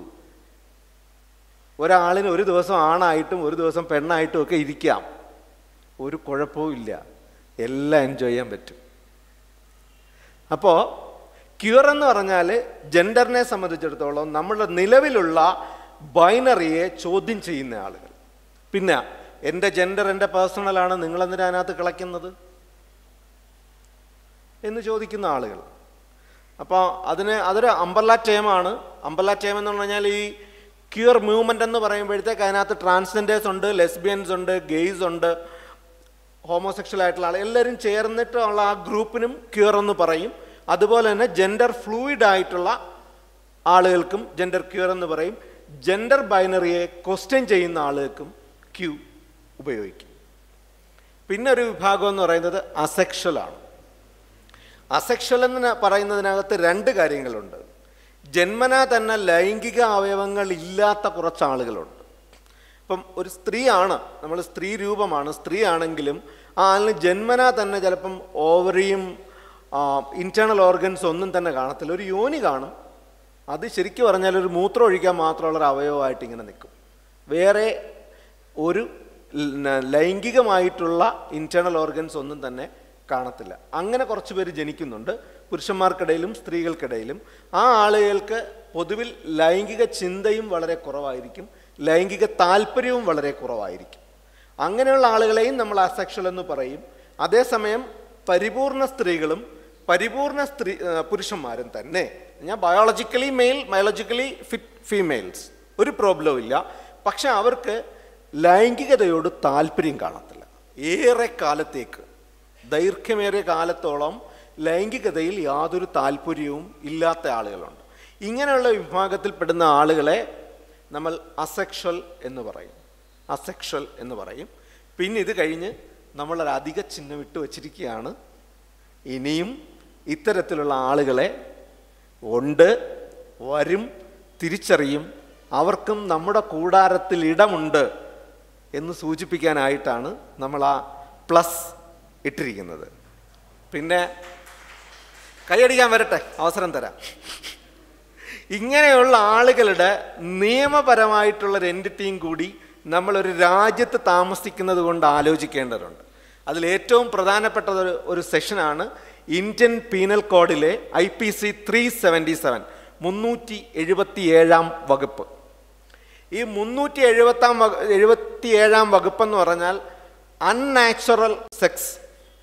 ഒരാളിന് ഒരു ദിവസം ആണായിട്ടും ഒരു ദിവസം പെണ്ണായിട്ടും ഒക്കെ ഇരിക്കാം ഒരു കുഴപ്പവും ഇല്ല എല്ലാം എൻജോയ് ചെയ്യാൻ പറ്റും അപ്പോൾ ക്യൂർ എന്ന് പറഞ്ഞാൽ ജെൻഡറിനെ സംബന്ധിച്ചിടത്തോളം നമ്മുടെ നിലവിലുള്ള ബൈനറിയെ ചോദ്യം ചെയ്യുന്ന ആളുകൾ പിന്നെ എൻ്റെ ജെൻഡർ എൻ്റെ പേഴ്സണലാണ് നിങ്ങളെന്തിനാ അതിനകത്ത് കളയ്ക്കുന്നത് എന്ന് ചോദിക്കുന്ന ആളുകൾ അപ്പോൾ അതിന് അതൊരു അമ്പർല ടേമാണ് അമ്പർല ടേം എന്ന് പറഞ്ഞാൽ ഈ ക്യൂർ മൂവ്മെൻ്റ് എന്ന് പറയുമ്പോഴത്തേക്ക് അതിനകത്ത് ട്രാൻസ്ജെൻഡേഴ്സ് ഉണ്ട് ലെസ്ബിയൻസ് ഉണ്ട് ഗെയ്സ് ഉണ്ട് ഹോമോസെക്ഷൽ ആയിട്ടുള്ള ആൾ എല്ലാവരും ചേർന്നിട്ടുള്ള ആ ഗ്രൂപ്പിനും ക്യൂർ എന്ന് പറയും അതുപോലെ തന്നെ ജെൻഡർ ഫ്ലൂയിഡ് ആയിട്ടുള്ള ആളുകൾക്കും ജെൻഡർ ക്യൂർ എന്ന് പറയും ജെൻഡർ ബൈനറിയെ ക്വസ്റ്റ്യൻ ചെയ്യുന്ന ആളുകൾക്കും ക്യൂ ഉപയോഗിക്കും പിന്നെ ഒരു വിഭാഗം എന്ന് പറയുന്നത് അസെക്ഷൽ ആണ് അസെക്ഷൽ എന്ന് പറയുന്നതിനകത്ത് രണ്ട് കാര്യങ്ങളുണ്ട് ജന്മനാ തന്നെ ലൈംഗിക അവയവങ്ങൾ ഇല്ലാത്ത കുറച്ച് ആളുകളുണ്ട് ഇപ്പം ഒരു സ്ത്രീയാണ് നമ്മൾ സ്ത്രീ രൂപമാണ് സ്ത്രീ ആണെങ്കിലും ആ ആളിന് ജന്മനാ തന്നെ ചിലപ്പം ഓവറിയും ഇൻറ്റേർണൽ ഓർഗൻസ് ഒന്നും തന്നെ കാണത്തില്ല ഒരു യോനി കാണും അത് ശരിക്കും പറഞ്ഞാൽ ഒരു മൂത്രം ഒഴിക്കാൻ മാത്രമുള്ള ഒരു അവയവമായിട്ട് ഇങ്ങനെ നിൽക്കും വേറെ ഒരു ല- ലൈംഗികമായിട്ടുള്ള ഇൻറ്റേർണൽ ഓർഗൻസ് ഒന്നും തന്നെ കാണത്തില്ല അങ്ങനെ കുറച്ച് പേര് ജനിക്കുന്നുണ്ട് പുരുഷന്മാർക്കിടയിലും സ്ത്രീകൾക്കിടയിലും ആ ആളുകൾക്ക് പൊതുവിൽ ലൈംഗിക ചിന്തയും വളരെ കുറവായിരിക്കും ലൈംഗിക താല്പര്യവും വളരെ കുറവായിരിക്കും അങ്ങനെയുള്ള ആളുകളെയും നമ്മൾ അസെക്ഷൽ എന്ന് പറയും അതേസമയം പരിപൂർണ സ്ത്രീകളും പരിപൂർണ സ്ത്രീ ആ, പുരുഷന്മാരും തന്നെ ഞാൻ biologically male biologically fit females ഒരു പ്രോബ്ലവും ഇല്ല പക്ഷെ അവർക്ക് ലൈംഗികതയോട് താല്പര്യം കാണത്തില്ല ഏറെ കാലത്തേക്ക് ദൈർഘ്യമേറിയ കാലത്തോളം ലൈംഗികതയിൽ യാതൊരു താല്പര്യവും ഇല്ലാത്ത ആളുകളുണ്ട് ഇങ്ങനെയുള്ള വിഭാഗത്തിൽപ്പെടുന്ന ആളുകളെ നമ്മൾ അസെക്ഷൽ എന്ന് പറയും അസെക്ഷൽ എന്ന് പറയും പിന്നെ ഇത് കഴിഞ്ഞ് നമ്മളൊരു അധിക ചിഹ്നം ഇട്ട് വച്ചിരിക്കുകയാണ് ഇനിയും ഇത്തരത്തിലുള്ള ആളുകളെ ഉണ്ട് വരും തിരിച്ചറിയും അവർക്കും നമ്മുടെ കൂടാരത്തിൽ ഇടമുണ്ട് എന്ന് സൂചിപ്പിക്കാനായിട്ടാണ് നമ്മൾ ആ പ്ലസ് ഇട്ടിരിക്കുന്നത് പിന്നെ കൈയടിക്കാൻ വരട്ടെ അവസരം തരാം ഇങ്ങനെയുള്ള ആളുകളുടെ നിയമപരമായിട്ടുള്ളൊരു എൻറ്റിറ്റിയും കൂടി നമ്മളൊരു രാജ്യത്ത് താമസിക്കുന്നത് കൊണ്ട് ആലോചിക്കേണ്ടതുണ്ട് അതിൽ ഏറ്റവും പ്രധാനപ്പെട്ട ഒരു ഒരു സെഷനാണ് ഇന്ത്യൻ പീനൽ കോഡിലെ I P C three seventy seven മുന്നൂറ്റി എഴുപത്തി ഏഴാം വകുപ്പ് ഈ മുന്നൂറ്റി എഴുപത്താം വക എഴുപത്തി ഏഴാം വകുപ്പെന്ന് പറഞ്ഞാൽ അൺനാച്ചുറൽ സെക്സ്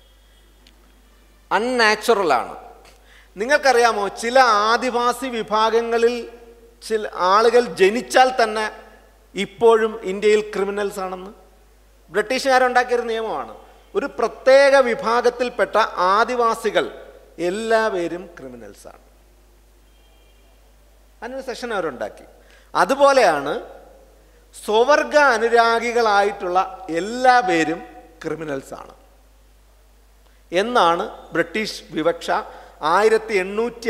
അൺനാച്ചുറൽ ആണ് നിങ്ങൾക്കറിയാമോ ചില ആദിവാസി വിഭാഗങ്ങളിൽ ചില ആളുകൾ ജനിച്ചാൽ തന്നെ ഇപ്പോഴും ഇന്ത്യയിൽ ക്രിമിനൽസ് ആണെന്ന് ബ്രിട്ടീഷുകാരുണ്ടാക്കിയൊരു നിയമമാണ് ഒരു പ്രത്യേക വിഭാഗത്തിൽപ്പെട്ട ആദിവാസികൾ എല്ലാവരും ക്രിമിനൽസ് ആണ് അതിനൊരു സെഷൻ അവരുണ്ടാക്കി അതുപോലെയാണ് സ്വവർഗ അനുരാഗികളായിട്ടുള്ള എല്ലാ പേരും ക്രിമിനൽസ് ആണ് എന്നാണ് ബ്രിട്ടീഷ് വിവക്ഷ ആയിരത്തി എണ്ണൂറ്റി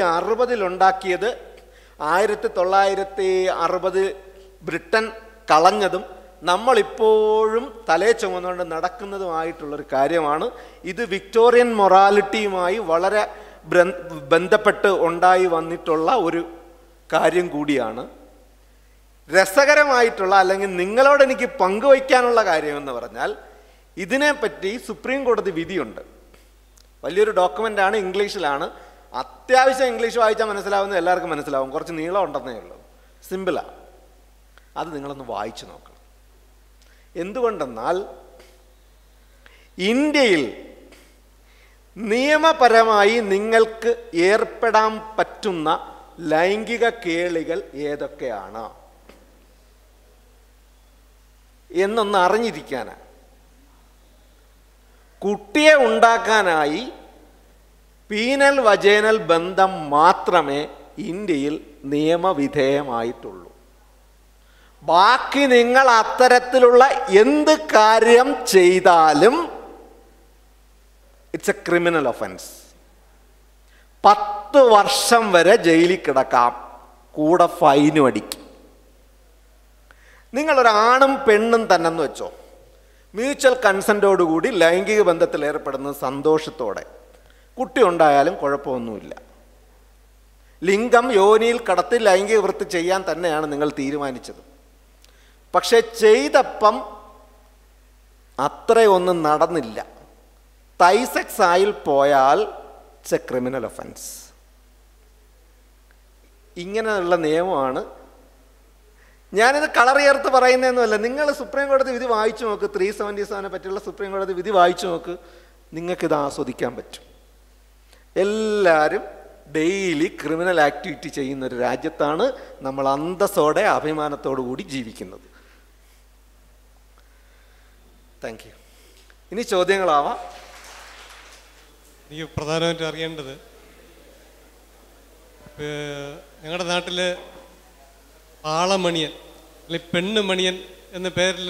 അറുപതിലുണ്ടാക്കിയത് ആയിരത്തി തൊള്ളായിരത്തി അറുപത് ബ്രിട്ടൻ കളഞ്ഞതും നമ്മളിപ്പോഴും തലേ ചുമന്നുകൊണ്ട് നടക്കുന്നതുമായിട്ടുള്ളൊരു കാര്യമാണ് ഇത് വിക്ടോറിയൻ മൊറാലിറ്റിയുമായി വളരെ ബ്രൻ- ബന്ധപ്പെട്ട് ഉണ്ടായി വന്നിട്ടുള്ള ഒരു കാര്യം കൂടിയാണ് രസകരമായിട്ടുള്ള അല്ലെങ്കിൽ നിങ്ങളോട് എനിക്ക് പങ്കുവയ്ക്കാനുള്ള കാര്യമെന്ന് പറഞ്ഞാൽ ഇതിനെപ്പറ്റി സുപ്രീം കോടതി വിധിയുണ്ട് വലിയൊരു ഡോക്യുമെൻ്റ് ആണ് ഇംഗ്ലീഷിലാണ് അത്യാവശ്യം ഇംഗ്ലീഷ് വായിച്ചാൽ മനസ്സിലാവുന്ന എല്ലാവർക്കും മനസ്സിലാവും കുറച്ച് നീളം ഉണ്ടെന്നേ ഉള്ളൂ സിമ്പിളാണ് അത് നിങ്ങളൊന്ന് വായിച്ചു നോക്കണം എന്തുകൊണ്ടെന്നാൽ ഇന്ത്യയിൽ നിയമപരമായി നിങ്ങൾക്ക് ഏർപ്പെടാൻ പറ്റുന്ന ലൈംഗിക കേളികൾ ഏതൊക്കെയാണ് എന്നൊന്ന് അറിഞ്ഞിരിക്കാനാണ് കുട്ടിയെ ഉണ്ടാക്കാനായി പീനൽ വജേനൽ ബന്ധം മാത്രമേ ഇന്ത്യയിൽ നിയമവിധേയമായിട്ടുള്ളൂ ബാക്കി നിങ്ങൾ അത്തരത്തിലുള്ള എന്ത് കാര്യം ചെയ്താലും ഇറ്റ്സ് എ ക്രിമിനൽ ഒഫൻസ് പത്ത് വർഷം വരെ ജയിലിൽ കിടക്കാം കൂടെ ഫൈനും അടിക്കും നിങ്ങളൊരാണും പെണ്ണും തന്നെന്ന് വെച്ചോ മ്യൂച്വൽ കൺസെൻറ്റോടുകൂടി ലൈംഗിക ബന്ധത്തിൽ ഏർപ്പെടുന്നത് സന്തോഷത്തോടെ കുട്ടി ഉണ്ടായാലും കുഴപ്പമൊന്നുമില്ല ലിംഗം യോനിയിൽ കടത്തി ലൈംഗിക വൃത്തി ചെയ്യാൻ തന്നെയാണ് നിങ്ങൾ തീരുമാനിച്ചത് പക്ഷെ ചെയ്തപ്പം അത്രയൊന്നും നടന്നില്ല തൈസെക്സ് ആയിൽ പോയാൽ ഇറ്റ്സ് എ ക്രിമിനൽ ഒഫൻസ് ഇങ്ങനെയുള്ള നിയമമാണ് ഞാനിത് കളർ ചേർത്ത് പറയുന്നതൊന്നുമല്ല നിങ്ങൾ സുപ്രീം കോടതി വിധി വായിച്ചു നോക്ക് ത്രീ സെവൻറ്റി സെവനെ പറ്റിയുള്ള സുപ്രീം കോടതി വിധി വായിച്ചു നോക്ക് നിങ്ങൾക്കിത് ആസ്വദിക്കാൻ പറ്റും എല്ലാവരും ഡെയിലി ക്രിമിനൽ ആക്ടിവിറ്റി ചെയ്യുന്ന ഒരു രാജ്യത്താണ് നമ്മൾ അന്തസ്സോടെ അഭിമാനത്തോടു കൂടി ജീവിക്കുന്നത് താങ്ക് യു ഇനി ചോദ്യങ്ങളാവാം എനിക്ക് പ്രധാനമായിട്ടും അറിയേണ്ടത് ഏർ, ഞങ്ങളുടെ നാട്ടിൽ ആളമണിയൻ അല്ലെങ്കിൽ പെണ്ണ് മണിയൻ എന്ന പേരിൽ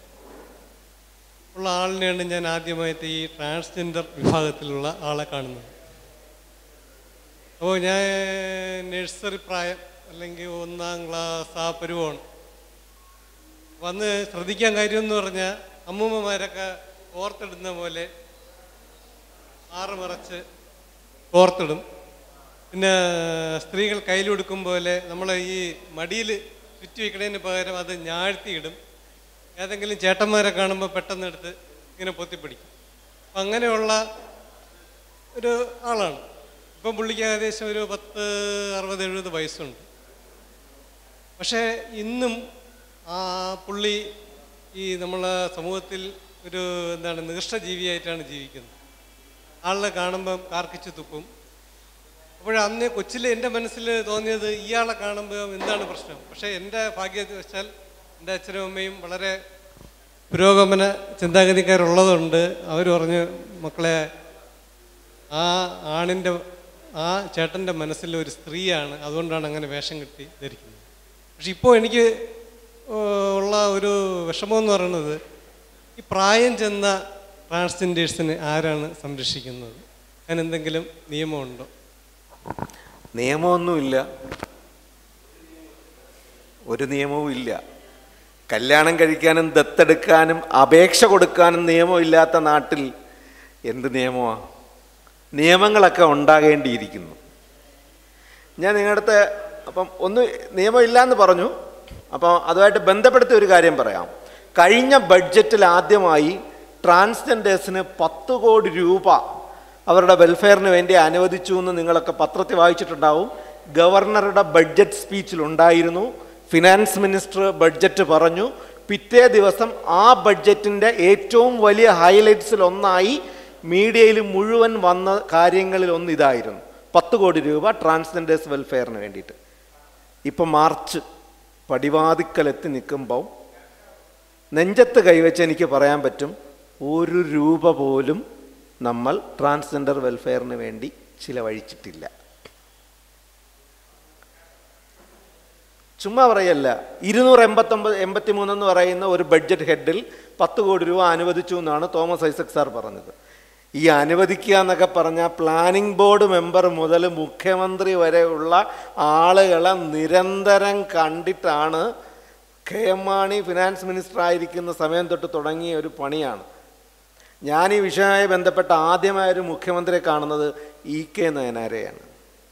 ഉള്ള ആളിനെയാണ് ഞാൻ ആദ്യമായിട്ട് ഈ ട്രാൻസ്ജെൻഡർ വിഭാഗത്തിലുള്ള ആളെ കാണുന്നത് അപ്പോൾ ഞാൻ നഴ്സറി പ്രായം അല്ലെങ്കിൽ ഒന്നാം ക്ലാസ് ആ പരുവമാണ് വന്ന് ശ്രദ്ധിക്കാൻ കാര്യമെന്ന് പറഞ്ഞാൽ അമ്മൂമ്മമാരൊക്കെ ഓർത്തിടുന്ന പോലെ ആറ് മറച്ച് ഓർത്തിടും പിന്നെ സ്ത്രീകൾ കയ്യിലെടുക്കും പോലെ നമ്മൾ ഈ മടിയിൽ ചുറ്റി വയ്ക്കണതിന് പകരം അത് ഞാഴ്ത്തിയിടും ഏതെങ്കിലും ചേട്ടന്മാരെ കാണുമ്പോൾ പെട്ടെന്ന് എടുത്ത് ഇങ്ങനെ പൊത്തിപ്പിടിക്കും അപ്പം അങ്ങനെയുള്ള ഒരു ആളാണ് ഇപ്പം പുള്ളിക്ക് ഏകദേശം ഒരു പത്ത് അറുപത് എഴുപത് വയസ്സുണ്ട് പക്ഷേ ഇന്നും ആ പുള്ളി ഈ നമ്മളെ സമൂഹത്തിൽ ഒരു എന്താണ് നികൃഷ്ടജീവിയായിട്ടാണ് ജീവിക്കുന്നത് ആളിനെ കാണുമ്പം കാർക്കിച്ച് തുപ്പും അപ്പോൾ അന്ന് കൊച്ചിലെ എൻ്റെ മനസ്സിൽ തോന്നിയത് ഇയാളെ കാണുമ്പോൾ എന്താണ് പ്രശ്നം പക്ഷേ എൻ്റെ ഭാഗ്യവശാൽ എൻ്റെ അച്ഛനും അമ്മയും വളരെ പുരോഗമന ചിന്താഗതിക്കാരുള്ളതുകൊണ്ട് അവർ പറഞ്ഞു മക്കളെ ആ ആണിൻ്റെ ആ ചേട്ടൻ്റെ മനസ്സിൽ ഒരു സ്ത്രീയാണ് അതുകൊണ്ടാണ് അങ്ങനെ വേഷം കെട്ടി ധരിക്കുന്നത് പക്ഷെ ഇപ്പോൾ എനിക്ക് ഏഹ്, ഉള്ള ഒരു വിഷമം എന്ന് പറയുന്നത് ഈ പ്രായം ചെന്ന ട്രാൻസ്ജെൻഡേഴ്സിനെ ആരാണ് സംരക്ഷിക്കുന്നത് അതിനെന്തെങ്കിലും നിയമമുണ്ടോ നിയമമൊന്നുമില്ല ഒരു നിയമവും ഇല്ല കല്യാണം കഴിക്കാനും ദത്തെടുക്കാനും അപേക്ഷ കൊടുക്കാനും നിയമമില്ലാത്ത നാട്ടിൽ എന്ത് നിയമമാണ് നിയമങ്ങളൊക്കെ ഉണ്ടാകേണ്ടിയിരിക്കുന്നു ഞാൻ നിങ്ങളുടെ അപ്പം ഒന്ന് നിയമമില്ല എന്ന് പറഞ്ഞു അപ്പോൾ അതുമായിട്ട് ബന്ധപ്പെടുത്തിയ ഒരു കാര്യം പറയാം കഴിഞ്ഞ ബഡ്ജറ്റിൽ ആദ്യമായി ട്രാൻസ്ജെൻഡേഴ്സിന് പത്ത് കോടി രൂപ അവരുടെ വെൽഫെയറിന് വേണ്ടി അനുവദിച്ചു എന്ന് നിങ്ങളൊക്കെ പത്രത്തിൽ വായിച്ചിട്ടുണ്ടാവും ഗവർണറുടെ ബഡ്ജറ്റ് സ്പീച്ചിൽ ഉണ്ടായിരുന്നു ഫിനാൻസ് മിനിസ്റ്റർ ബഡ്ജറ്റ് പറഞ്ഞു പിറ്റേ ദിവസം ആ ബഡ്ജറ്റിൻ്റെ ഏറ്റവും വലിയ ഹൈലൈറ്റ്സിൽ ഒന്നായി മീഡിയയിൽ മുഴുവൻ വന്ന കാര്യങ്ങളിൽ ഒന്ന് ഇതായിരുന്നു പത്ത് കോടി രൂപ ട്രാൻസ്ജെൻഡേഴ്സ് വെൽഫെയറിന് വേണ്ടിയിട്ട് ഇപ്പം മാർച്ച് പടിവാതിക്കലെത്തി നിൽക്കുമ്പോൾ നെഞ്ചത്ത് കൈവച്ച് എനിക്ക് പറയാൻ പറ്റും ഒരു രൂപ പോലും നമ്മൾ ട്രാൻസ്ജെൻഡർ വെൽഫെയറിന് വേണ്ടി ചിലവഴിച്ചിട്ടില്ല ചുമ്മാ പറയല്ല ഇരുന്നൂറ് എൺപത്തൊമ്പത് എൺപത്തി മൂന്നെന്ന് പറയുന്ന ഒരു ബഡ്ജറ്റ് ഹെഡിൽ പത്ത് കോടി രൂപ അനുവദിച്ചു എന്നാണ് തോമസ് ഐസക് സാർ പറഞ്ഞത് ഈ അനുവദിക്കുക എന്നൊക്കെ പറഞ്ഞാൽ പ്ലാനിംഗ് ബോർഡ് മെമ്പർ മുതൽ മുഖ്യമന്ത്രി വരെയുള്ള ആളുകളെ നിരന്തരം കണ്ടിട്ടാണ് K M Mani finance minister ആയിരിക്കുന്ന സമയം തൊട്ട് തുടങ്ങിയ ഒരു പണിയാണ് ഞാൻ ഈ വിഷയവുമായി ബന്ധപ്പെട്ട ആദ്യമായൊരു മുഖ്യമന്ത്രിയെ കാണുന്നത് ഇ കെ നയനാരെയാണ്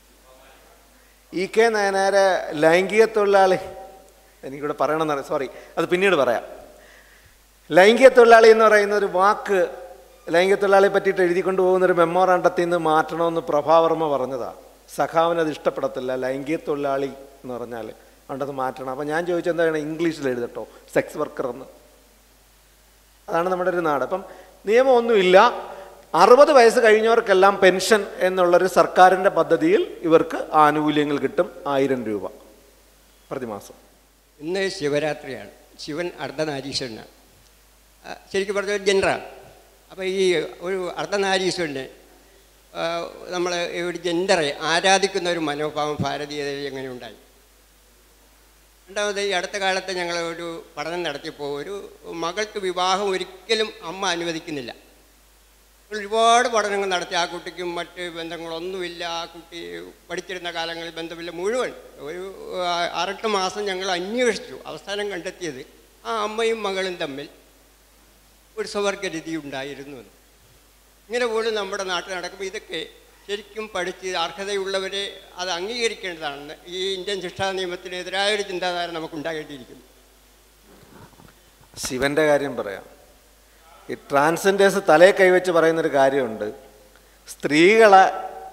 ഇ കെ നയനാരെ ലൈംഗിക തൊഴിലാളി എനിക്കിവിടെ പറയണമെന്നറിയാം സോറി അത് പിന്നീട് പറയാം ലൈംഗിക തൊഴിലാളി എന്ന് പറയുന്ന ഒരു വാക്ക് ലൈംഗിക തൊഴിലാളിയെ പറ്റിയിട്ട് എഴുതിക്കൊണ്ട് പോകുന്ന ഒരു മെമ്മോറാണ്ടത്തിൽ നിന്ന് മാറ്റണമെന്ന് പ്രഭാവർമ്മ പറഞ്ഞതാ സഖാവിന് അത് ഇഷ്ടപ്പെടത്തില്ല ലൈംഗിക തൊഴിലാളി എന്ന് പറഞ്ഞാൽ അതുകൊണ്ടത് മാറ്റണം അപ്പം ഞാൻ ചോദിച്ചത് എന്താണ് ഇംഗ്ലീഷിൽ എഴുതട്ടോ സെക്സ് വർക്കർ എന്ന് അതാണ് നമ്മുടെ ഒരു നാട് അപ്പം നിയമമൊന്നുമില്ല അറുപത് വയസ്സ് കഴിഞ്ഞവർക്കെല്ലാം പെൻഷൻ എന്നുള്ളൊരു സർക്കാരിൻ്റെ പദ്ധതിയിൽ ഇവർക്ക് ആനുകൂല്യങ്ങൾ കിട്ടും ആയിരം രൂപ പ്രതിമാസം ഇന്ന് ശിവരാത്രിയാണ് ശിവൻ അർദ്ധനാരീശ്വരനാണ് ആ, ശരിക്കും പറഞ്ഞ ഒരു ജെൻഡറാണ് അപ്പോൾ ഈ ഒരു അർദ്ധനാരീശ്വരന് നമ്മൾ ഒരു ജെൻഡറെ ആരാധിക്കുന്ന ഒരു മനോഭാവം ഭാരതീയതയിൽ എങ്ങനെ ഉണ്ടായി രണ്ടാമത് ഈ അടുത്ത കാലത്ത് ഞങ്ങൾ ഒരു പഠനം നടത്തിയപ്പോൾ ഒരു മകൾക്ക് വിവാഹം ഒരിക്കലും അമ്മ അനുവദിക്കുന്നില്ല ഒരുപാട് പഠനങ്ങൾ നടത്തി ആ കുട്ടിക്കും മറ്റ് ബന്ധങ്ങളൊന്നുമില്ല ആ കുട്ടി പഠിച്ചിരുന്ന കാലങ്ങളിൽ ബന്ധമില്ല മുഴുവൻ ഒരു ആ, ആറെട്ട് മാസം ഞങ്ങൾ അന്വേഷിച്ചു അവസാനം കണ്ടെത്തിയത് ആ അമ്മയും മകളും തമ്മിൽ ഒരു സ്വവർഗരതി ഉണ്ടായിരുന്നു എന്ന് ഇങ്ങനെ പോലും നമ്മുടെ നാട്ടിൽ നടക്കുമ്പോൾ ഇതൊക്കെ ശരിക്കും പഠിച്ച് അർഹതയുള്ളവരെ അത് അംഗീകരിക്കേണ്ടതാണെന്ന് ഈ ഇന്ത്യൻ ശിക്ഷാ നിയമത്തിനെതിരായ ഒരു ചിന്താധാര നമുക്കുണ്ടാകേണ്ടിയിരിക്കുന്നു ശിവന്റെ കാര്യം പറയാം ഈ ട്രാൻസ്ജെൻഡേഴ്സ് തലേ കൈവച്ച് പറയുന്നൊരു കാര്യമുണ്ട് സ്ത്രീകളെ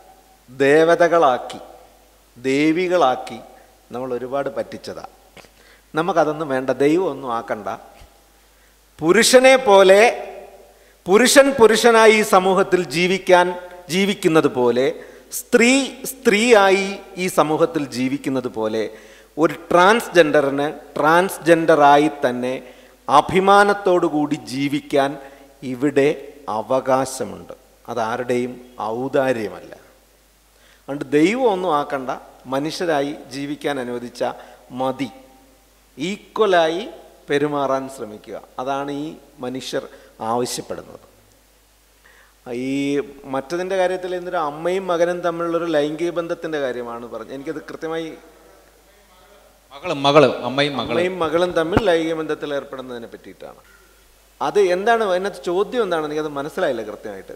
ദേവതകളാക്കി ദേവികളാക്കി നമ്മൾ ഒരുപാട് പറ്റിച്ചതാ നമുക്കതൊന്നും വേണ്ട ദൈവം ഒന്നും ആക്കണ്ട പുരുഷനെ പോലെ പുരുഷൻ പുരുഷനായി ഈ സമൂഹത്തിൽ ജീവിക്കാൻ ജീവിക്കുന്നത് പോലെ സ്ത്രീ സ്ത്രീയായി ഈ സമൂഹത്തിൽ ജീവിക്കുന്നത് പോലെ ഒരു ട്രാൻസ്ജെൻഡറിന് ട്രാൻസ്ജെൻഡറായി തന്നെ അഭിമാനത്തോടു കൂടി ജീവിക്കാൻ ഇവിടെ അവകാശമുണ്ട് അതാരുടെയും ഔദാര്യമല്ല അതുകൊണ്ട് ദൈവം ഒന്നും ആക്കണ്ട മനുഷ്യരായി ജീവിക്കാൻ അനുവദിച്ച മതി ഈക്വലായി പെരുമാറാൻ ശ്രമിക്കുക അതാണ് ഈ മനുഷ്യർ ആവശ്യപ്പെടുന്നത് ഈ മറ്റതിൻ്റെ കാര്യത്തിൽ ഇന്നൊരു അമ്മയും മകനും തമ്മിലുള്ളൊരു ലൈംഗിക ബന്ധത്തിൻ്റെ കാര്യമാണ് പറഞ്ഞത് എനിക്കത് കൃത്യമായി മകളും മകളും അമ്മയും മകളും അമ്മയും മകളും തമ്മിൽ ലൈംഗിക ബന്ധത്തിൽ ഏർപ്പെടുന്നതിനെ പറ്റിയിട്ടാണ് അത് എന്താണ് അതിനകത്ത് ചോദ്യം എന്താണ് എനിക്കത് മനസ്സിലായില്ല കൃത്യമായിട്ട്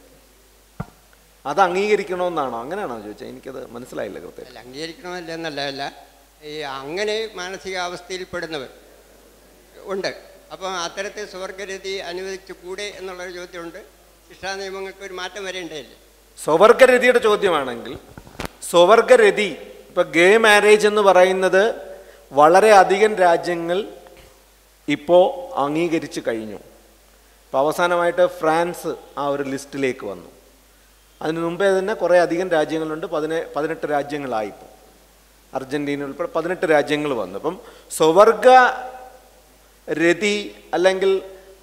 അത് അംഗീകരിക്കണമെന്നാണോ അങ്ങനെയാണോ ചോദിച്ചത് എനിക്കത് മനസ്സിലായില്ല കൃത്യം അല്ല അംഗീകരിക്കണമല്ല എന്നല്ല അല്ല ഈ അങ്ങനെ മാനസികാവസ്ഥയിൽ പെടുന്നവർ ഉണ്ട് അപ്പം അത്തരത്തിൽ സ്വർഗരതി അനുവദിച്ചു കൂടെ എന്നുള്ളൊരു ചോദ്യമുണ്ട് ശിക്ഷാ നിയമങ്ങൾക്ക് ഒരു മാറ്റം വരേണ്ടതല്ലേ സ്വവർഗരതിയുടെ ചോദ്യമാണെങ്കിൽ സ്വവർഗരതി ഇപ്പൊ ഗേ മാരേജ് എന്ന് പറയുന്നത് വളരെ അധികം രാജ്യങ്ങൾ ഇപ്പോൾ അംഗീകരിച്ചു കഴിഞ്ഞു ഇപ്പം അവസാനമായിട്ട് ഫ്രാൻസ് ആ ഒരു ലിസ്റ്റിലേക്ക് വന്നു അതിന് മുമ്പേ തന്നെ കുറേ അധികം രാജ്യങ്ങളുണ്ട് പതിനെ പതിനെട്ട് രാജ്യങ്ങളായിപ്പോൾ അർജൻറ്റീന ഉൾപ്പെടെ പതിനെട്ട് രാജ്യങ്ങൾ വന്നു അപ്പം സ്വവർഗ രതി അല്ലെങ്കിൽ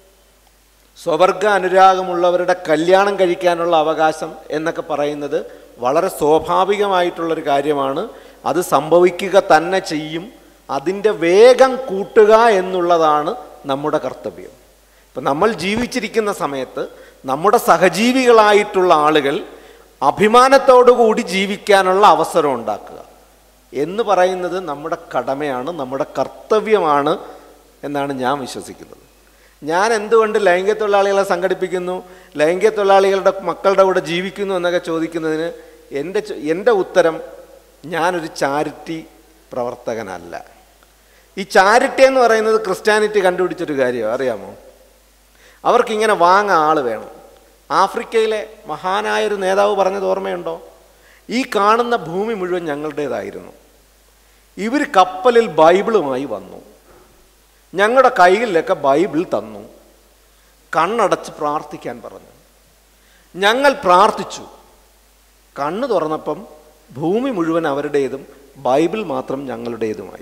സ്വവർഗ അനുരാഗമുള്ളവരുടെ കല്യാണം കഴിക്കാനുള്ള അവകാശം എന്നൊക്കെ പറയുന്നത് വളരെ സ്വാഭാവികമായിട്ടുള്ളൊരു കാര്യമാണ് അത് സംഭവിക്കുക തന്നെ ചെയ്യും അതിൻ്റെ വേഗം കൂട്ടുക എന്നുള്ളതാണ് നമ്മുടെ കർത്തവ്യം ഇപ്പം നമ്മൾ ജീവിച്ചിരിക്കുന്ന സമയത്ത് നമ്മുടെ സഹജീവികളായിട്ടുള്ള ആളുകൾ അഭിമാനത്തോടു കൂടി ജീവിക്കാനുള്ള അവസരം ഉണ്ടാക്കുക എന്ന് പറയുന്നത് നമ്മുടെ കടമയാണ് നമ്മുടെ കർത്തവ്യമാണ് എന്നാണ് ഞാൻ വിശ്വസിക്കുന്നത് ഞാൻ എന്തുകൊണ്ട് ലൈംഗിക തൊഴിലാളികളെ സംഘടിപ്പിക്കുന്നു ലൈംഗിക തൊഴിലാളികളുടെ മക്കളുടെ കൂടെ ജീവിക്കുന്നു എന്നൊക്കെ ചോദിക്കുന്നതിന് എൻ്റെ ചോ- എൻ്റെ ഉത്തരം ഞാനൊരു ചാരിറ്റി പ്രവർത്തകനല്ല ഈ ചാരിറ്റി എന്ന് പറയുന്നത് ക്രിസ്ത്യാനിറ്റി കണ്ടുപിടിച്ചൊരു കാര്യമാണ് അറിയാമോ അവർക്കിങ്ങനെ വാങ്ങാൻ ആൾ വേണം ആഫ്രിക്കയിലെ മഹാനായൊരു നേതാവ് പറഞ്ഞത് ഓർമ്മയുണ്ടോ ഈ കാണുന്ന ഭൂമി മുഴുവൻ ഞങ്ങളുടേതായിരുന്നു ഇവർ കപ്പലിൽ ബൈബിളുമായി വന്നു ഞങ്ങളുടെ കയ്യിലൊക്കെ ബൈബിൾ തന്നു കണ്ണടച്ച് പ്രാർത്ഥിക്കാൻ പറഞ്ഞു ഞങ്ങൾ പ്രാർത്ഥിച്ചു കണ്ണ് തുറന്നപ്പം ഭൂമി മുഴുവൻ അവരുടേതും ബൈബിൾ മാത്രം ഞങ്ങളുടേതുമായി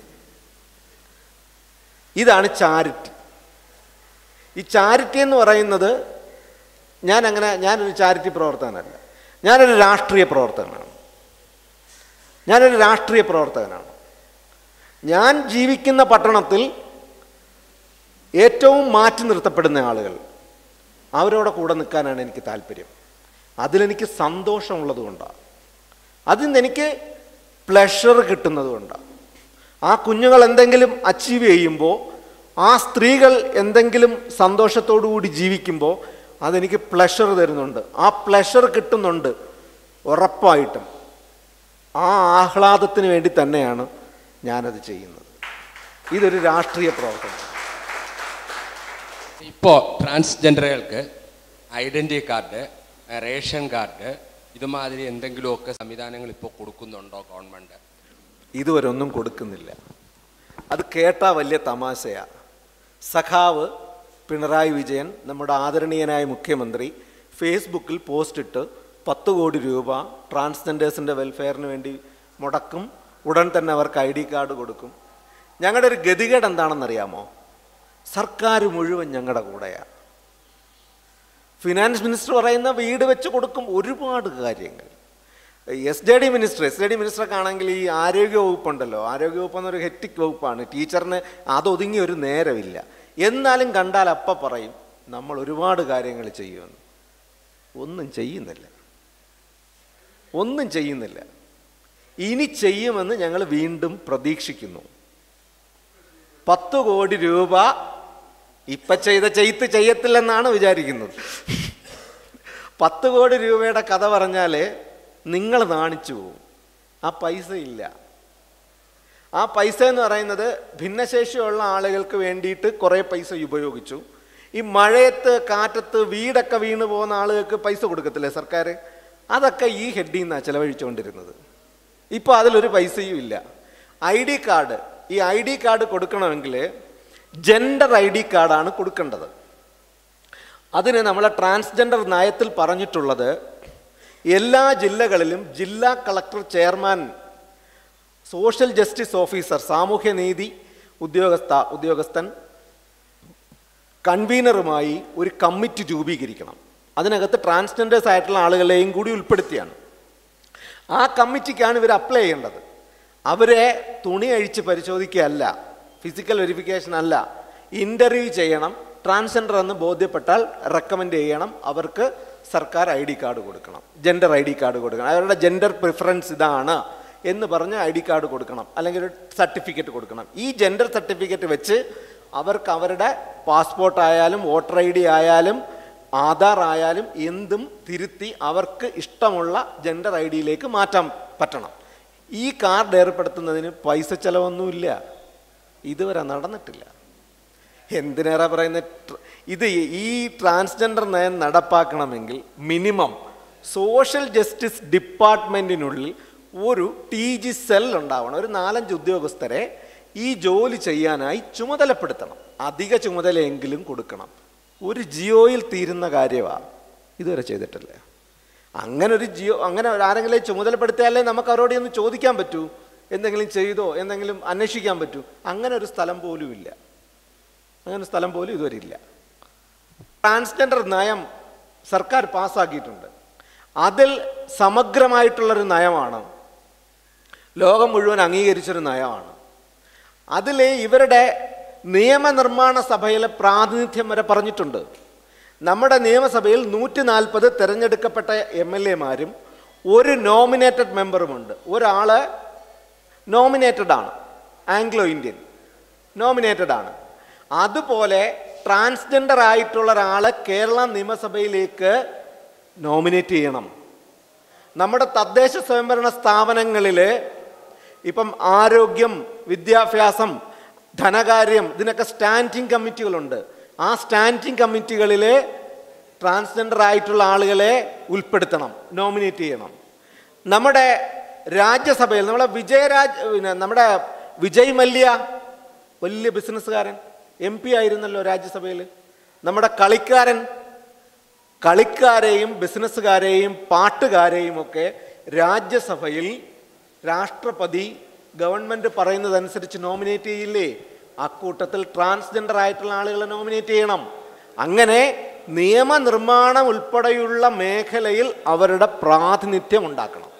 ഇതാണ് ചാരിറ്റി ഈ ചാരിറ്റി എന്ന് പറയുന്നത് ഞാൻ അങ്ങനെ ഞാനൊരു ചാരിറ്റി പ്രവർത്തകനല്ല ഞാനൊരു രാഷ്ട്രീയ പ്രവർത്തകനാണ് ഞാനൊരു രാഷ്ട്രീയ പ്രവർത്തകനാണ് ഞാൻ ജീവിക്കുന്ന പട്ടണത്തിൽ ഏറ്റവും മാറ്റി നിർത്തപ്പെടുന്ന ആളുകൾ അവരോടെ കൂടെ നിൽക്കാനാണ് എനിക്ക് താല്പര്യം അതിലെനിക്ക് സന്തോഷമുള്ളത് കൊണ്ടാണ് അതിൽ നിന്ന് എനിക്ക് പ്ലഷർ കിട്ടുന്നത് കൊണ്ടാണ് ആ കുഞ്ഞുങ്ങൾ എന്തെങ്കിലും അച്ചീവ് ചെയ്യുമ്പോൾ ആ സ്ത്രീകൾ എന്തെങ്കിലും സന്തോഷത്തോടു കൂടി ജീവിക്കുമ്പോൾ അതെനിക്ക് പ്ലഷർ തരുന്നുണ്ട് ആ പ്ലഷർ കിട്ടുന്നുണ്ട് ഉറപ്പായിട്ടും ആ ആഹ്ലാദത്തിന് വേണ്ടി തന്നെയാണ് ഞാനത് ചെയ്യുന്നത് ഇതൊരു രാഷ്ട്രീയ പ്രവർത്തനം ഇപ്പോൾ ട്രാൻസ്ജെൻഡറുകൾക്ക് ഐഡൻറ്റി കാർഡ് റേഷൻ കാർഡ് ഇതുമാതിരി എന്തെങ്കിലുമൊക്കെ സംവിധാനങ്ങൾ ഇപ്പോൾ കൊടുക്കുന്നുണ്ടോ ഗവൺമെൻറ് ഇതുവരെ ഒന്നും കൊടുക്കുന്നില്ല അത് കേട്ടാ വലിയ തമാശയാ സഖാവ് പിണറായി വിജയൻ നമ്മുടെ ആദരണീയനായ മുഖ്യമന്ത്രി ഫേസ്ബുക്കിൽ പോസ്റ്റ് ഇട്ട് പത്ത് കോടി രൂപ ട്രാൻസ്ജെൻഡേഴ്സിൻ്റെ വെൽഫെയറിന് വേണ്ടി മുടക്കും ഉടൻ തന്നെ അവർക്ക് ഐ ഡി കാർഡ് കൊടുക്കും ഞങ്ങളുടെ ഒരു ഗതികേട് എന്താണെന്നറിയാമോ സർക്കാർ മുഴുവൻ ഞങ്ങളുടെ കൂടെയാണ് ഫിനാൻസ് മിനിസ്റ്റർ പറയുന്ന വീട് വെച്ച് കൊടുക്കും ഒരുപാട് കാര്യങ്ങൾ S J D minister S J D മിനിസ്റ്റർക്ക് ആണെങ്കിൽ ഈ ആരോഗ്യ വകുപ്പുണ്ടല്ലോ ആരോഗ്യ വകുപ്പ് എന്നൊരു ഹെറ്റിക് വകുപ്പാണ് ടീച്ചറിന് അതൊതുങ്ങി ഒരു നേരമില്ല എന്നാലും കണ്ടാൽ അപ്പ പറയും നമ്മൾ ഒരുപാട് കാര്യങ്ങൾ ചെയ്യുമെന്ന് ഒന്നും ചെയ്യുന്നില്ല ഒന്നും ചെയ്യുന്നില്ല ഇനി ചെയ്യുമെന്ന് ഞങ്ങൾ വീണ്ടും പ്രതീക്ഷിക്കുന്നു പത്ത് കോടി രൂപ ഇപ്പൊ ചെയ്ത ചെയ്ത്ത് ചെയ്യത്തില്ലെന്നാണ് വിചാരിക്കുന്നത് പത്ത് കോടി രൂപയുടെ കഥ പറഞ്ഞാൽ നിങ്ങൾ നാണിച്ചു പോകും ആ പൈസ ഇല്ല ആ പൈസ എന്ന് പറയുന്നത് ഭിന്നശേഷിയുള്ള ആളുകൾക്ക് വേണ്ടിയിട്ട് കുറേ പൈസ ഉപയോഗിച്ചു ഈ മഴയത്ത് കാറ്റത്ത് വീടൊക്കെ വീണ് പോകുന്ന ആളുകൾക്ക് പൈസ കൊടുക്കത്തില്ലേ സർക്കാർ അതൊക്കെ ഈ ഹെഡിൽ നിന്നാണ് ചിലവഴിച്ചുകൊണ്ടിരുന്നത് ഇപ്പോൾ അതിലൊരു പൈസയും ഇല്ല ഐ ഡി കാർഡ് ഈ ഐ ഡി കാർഡ് കൊടുക്കണമെങ്കിൽ ജെൻഡർ ഐ ഡി കാർഡാണ് കൊടുക്കേണ്ടത് അതിന് നമ്മളെ ട്രാൻസ്ജെൻഡർ നയത്തിൽ പറഞ്ഞിട്ടുള്ളത് എല്ലാ ജില്ലകളിലും ജില്ലാ collector chairman social justice officer സാമൂഹ്യനീതി ഉദ്യോഗസ്ഥ ഉദ്യോഗസ്ഥൻ കൺവീനറുമായി ഒരു കമ്മിറ്റി രൂപീകരിക്കണം അതിനകത്ത് ട്രാൻസ്ജെൻഡേഴ്സ് ആയിട്ടുള്ള ആളുകളെയും കൂടി ഉൾപ്പെടുത്തിയാണ് ആ കമ്മിറ്റിക്കാണ് ഇവർ അപ്ലൈ ചെയ്യേണ്ടത് അവരെ തുണി അഴിച്ച് പരിശോധിക്കുകയല്ല ഫിസിക്കൽ വെരിഫിക്കേഷൻ അല്ല ഇൻ്റർവ്യൂ ചെയ്യണം ട്രാൻസ്ജെൻഡർ എന്ന് ബോധ്യപ്പെട്ടാൽ റെക്കമെൻഡ് ചെയ്യണം അവർക്ക് സർക്കാർ ഐ ഡി കാർഡ് കൊടുക്കണം ജെൻഡർ ഐ ഡി കാർഡ് കൊടുക്കണം അവരുടെ ജെൻഡർ പ്രിഫറൻസ് ഇതാണ് എന്ന് പറഞ്ഞ് ഐ ഡി കാർഡ് കൊടുക്കണം അല്ലെങ്കിൽ ഒരു സർട്ടിഫിക്കറ്റ് കൊടുക്കണം ഈ ജെൻഡർ സർട്ടിഫിക്കറ്റ് വെച്ച് അവർക്ക് അവരുടെ പാസ്പോർട്ട് ആയാലും വോട്ടർ ഐ ഡി ആയാലും ആധാർ ആയാലും എന്തും തിരുത്തി അവർക്ക് ഇഷ്ടമുള്ള ജെൻഡർ ഐ ഡിയിലേക്ക് മാറ്റാൻ പറ്റണം ഈ കാർഡ് ഏർപ്പെടുത്തുന്നതിന് പൈസ ചെലവൊന്നുമില്ല ഇതുവരെ നടന്നിട്ടില്ല എന്തിനേറെ പറയുന്ന ട്ര- ഇത് ഈ ട്രാൻസ്ജെൻഡർ നയം നടപ്പാക്കണമെങ്കിൽ മിനിമം സോഷ്യൽ ജസ്റ്റിസ് ഡിപ്പാർട്ട്മെൻറ്റിനുള്ളിൽ ഒരു ടി ജി സെൽ ഉണ്ടാവണം ഒരു നാലഞ്ച് ഉദ്യോഗസ്ഥരെ ഈ ജോലി ചെയ്യാനായി ചുമതലപ്പെടുത്തണം അധിക ചുമതലയെങ്കിലും കൊടുക്കണം ഒരു ജിയോയിൽ തീരുന്ന കാര്യമാണ് ഇതുവരെ ചെയ്തിട്ടില്ല അങ്ങനെ ഒരു ജിയോ അങ്ങനെ ആരെങ്കിലും ചുമതലപ്പെടുത്തിയാലേ നമുക്ക് അവരോട് ഒന്ന് ചോദിക്കാൻ പറ്റൂ എന്തെങ്കിലും ചെയ്തോ എന്തെങ്കിലും അന്വേഷിക്കാൻ പറ്റൂ അങ്ങനെ ഒരു സ്ഥലം പോലും ഇല്ല അങ്ങനെ ഒരു സ്ഥലം പോലും ഇതുവരെ ഇല്ല ട്രാൻസ്ജെൻഡർ നയം സർക്കാർ പാസ്സാക്കിയിട്ടുണ്ട് അതിൽ സമഗ്രമായിട്ടുള്ളൊരു നയമാണ് ലോകം മുഴുവൻ അംഗീകരിച്ചൊരു നയമാണ് അതിൽ ഇവരുടെ നിയമനിർമ്മാണ സഭയിലെ പ്രാതിനിധ്യം വരെ പറഞ്ഞിട്ടുണ്ട് നമ്മുടെ നിയമസഭയിൽ നൂറ്റി നാൽപ്പത് തിരഞ്ഞെടുക്കപ്പെട്ട എം എൽ എമാരും ഒരു നോമിനേറ്റഡ് മെമ്പറുമുണ്ട് ഒരാൾ നോമിനേറ്റഡ് ആണ് ആംഗ്ലോ ഇന്ത്യൻ നോമിനേറ്റഡ് ആണ് അതുപോലെ ട്രാൻസ്ജെൻഡർ ആയിട്ടുള്ള ഒരാളെ കേരള നിയമസഭയിലേക്ക് നോമിനേറ്റ് ചെയ്യണം നമ്മുടെ തദ്ദേശ സ്വയംഭരണ സ്ഥാപനങ്ങളിൽ ഇപ്പം ആരോഗ്യം വിദ്യാഭ്യാസം ധനകാര്യം ഇതിനൊക്കെ സ്റ്റാൻഡിംഗ് കമ്മിറ്റികളുണ്ട് ആ സ്റ്റാൻഡിംഗ് കമ്മിറ്റികളിൽ ട്രാൻസ്ജെൻഡർ ആയിട്ടുള്ള ആളുകളെ ഉൾപ്പെടുത്തണം നോമിനേറ്റ് ചെയ്യണം നമ്മുടെ രാജ്യസഭയിൽ നമ്മളെ വിജയരാജ് പിന്നെ നമ്മുടെ വിജയ് മല്യ വലിയ ബിസിനസ്സുകാരൻ എം പി ആയിരുന്നല്ലോ രാജ്യസഭയിൽ നമ്മുടെ കളിക്കാരൻ കളിക്കാരെയും ബിസിനസ്സുകാരെയും പാട്ടുകാരെയും ഒക്കെ രാജ്യസഭയിൽ രാഷ്ട്രപതി ഗവൺമെൻറ് പറയുന്നതനുസരിച്ച് നോമിനേറ്റ് ചെയ്യില്ലേ അക്കൂട്ടത്തിൽ ട്രാൻസ്ജെൻഡർ ആയിട്ടുള്ള ആളുകളെ നോമിനേറ്റ് ചെയ്യണം അങ്ങനെ നിയമനിർമ്മാണം ഉൾപ്പെടെയുള്ള മേഖലയിൽ അവരുടെ പ്രാതിനിധ്യം ഉണ്ടാക്കണം